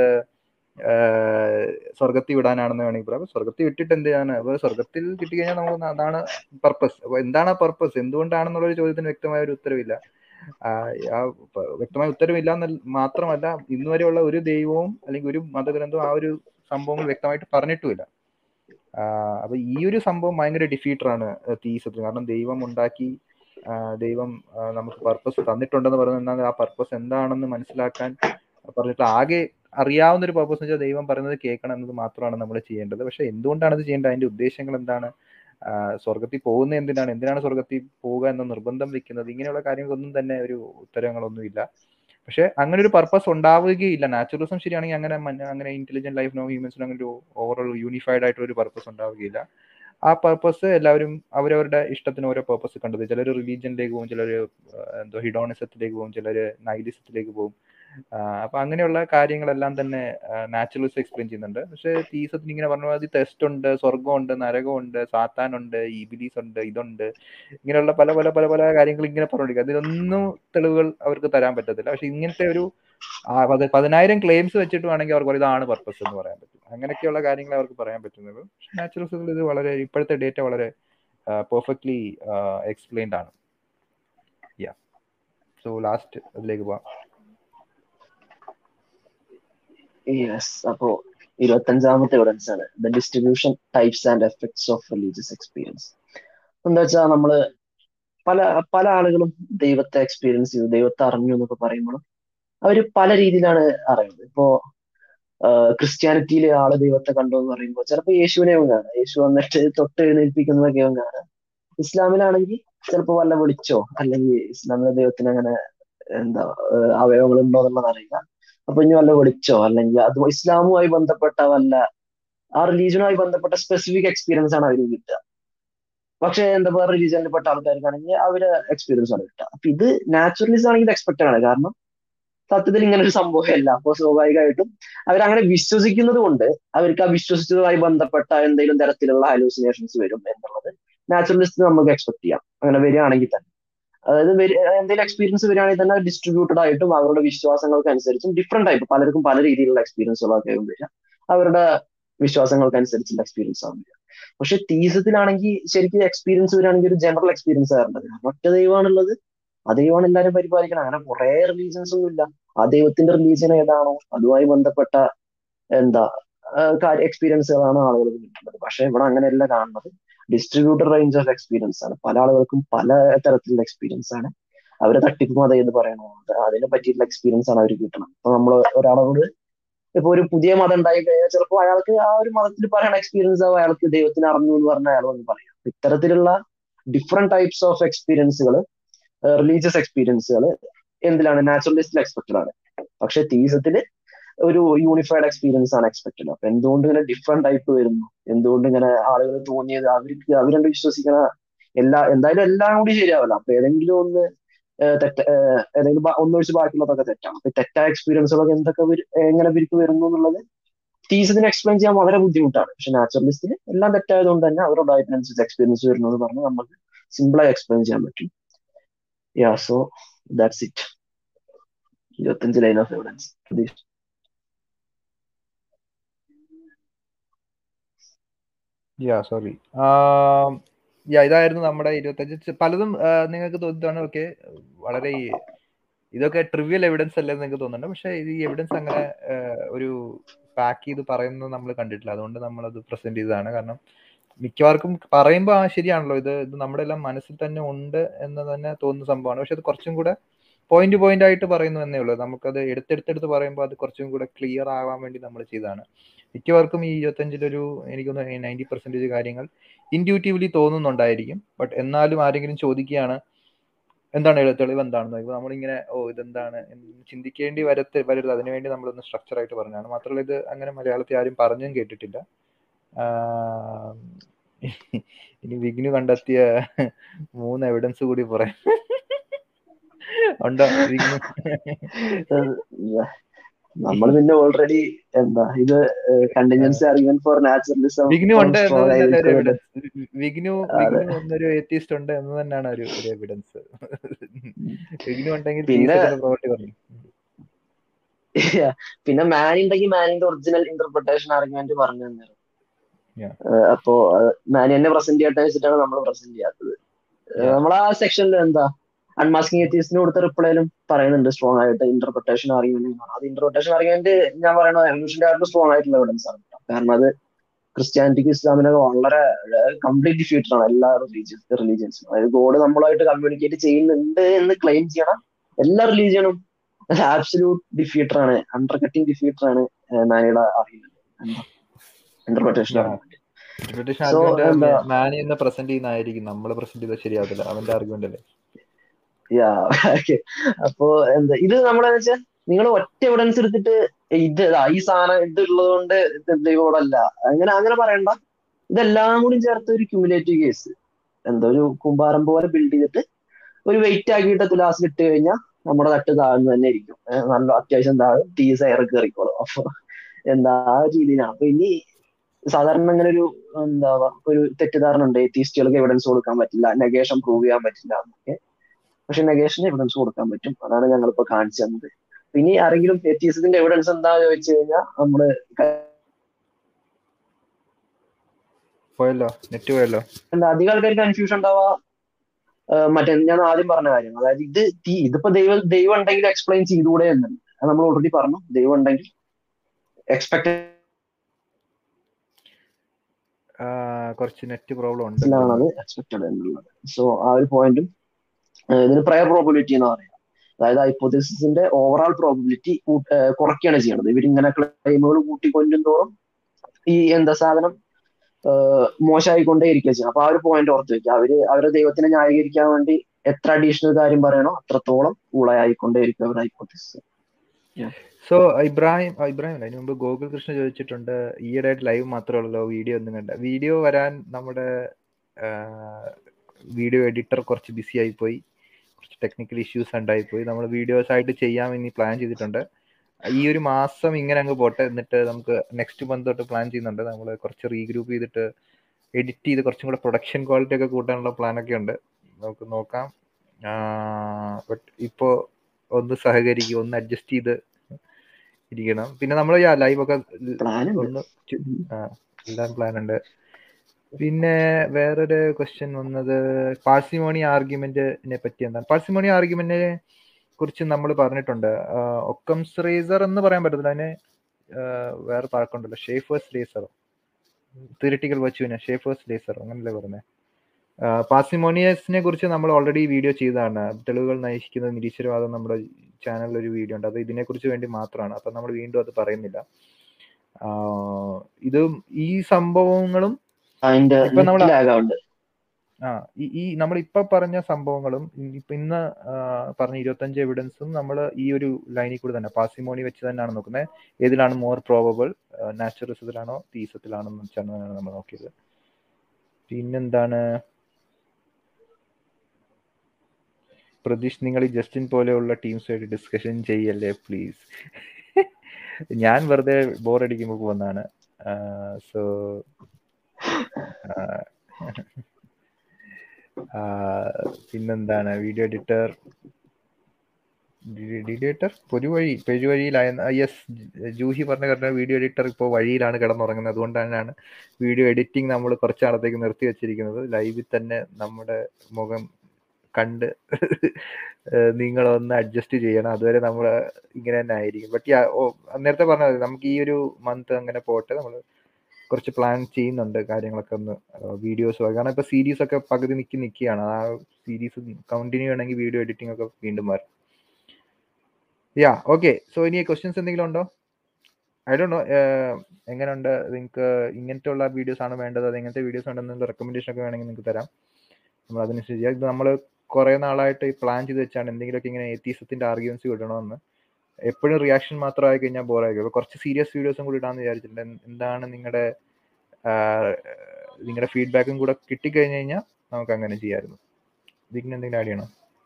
ആഹ് സ്വർഗത്തിൽ വിടാനാണെന്ന് വേണമെങ്കിൽ പറയാം അപ്പൊ സ്വർഗത്തിൽ വിട്ടിട്ട് എന്തിനാണ് അപ്പൊ സ്വർഗത്തിൽ കിട്ടിക്കഴിഞ്ഞാൽ നമുക്ക് അതാണ് പർപ്പസ് അപ്പൊ എന്താണ് ആ പർപ്പസ് എന്തുകൊണ്ടാണെന്നുള്ള ഒരു ചോദ്യത്തിന് വ്യക്തമായ ഒരു ഉത്തരവില്ല ആഹ് ആ പ- വ്യക്തമായ ഉത്തരവില്ല എന്ന് മാത്രമല്ല ഇന്ന് വരെയുള്ള ഒരു ദൈവവും അല്ലെങ്കിൽ ഒരു മതഗ്രന്ഥവും ആ ഒരു സംഭവങ്ങൾ വ്യക്തമായിട്ട് പറഞ്ഞിട്ടുമില്ല ആഹ് അപ്പൊ ഈ ഒരു സംഭവം ഭയങ്കര ഡിഫീറ്ററാണ് തീസത്തിൽ കാരണം ദൈവം ഉണ്ടാക്കി ആഹ് ദൈവം ആഹ് നമുക്ക് പർപ്പസ് തന്നിട്ടുണ്ടെന്ന് പറയുന്നത് എന്നാൽ ആ പർപ്പസ് എന്താണെന്ന് മനസ്സിലാക്കാൻ പറഞ്ഞിട്ട് ആകെ അറിയാവുന്ന ഒരു പർപ്പസ് വെച്ചാൽ ദൈവം പറയുന്നത് കേൾക്കണം എന്നത് മാത്രമാണ് നമ്മൾ ചെയ്യേണ്ടത് പക്ഷെ എന്തുകൊണ്ടാണ് ഇത് ചെയ്യേണ്ടത് അതിന്റെ ഉദ്ദേശങ്ങൾ എന്താണ് ആഹ് സ്വർഗത്തിൽ പോകുന്നത് എന്തിനാണ് എന്തിനാണ് സ്വർഗത്തിൽ പോവുക എന്ന നിർബന്ധം വെക്കുന്നത് ഇങ്ങനെയുള്ള കാര്യങ്ങൾക്കൊന്നും തന്നെ ഒരു ഉത്തരങ്ങളൊന്നും ഇല്ല പക്ഷെ അങ്ങനെ ഒരു പർപ്പസ് ഉണ്ടാവുകയില്ല നാച്ചുറലിസം ശരിയാണെങ്കിൽ അങ്ങനെ മന- അങ്ങനെ ഇന്റലിജന്റ് ലൈഫ് നോ ഹ്യൂമൻസിന് അങ്ങനെ ഒരു ഓവറോൾ യൂണിഫൈഡ് ആയിട്ടുള്ള ഒരു പർപ്പസ് ഉണ്ടാവുകയില്ല ആ പർപ്പസ് എല്ലാവരും അവരവരുടെ ഇഷ്ടത്തിന് ഓരോ പർപ്പസ് കണ്ടത് ചിലർ റിലീജിയനിലേക്ക് പോകും ചിലർ എന്തോ ഹിഡോണിസത്തിലേക്ക് പോകും ചിലർ നൈലിസത്തിലേക്ക് പോകും ആഹ് അപ്പൊ അങ്ങനെയുള്ള കാര്യങ്ങളെല്ലാം തന്നെ നാച്ചുറലിസ്റ്റ് എക്സ്പ്ലെയിൻ ചെയ്യുന്നുണ്ട് പക്ഷെ തീസത്തിന് ഇങ്ങനെ പറഞ്ഞ മാതിരി ടെസ്റ്റ് ഉണ്ട് സ്വർഗമുണ്ട് നരകമുണ്ട് സാത്താനുണ്ട് ഈബിലീസ് ഉണ്ട് ഇതുണ്ട് ഇങ്ങനെയുള്ള പല പല പല പല കാര്യങ്ങൾ ഇങ്ങനെ പറഞ്ഞോണ്ടിരിക്കും അതിലൊന്നും തെളിവുകൾ അവർക്ക് തരാൻ പറ്റത്തില്ല പക്ഷെ ഇങ്ങനത്തെ ഒരു ആ, പത് പതിനായിരം ക്ലെയിംസ് വെച്ചിട്ട് വേണമെങ്കിൽ അവർക്ക് പറയും ഇതാണ് പർപ്പസ് എന്ന് പറയാൻ പറ്റും അങ്ങനെയൊക്കെയുള്ള കാര്യങ്ങൾ അവർക്ക് പറയാൻ പറ്റുന്നത് നാച്ചുറലിസത്തിൽ ഇത് വളരെ ഇപ്പോഴത്തെ ഡേറ്റ വളരെ പെർഫെക്റ്റ്ലി എക്സ്പ്ലെയിൻഡ് ആണ് യാ സോ ലാസ്റ്റ് അതിലേക്ക് പോവാം യെസ് അപ്പോ ഇരുപത്തഞ്ചാമത്തെ എവിഡൻസ് ആണ് the distribution types and effects of religious experience എന്താ വെച്ചാൽ നമ്മള് പല പല ആളുകളും ദൈവത്തെ എക്സ്പീരിയൻസ് ചെയ്തു ദൈവത്തെ അറിഞ്ഞു എന്നൊക്കെ പറയുമ്പോഴും അവര് പല രീതിയിലാണ് അറിയുന്നത് ഇപ്പോ ക്രിസ്ത്യാനിറ്റിയിലെ ആള് ദൈവത്തെ കണ്ടു എന്ന് പറയുമ്പോൾ ചിലപ്പോൾ യേശുവിനെയും കാണാം യേശു വന്നിട്ട് തൊട്ട് എഴുന്നേൽപ്പിക്കുന്നതൊക്കെയും കാണാം ഇസ്ലാമിലാണെങ്കിൽ ചിലപ്പോൾ വല്ല വിളിച്ചോ അല്ലെങ്കിൽ ഇസ്ലാമിലെ ദൈവത്തിന് അങ്ങനെ എന്താ ഏഹ് അവയവങ്ങളുണ്ടോ എന്നുള്ളത് അറിയില്ല അപ്പൊ ഇനി വല്ല വിളിച്ചോ അല്ലെങ്കിൽ അത് ഇസ്ലാമുമായി ബന്ധപ്പെട്ട വല്ല ആ റിലീജനുമായി ബന്ധപ്പെട്ട സ്പെസിഫിക് എക്സ്പീരിയൻസ് ആണ് അവർക്ക് കിട്ടുക പക്ഷെ എന്താ വേറെ റിലീജനിൽ പെട്ട ആൾക്കാർക്കാണെങ്കിൽ അവര് എക്സ്പീരിയൻസ് ആണ് കിട്ടുക അപ്പൊ ഇത് നാച്ചുറലിസ്റ്റ് ആണെങ്കിൽ ഇത് എക്സ്പെക്റ്റഡ് ആണ് കാരണം സത്യത്തിൽ ഇങ്ങനെ ഒരു സംഭവമല്ല അപ്പൊ സ്വാഭാവികമായിട്ടും അവരങ്ങനെ വിശ്വസിക്കുന്നത് കൊണ്ട് അവർക്ക് ആ വിശ്വസിച്ചതുമായി ബന്ധപ്പെട്ട എന്തെങ്കിലും തരത്തിലുള്ള ഹലൂസിനേഷൻസ് വരും എന്നുള്ളത് നാച്ചുറലിസ്റ്റ് നമുക്ക് എക്സ്പെക്ട് ചെയ്യാം അങ്ങനെ വരികയാണെങ്കിൽ തന്നെ അതായത് വരി- എന്തെങ്കിലും എക്സ്പീരിയൻസ് വരികയാണെങ്കിൽ തന്നെ ഡിസ്ട്രിബ്യൂട്ടഡ് ആയിട്ടും അവരുടെ വിശ്വാസങ്ങൾക്ക് അനുസരിച്ചും ഡിഫറെന്റ് ടൈപ്പ് പലർക്കും പല രീതിയിലുള്ള എക്സ്പീരിയൻസുകളൊക്കെ ആവും വരിക അവരുടെ വിശ്വാസങ്ങൾക്ക് അനുസരിച്ചുള്ള എക്സ്പീരിയൻസ് ആവും വരിക പക്ഷെ തീസത്തിലാണെങ്കിൽ ശരിക്കും എക്സ്പീരിയൻസ് വരികയാണെങ്കിൽ ഒരു ജനറൽ എക്സ്പീരിയൻസ് ആയിരുന്നത് ഒറ്റ ദൈവമാണുള്ളത് ആ ദൈവമാണ് എല്ലാവരും പരിപാലിക്കണം അങ്ങനെ കുറെ റിലീജിയൻസ് ഒന്നും ഇല്ല ആ ദൈവത്തിന്റെ റിലീജിയൻ ഏതാണോ അതുമായി ബന്ധപ്പെട്ട എന്താ എക്സ്പീരിയൻസുകളാണ് ആളുകൾ കിട്ടുന്നത് പക്ഷെ ഇവിടെ അങ്ങനെയല്ല കാണുന്നത് ഡിസ്ട്രിബ്യൂട്ടഡ് റേഞ്ച് ഓഫ് എക്സ്പീരിയൻസ് ആണ് പല ആളുകൾക്കും പല തരത്തിലുള്ള എക്സ്പീരിയൻസ് ആണ് അവരെ തട്ടിപ്പ് മതം എന്ന് പറയണത് അതിനെ പറ്റിയിട്ടുള്ള എക്സ്പീരിയൻസ് ആണ് അവർ കിട്ടണം അപ്പൊ നമ്മൾ ഒരാളോട് ഇപ്പൊ ഒരു പുതിയ മതം ഉണ്ടായി കഴിഞ്ഞാൽ ചിലപ്പോൾ അയാൾക്ക് ആ ഒരു മതത്തിൽ പറയുന്ന എക്സ്പീരിയൻസ് ആവും അയാൾക്ക് ദൈവത്തിന് അറിഞ്ഞു എന്ന് പറഞ്ഞാൽ അയാൾ ഒന്ന് പറയാം ഇത്തരത്തിലുള്ള ഡിഫറെന്റ് ടൈപ്സ് ഓഫ് എക്സ്പീരിയൻസുകൾ റിലീജിയസ് എക്സ്പീരിയൻസുകൾ എന്തിലാണ് നാച്ചുറലിസ്റ്റിൽ എക്സ്പെക്റ്റഡ് ആണ് പക്ഷെ തീസത്തില് ഒരു യൂണിഫൈഡ് എക്സ്പീരിയൻസ് ആണ് എക്സ്പെക്റ്റഡ് അപ്പൊ എന്തുകൊണ്ട് ഇങ്ങനെ ഡിഫറെന്റ് ടൈപ്പ് വരുന്നു എന്തുകൊണ്ട് ഇങ്ങനെ ആളുകൾ തോന്നിയത് അവർക്ക് അവരുണ്ട് വിശ്വസിക്കണ എല്ലാ എന്തായാലും എല്ലാം കൂടി ശരിയാവില്ല അപ്പൊ ഏതെങ്കിലും ഒന്ന് തെറ്റ ഏതെങ്കിലും ഒന്നൊഴിച്ച് ബാക്കിയുള്ളതൊക്കെ തെറ്റാണ് അപ്പൊ തെറ്റായ എക്സ്പീരിയൻസുകളൊക്കെ എന്തൊക്കെ എങ്ങനെ ഇവർക്ക് വരുന്നു എന്നുള്ളത് തീസത്തിന് എക്സ്പ്ലെയിൻ ചെയ്യാൻ വളരെ ബുദ്ധിമുട്ടാണ് പക്ഷെ നാച്ചുറലിസ്റ്റിന് എല്ലാം തെറ്റായതുകൊണ്ട് തന്നെ അവരുടെ അതിനനുസരിച്ച് എക്സ്പീരിയൻസ് വരുന്നു എന്ന് പറഞ്ഞാൽ നമുക്ക് സിമ്പിളായി എക്സ്പ്ലെയിൻ ചെയ്യാൻ പറ്റും യാ സോ ദാറ്റ്സ് ഇറ്റ് ഇരുപത്തഞ്ച് ലൈൻ ഓഫ് എവിഡൻസ് പ്രതീക്ഷ യാ സോറി യാ ഇതായിരുന്നു നമ്മുടെ ഇരുപത്തഞ്ച് പലതും നിങ്ങൾക്ക് തോന്നിയിട്ടാണ് ഓക്കെ വളരെ ഇതൊക്കെ ട്രിവിയൽ എവിഡൻസ് അല്ലെന്ന് നിങ്ങൾക്ക് തോന്നുന്നുണ്ട് പക്ഷെ ഈ എവിഡൻസ് അങ്ങനെ ഒരു പാക്ക് ചെയ്ത് പറയുന്നത് നമ്മൾ കണ്ടിട്ടില്ല അതുകൊണ്ട് നമ്മൾ അത് പ്രസന്റ് ചെയ്തതാണ് കാരണം മിക്കവാർക്കും പറയുമ്പോൾ ആ ശരിയാണല്ലോ ഇത് ഇത് നമ്മുടെ എല്ലാം മനസ്സിൽ തന്നെ ഉണ്ട് എന്ന് തന്നെ തോന്നുന്ന സംഭവമാണ് പക്ഷെ അത് കുറച്ചും കൂടെ പോയിന്റ് പോയിന്റ് ആയിട്ട് പറയുന്നു എന്നേ ഉള്ളൂ നമുക്കത് എടുത്തെടുത്തെടുത്ത് പറയുമ്പോൾ അത് കുറച്ചും കൂടെ ക്ലിയർ ആവാൻ വേണ്ടി നമ്മൾ ചെയ്തതാണ് മിക്കവർക്കും ഈ ഇരുപത്തഞ്ചിലൊരു എനിക്കൊന്ന് നയൻറ്റി പെർസെൻറ്റേജ് കാര്യങ്ങൾ ഇൻഡ്യൂറ്റീവ്ലി തോന്നുന്നുണ്ടായിരിക്കും ബട്ട് എന്നാലും ആരെങ്കിലും ചോദിക്കുകയാണ് എന്താണ് തെളിവ് എന്താണെന്ന് ഇപ്പോൾ നമ്മളിങ്ങനെ ഓ ഇതെന്താണ് ചിന്തിക്കേണ്ടി വരത്ത് വരരുത് അതിനുവേണ്ടി നമ്മളൊന്ന് സ്ട്രക്ചർ ആയിട്ട് പറഞ്ഞാണ് മാത്രമല്ല ഇത് അങ്ങനെ മലയാളത്തിൽ ആരും പറഞ്ഞും കേട്ടിട്ടില്ല ഇനി വിഗ്നു കണ്ടെത്തിയ മൂന്ന് എവിഡൻസ് കൂടി പറയാം ഉണ്ടോ വിഗ്നു നമ്മൾ പിന്നെ ഓൾറെഡി എന്താ ഇത് contingency argument for naturalism Vignu ഉണ്ട് വിഗ്നു വിഗ്നു എന്നൊരു എത്തിസ്റ്റ് ഉണ്ട് എന്ന് തന്നെയാണ് ഒരു ഒരു എവിഡൻസ് വിഗ്നു ഉണ്ടെങ്കിൽ പിന്നെ പ്രോപ്പർട്ടി പറഞ്ഞു പിന്നെ മാൻ ഉണ്ടെങ്കിൽ മാനിന്റെ ഒറിജിനൽ ഇന്റർപ്രിട്ടേഷൻ ആർഗ്യുമെന്റ് പറഞ്ഞു തന്നേരം അപ്പോ മാനി എന്നെ പ്രസന്റ് ചെയ്യട്ടെ വെച്ചിട്ടാണ് നമ്മൾ പ്രസന്റ് ചെയ്യാത്തത് നമ്മൾ ആ സെക്ഷനിൽ എന്താ അൺമാസ്കിംഗ് എത്തിയസിന് കൊടുത്ത റിപ്ലൈയിലും പറയുന്നുണ്ട് സ്ട്രോങ് ആയിട്ട് ഇന്റർപ്രിട്ടേഷൻ ആർഗ്യുമെന്റ് അത് ഇന്റർപ്രിട്ടേഷൻ ആർഗ്യുമെന്റ് ഞാൻ പറയുന്നത് എവല്യൂഷന്റെ ആയിട്ട് സ്ട്രോങ് ആയിട്ടുള്ള എവിഡൻസ് ആണ് കാരണം അത് ക്രിസ്ത്യാനിറ്റിക്ക് ഇസ്ലാമിനൊക്കെ വളരെ കംപ്ലീറ്റ് ഡിഫ്യൂട്ടഡ് ആണ് എല്ലാ റിലീജിയൻസ് റിലീജിയൻസും അതായത് ഗോഡ് നമ്മളുമായിട്ട് കമ്മ്യൂണിക്കേറ്റ് ചെയ്യുന്നുണ്ട് എന്ന് ക്ലെയിം ചെയ്യണം എല്ലാ റിലീജിയനും ആബ്സല്യൂട്ട് ഡിഫ്യൂട്ടർ ആണ് അണ്ടർ കട്ടിങ് ഡിഫ്യൂട്ടർ ആണ് മാനിയുടെ argument interpretation interpretation argument Mani എന്ന് പ്രസന്റ് ചെയ്യുന്നതായിരിക്കും നമ്മൾ പ്രസന്റ് ചെയ്താൽ ശരിയാവില്ല അവന്റെ ആർഗ്യുമെന്റ് അല്ലേ യാ അപ്പോ എന്താ ഇത് നമ്മളെന്ന് വെച്ചാൽ നിങ്ങൾ ഒറ്റ എവിഡൻസ് എടുത്തിട്ട് ഇത് ഈ സാധനം ഇത് ഉള്ളത് കൊണ്ട് ദൈവോടല്ല അങ്ങനെ അങ്ങനെ പറയണ്ട ഇതെല്ലാം കൂടി ചേർത്ത് ഒരു ക്യൂമുലേറ്റീവ് കേസ് എന്താ ഒരു കുമ്പാരം പോലെ ബിൽഡ് ചെയ്തിട്ട് ഒരു വെയിറ്റ് ആക്കിയിട്ട് തുലാസിൽ ഇട്ട് കഴിഞ്ഞാൽ നമ്മുടെ തട്ട് താഴ്ന്നു തന്നെ ഇരിക്കും നല്ല അത്യാവശ്യം താഴും തീസ് എയർ കയറിക്കോളും അപ്പൊ എന്താ ആ രീതിയിലാണ് അപ്പൊ ഇനി സാധാരണ അങ്ങനെ ഒരു എന്താ ഒരു തെറ്റിദ്ധാരണ ഉണ്ട് എത്തീസ്റ്റുകൾക്ക് എവിഡൻസ് കൊടുക്കാൻ പറ്റില്ല നെഗേഷൻ പ്രൂവ് ചെയ്യാൻ പറ്റില്ല എന്നൊക്കെ പക്ഷെ നെഗേഷന് എവിഡൻസ് കൊടുക്കാൻ പറ്റും അതാണ് ഞങ്ങളിപ്പോ കാണിച്ചു തന്നത് ഇനി ആരെങ്കിലും എത്തീസത്തിന്റെ എവിഡൻസ് എന്താ ചോദിച്ചു കഴിഞ്ഞാൽ നമ്മള് പോയല്ലോ നെറ്റ് പോയല്ലോ എന്താ അധികം ആൾക്കാർ കൺഫ്യൂഷൻ ഉണ്ടാവാ മറ്റേ ഞാൻ ആദ്യം പറഞ്ഞ കാര്യം അതായത് ഇത് ഇതിപ്പോ ദൈവം ദൈവം ഉണ്ടെങ്കിൽ എക്സ്പ്ലെയിൻ ചെയ്തുകൂടെ എന്നുണ്ട് അത് നമ്മൾ ഓൾറെഡി പറഞ്ഞു ദൈവം ഉണ്ടെങ്കിൽ എക്സ്പെക്ട് കുറച്ച് നെറ്റ് പ്രോബ്ലം ഉണ്ട് ആണ് എക്സ്പെക്ടഡ് എന്നുള്ളത് സോ ആ ഒരു പോയിന്റും ഇതിന് പ്രയർ പ്രോബിലിറ്റി എന്ന് പറയാം അതായത് ഹൈപ്പോത്തിസിന്റെ ഓവറോൾ പ്രോബിലിറ്റി കുറയ്ക്കുകയാണ് ചെയ്യുന്നത് ഇവരിങ്ങനെ ക്ലെയിമുകൾ കൂട്ടിക്കൊണ്ടും തോറും ഈ എന്താ സാധനം മോശമായിക്കൊണ്ടേ ഇരിക്കുക ചെയ്യും അപ്പൊ ആ ഒരു പോയിന്റ് ഓർത്ത് വെക്കുക അവര് അവരുടെ ദൈവത്തിനെ ന്യായീകരിക്കാൻ വേണ്ടി എത്ര അഡീഷണൽ കാര്യം പറയണോ അത്രത്തോളം ഊളയായിക്കൊണ്ടേ ഇരിക്കും അവരുടെ ഹൈപ്പോത്തിസിസ് സോ ഇബ്രാഹിം ഇബ്രാഹിം അതിന് മുമ്പ് ഗോകുൽ കൃഷ്ണ ചോദിച്ചിട്ടുണ്ട് ഈയിടെയായിട്ട് ലൈവ് മാത്രമല്ലല്ലോ വീഡിയോ ഒന്നും കണ്ട വീഡിയോ വരാൻ നമ്മുടെ വീഡിയോ എഡിറ്റർ കുറച്ച് ബിസി ആയിപ്പോയി കുറച്ച് ടെക്നിക്കൽ ഇഷ്യൂസ് ഉണ്ടായിപ്പോയി നമ്മൾ വീഡിയോസ് ആയിട്ട് ചെയ്യാൻ ഇനി പ്ലാൻ ചെയ്തിട്ടുണ്ട് ഈ ഒരു മാസം ഇങ്ങനെ അങ്ങ് പോട്ടെ എന്നിട്ട് നമുക്ക് നെക്സ്റ്റ് മന്ത് തൊട്ട് പ്ലാൻ ചെയ്യുന്നുണ്ട് നമ്മൾ കുറച്ച് റീഗ്രൂപ്പ് ചെയ്തിട്ട് എഡിറ്റ് ചെയ്ത് കുറച്ചും കൂടെ പ്രൊഡക്ഷൻ ക്വാളിറ്റി ഒക്കെ കൂട്ടാനുള്ള പ്ലാനൊക്കെ ഉണ്ട് നമുക്ക് നോക്കാം ബട്ട് ഇപ്പോൾ ഒന്ന് സഹകരിക്കുക ഒന്ന് അഡ്ജസ്റ്റ് ചെയ്ത് ഇരിക്കണം പിന്നെ നമ്മൾ ലൈവ് ഒക്കെ ഒന്ന് എല്ലാം പ്ലാൻ ഉണ്ട് പിന്നെ വേറൊരു ക്വസ്റ്റ്യൻ വന്നത് പാഴ്സിമോണി ആർഗ്യുമെന്റിനെ പറ്റി എന്താണ് പാഴ്സിമോണി ആർഗ്യുമെന്റിനെ കുറിച്ച് നമ്മൾ പറഞ്ഞിട്ടുണ്ട് ഒക്കംസ് റേസർ എന്ന് പറയാൻ പറ്റത്തില്ല അതിനെ വേറെ താഴെക്കൊണ്ടല്ലോ ഷേഫേഴ്സ് ലേസറോ തിയറിറ്റിക്കൽ വച്ചുവിനെ ഷേഫേഴ്സ് ലേസറോ അങ്ങനല്ലേ പറഞ്ഞത് പാസിമോണിയസിനെ കുറിച്ച് നമ്മൾ ഓൾറെഡി വീഡിയോ ചെയ്തതാണ് തെളിവുകൾ നയിക്കുന്ന നിരീശ്വരവാദം നമ്മുടെ ചാനലിൽ ഒരു വീഡിയോ ഉണ്ട് അത് ഇതിനെക്കുറിച്ച് വേണ്ടി മാത്രമാണ് അപ്പം നമ്മൾ വീണ്ടും അത് പറയുന്നില്ല ഇത് ഈ സംഭവങ്ങളും അതിന്റെ ഇപ്പൊ നമ്മള് ലാഗുണ്ട് ആ ഈ ഈ നമ്മൾ ഇപ്പൊ പറഞ്ഞ സംഭവങ്ങളും ഇപ്പൊ ഇന്ന് പറഞ്ഞ ഇരുപത്തഞ്ച് എവിഡൻസും നമ്മൾ ഈ ഒരു ലൈനിൽ കൂടി തന്നെ പാസിമോണി വെച്ച് തന്നെയാണ് നോക്കുന്നത് ഏതിലാണ് മോർ പ്രോബബിൾ നാച്ചുറലിസത്തിലാണോ തീസത്തിലാണോ എന്ന് വെച്ചാണ് നമ്മൾ നോക്കിയത് പിന്നെന്താണ് പ്രതീഷ് നിങ്ങൾ ഈ ജസ്റ്റിൻ പോലെയുള്ള ടീംസുമായിട്ട് ഡിസ്കഷൻ ചെയ്യല്ലേ പ്ലീസ് ഞാൻ വെറുതെ ബോർ അടിക്കുമ്പോൾ പോകുന്നതാണ് സോ പിന്നെന്താണ് വീഡിയോ എഡിറ്റർ വീഡിയോ എഡിറ്റർ പൊരുവഴി പെരുവഴിയിലായ യെസ് ജൂഹി പറഞ്ഞ കാരണം വീഡിയോ എഡിറ്റർ ഇപ്പോൾ വഴിയിലാണ് കിടന്നുറങ്ങുന്നത് അതുകൊണ്ടാണ് വീഡിയോ എഡിറ്റിംഗ് നമ്മൾ കുറച്ച് നാളത്തേക്ക് നിർത്തി വെച്ചിരിക്കുന്നത് ലൈവിൽ തന്നെ നമ്മുടെ മുഖം കണ്ട് നിങ്ങളൊന്ന് അഡ്ജസ്റ്റ് ചെയ്യണം അതുവരെ നമ്മൾ ഇങ്ങനെ തന്നെ ആയിരിക്കും ബട്ട് നേരത്തെ പറഞ്ഞത് നമുക്ക് ഈ ഒരു മന്ത് അങ്ങനെ പോട്ടെ നമ്മൾ കുറച്ച് പ്ലാൻ ചെയ്യുന്നുണ്ട് കാര്യങ്ങളൊക്കെ ഒന്ന് വീഡിയോസ് കാരണം ഇപ്പൊ സീരീസ് ഒക്കെ പകുതി നിൽക്കി നിൽക്കുകയാണ് ആ സീരീസ് കണ്ടിന്യൂ ചെയ്യണമെങ്കിൽ വീഡിയോ എഡിറ്റിംഗ് ഒക്കെ വീണ്ടും വരും യാ ഓക്കെ സോ ഇനി ക്വസ്റ്റ്യൻസ് എന്തെങ്കിലും ഉണ്ടോ ഐ ഡോ നോ എങ്ങനെയുണ്ട് നിങ്ങൾക്ക് ഇങ്ങനത്തെ ഉള്ള വീഡിയോസ് ആണ് വേണ്ടത് അത് എങ്ങനത്തെ വീഡിയോസ് ഉണ്ടെന്നുള്ള റെക്കമെൻഡേഷൻ ഒക്കെ വേണമെങ്കിൽ നിങ്ങൾക്ക് തരാം നമ്മൾ അതിനനുസരിച്ച് ഇത് നമ്മൾ കുറേ നാളായിട്ട് പ്ലാൻ ചെയ്ത് വെച്ചാണ് എന്തെങ്കിലുമൊക്കെ ഇങ്ങനെ എത്തീസത്തിന്റെ ആർഗ്യുമെന്റ്സ് വിടണമെന്ന് എപ്പോഴും റിയാക്ഷൻ മാത്രമായി കഴിഞ്ഞാൽ ബോറായിരിക്കും അപ്പോൾ കുറച്ച് സീരിയസ് വീഡിയോസും കൂടി ഇടാന്ന് വിചാരിച്ചിട്ടുണ്ട് എന്താണ് നിങ്ങളുടെ നിങ്ങളുടെ ഫീഡ്ബാക്കും കൂടെ കിട്ടിക്കഴിഞ്ഞ് കഴിഞ്ഞാൽ നമുക്ക് അങ്ങനെ ചെയ്യാമായിരുന്നു ഇതിന് എന്തെങ്കിലും ആഡ് ചെയ്യണോ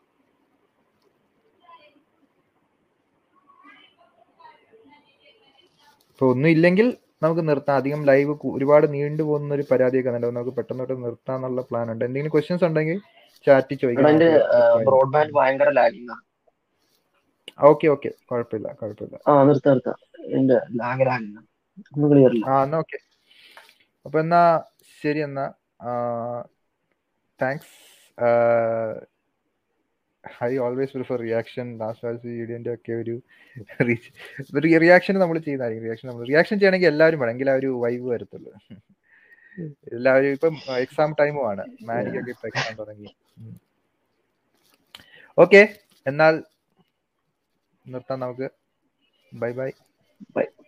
ഇപ്പോൾ ഒന്നും ഇല്ലെങ്കിൽ നമുക്ക് നിർത്താം അധികം ലൈവ് ഒരുപാട് നീണ്ടു പോകുന്ന ഒരു പരാതിയൊക്കെ ഉണ്ട് നമുക്ക് പെട്ടെന്ന് നിർത്താന്നുള്ള പ്ലാൻ ഉണ്ട് എന്തെങ്കിലും ക്വസ്റ്റ്യൻസ് ഉണ്ടെങ്കിൽ ചാറ്റ് ചോദിക്കാം ബ്രോഡ്ബാൻഡ് ഭയങ്കര ലാഗിങ് ഓക്കെ ഓക്കെ കുഴപ്പമില്ല കുഴപ്പമില്ല ആ നിർത്താം നിർത്താം എന്റെ ലാഗ് ലാഗിങ് ഒന്നും ക്ലിയർ ഇല്ല ആ എന്നാ ഓക്കെ അപ്പൊ എന്നാ ശരി എന്നാ thanks I always prefer reaction last ആഴ്ച വീഡിയോന്റെ ഒക്കെ ഒരു റിയാക്ഷൻ നമ്മൾ ചെയ്യുന്നതായിരിക്കും റിയാക്ഷൻ നമ്മൾ റിയാക്ഷൻ ചെയ്യണമെങ്കിൽ എല്ലാവരും വേണം എങ്കിൽ ആ ഒരു വൈബ് വരത്തുള്ളൂ എല്ലാവരും ഇപ്പം എക്സാം ടൈമും ആണ് മാനിക്കൊക്കെ ഇപ്പൊ എക്സാം തുടങ്ങി ഓക്കെ എന്നാൽ നിർത്താം നമുക്ക് ബൈ ബൈ ബൈ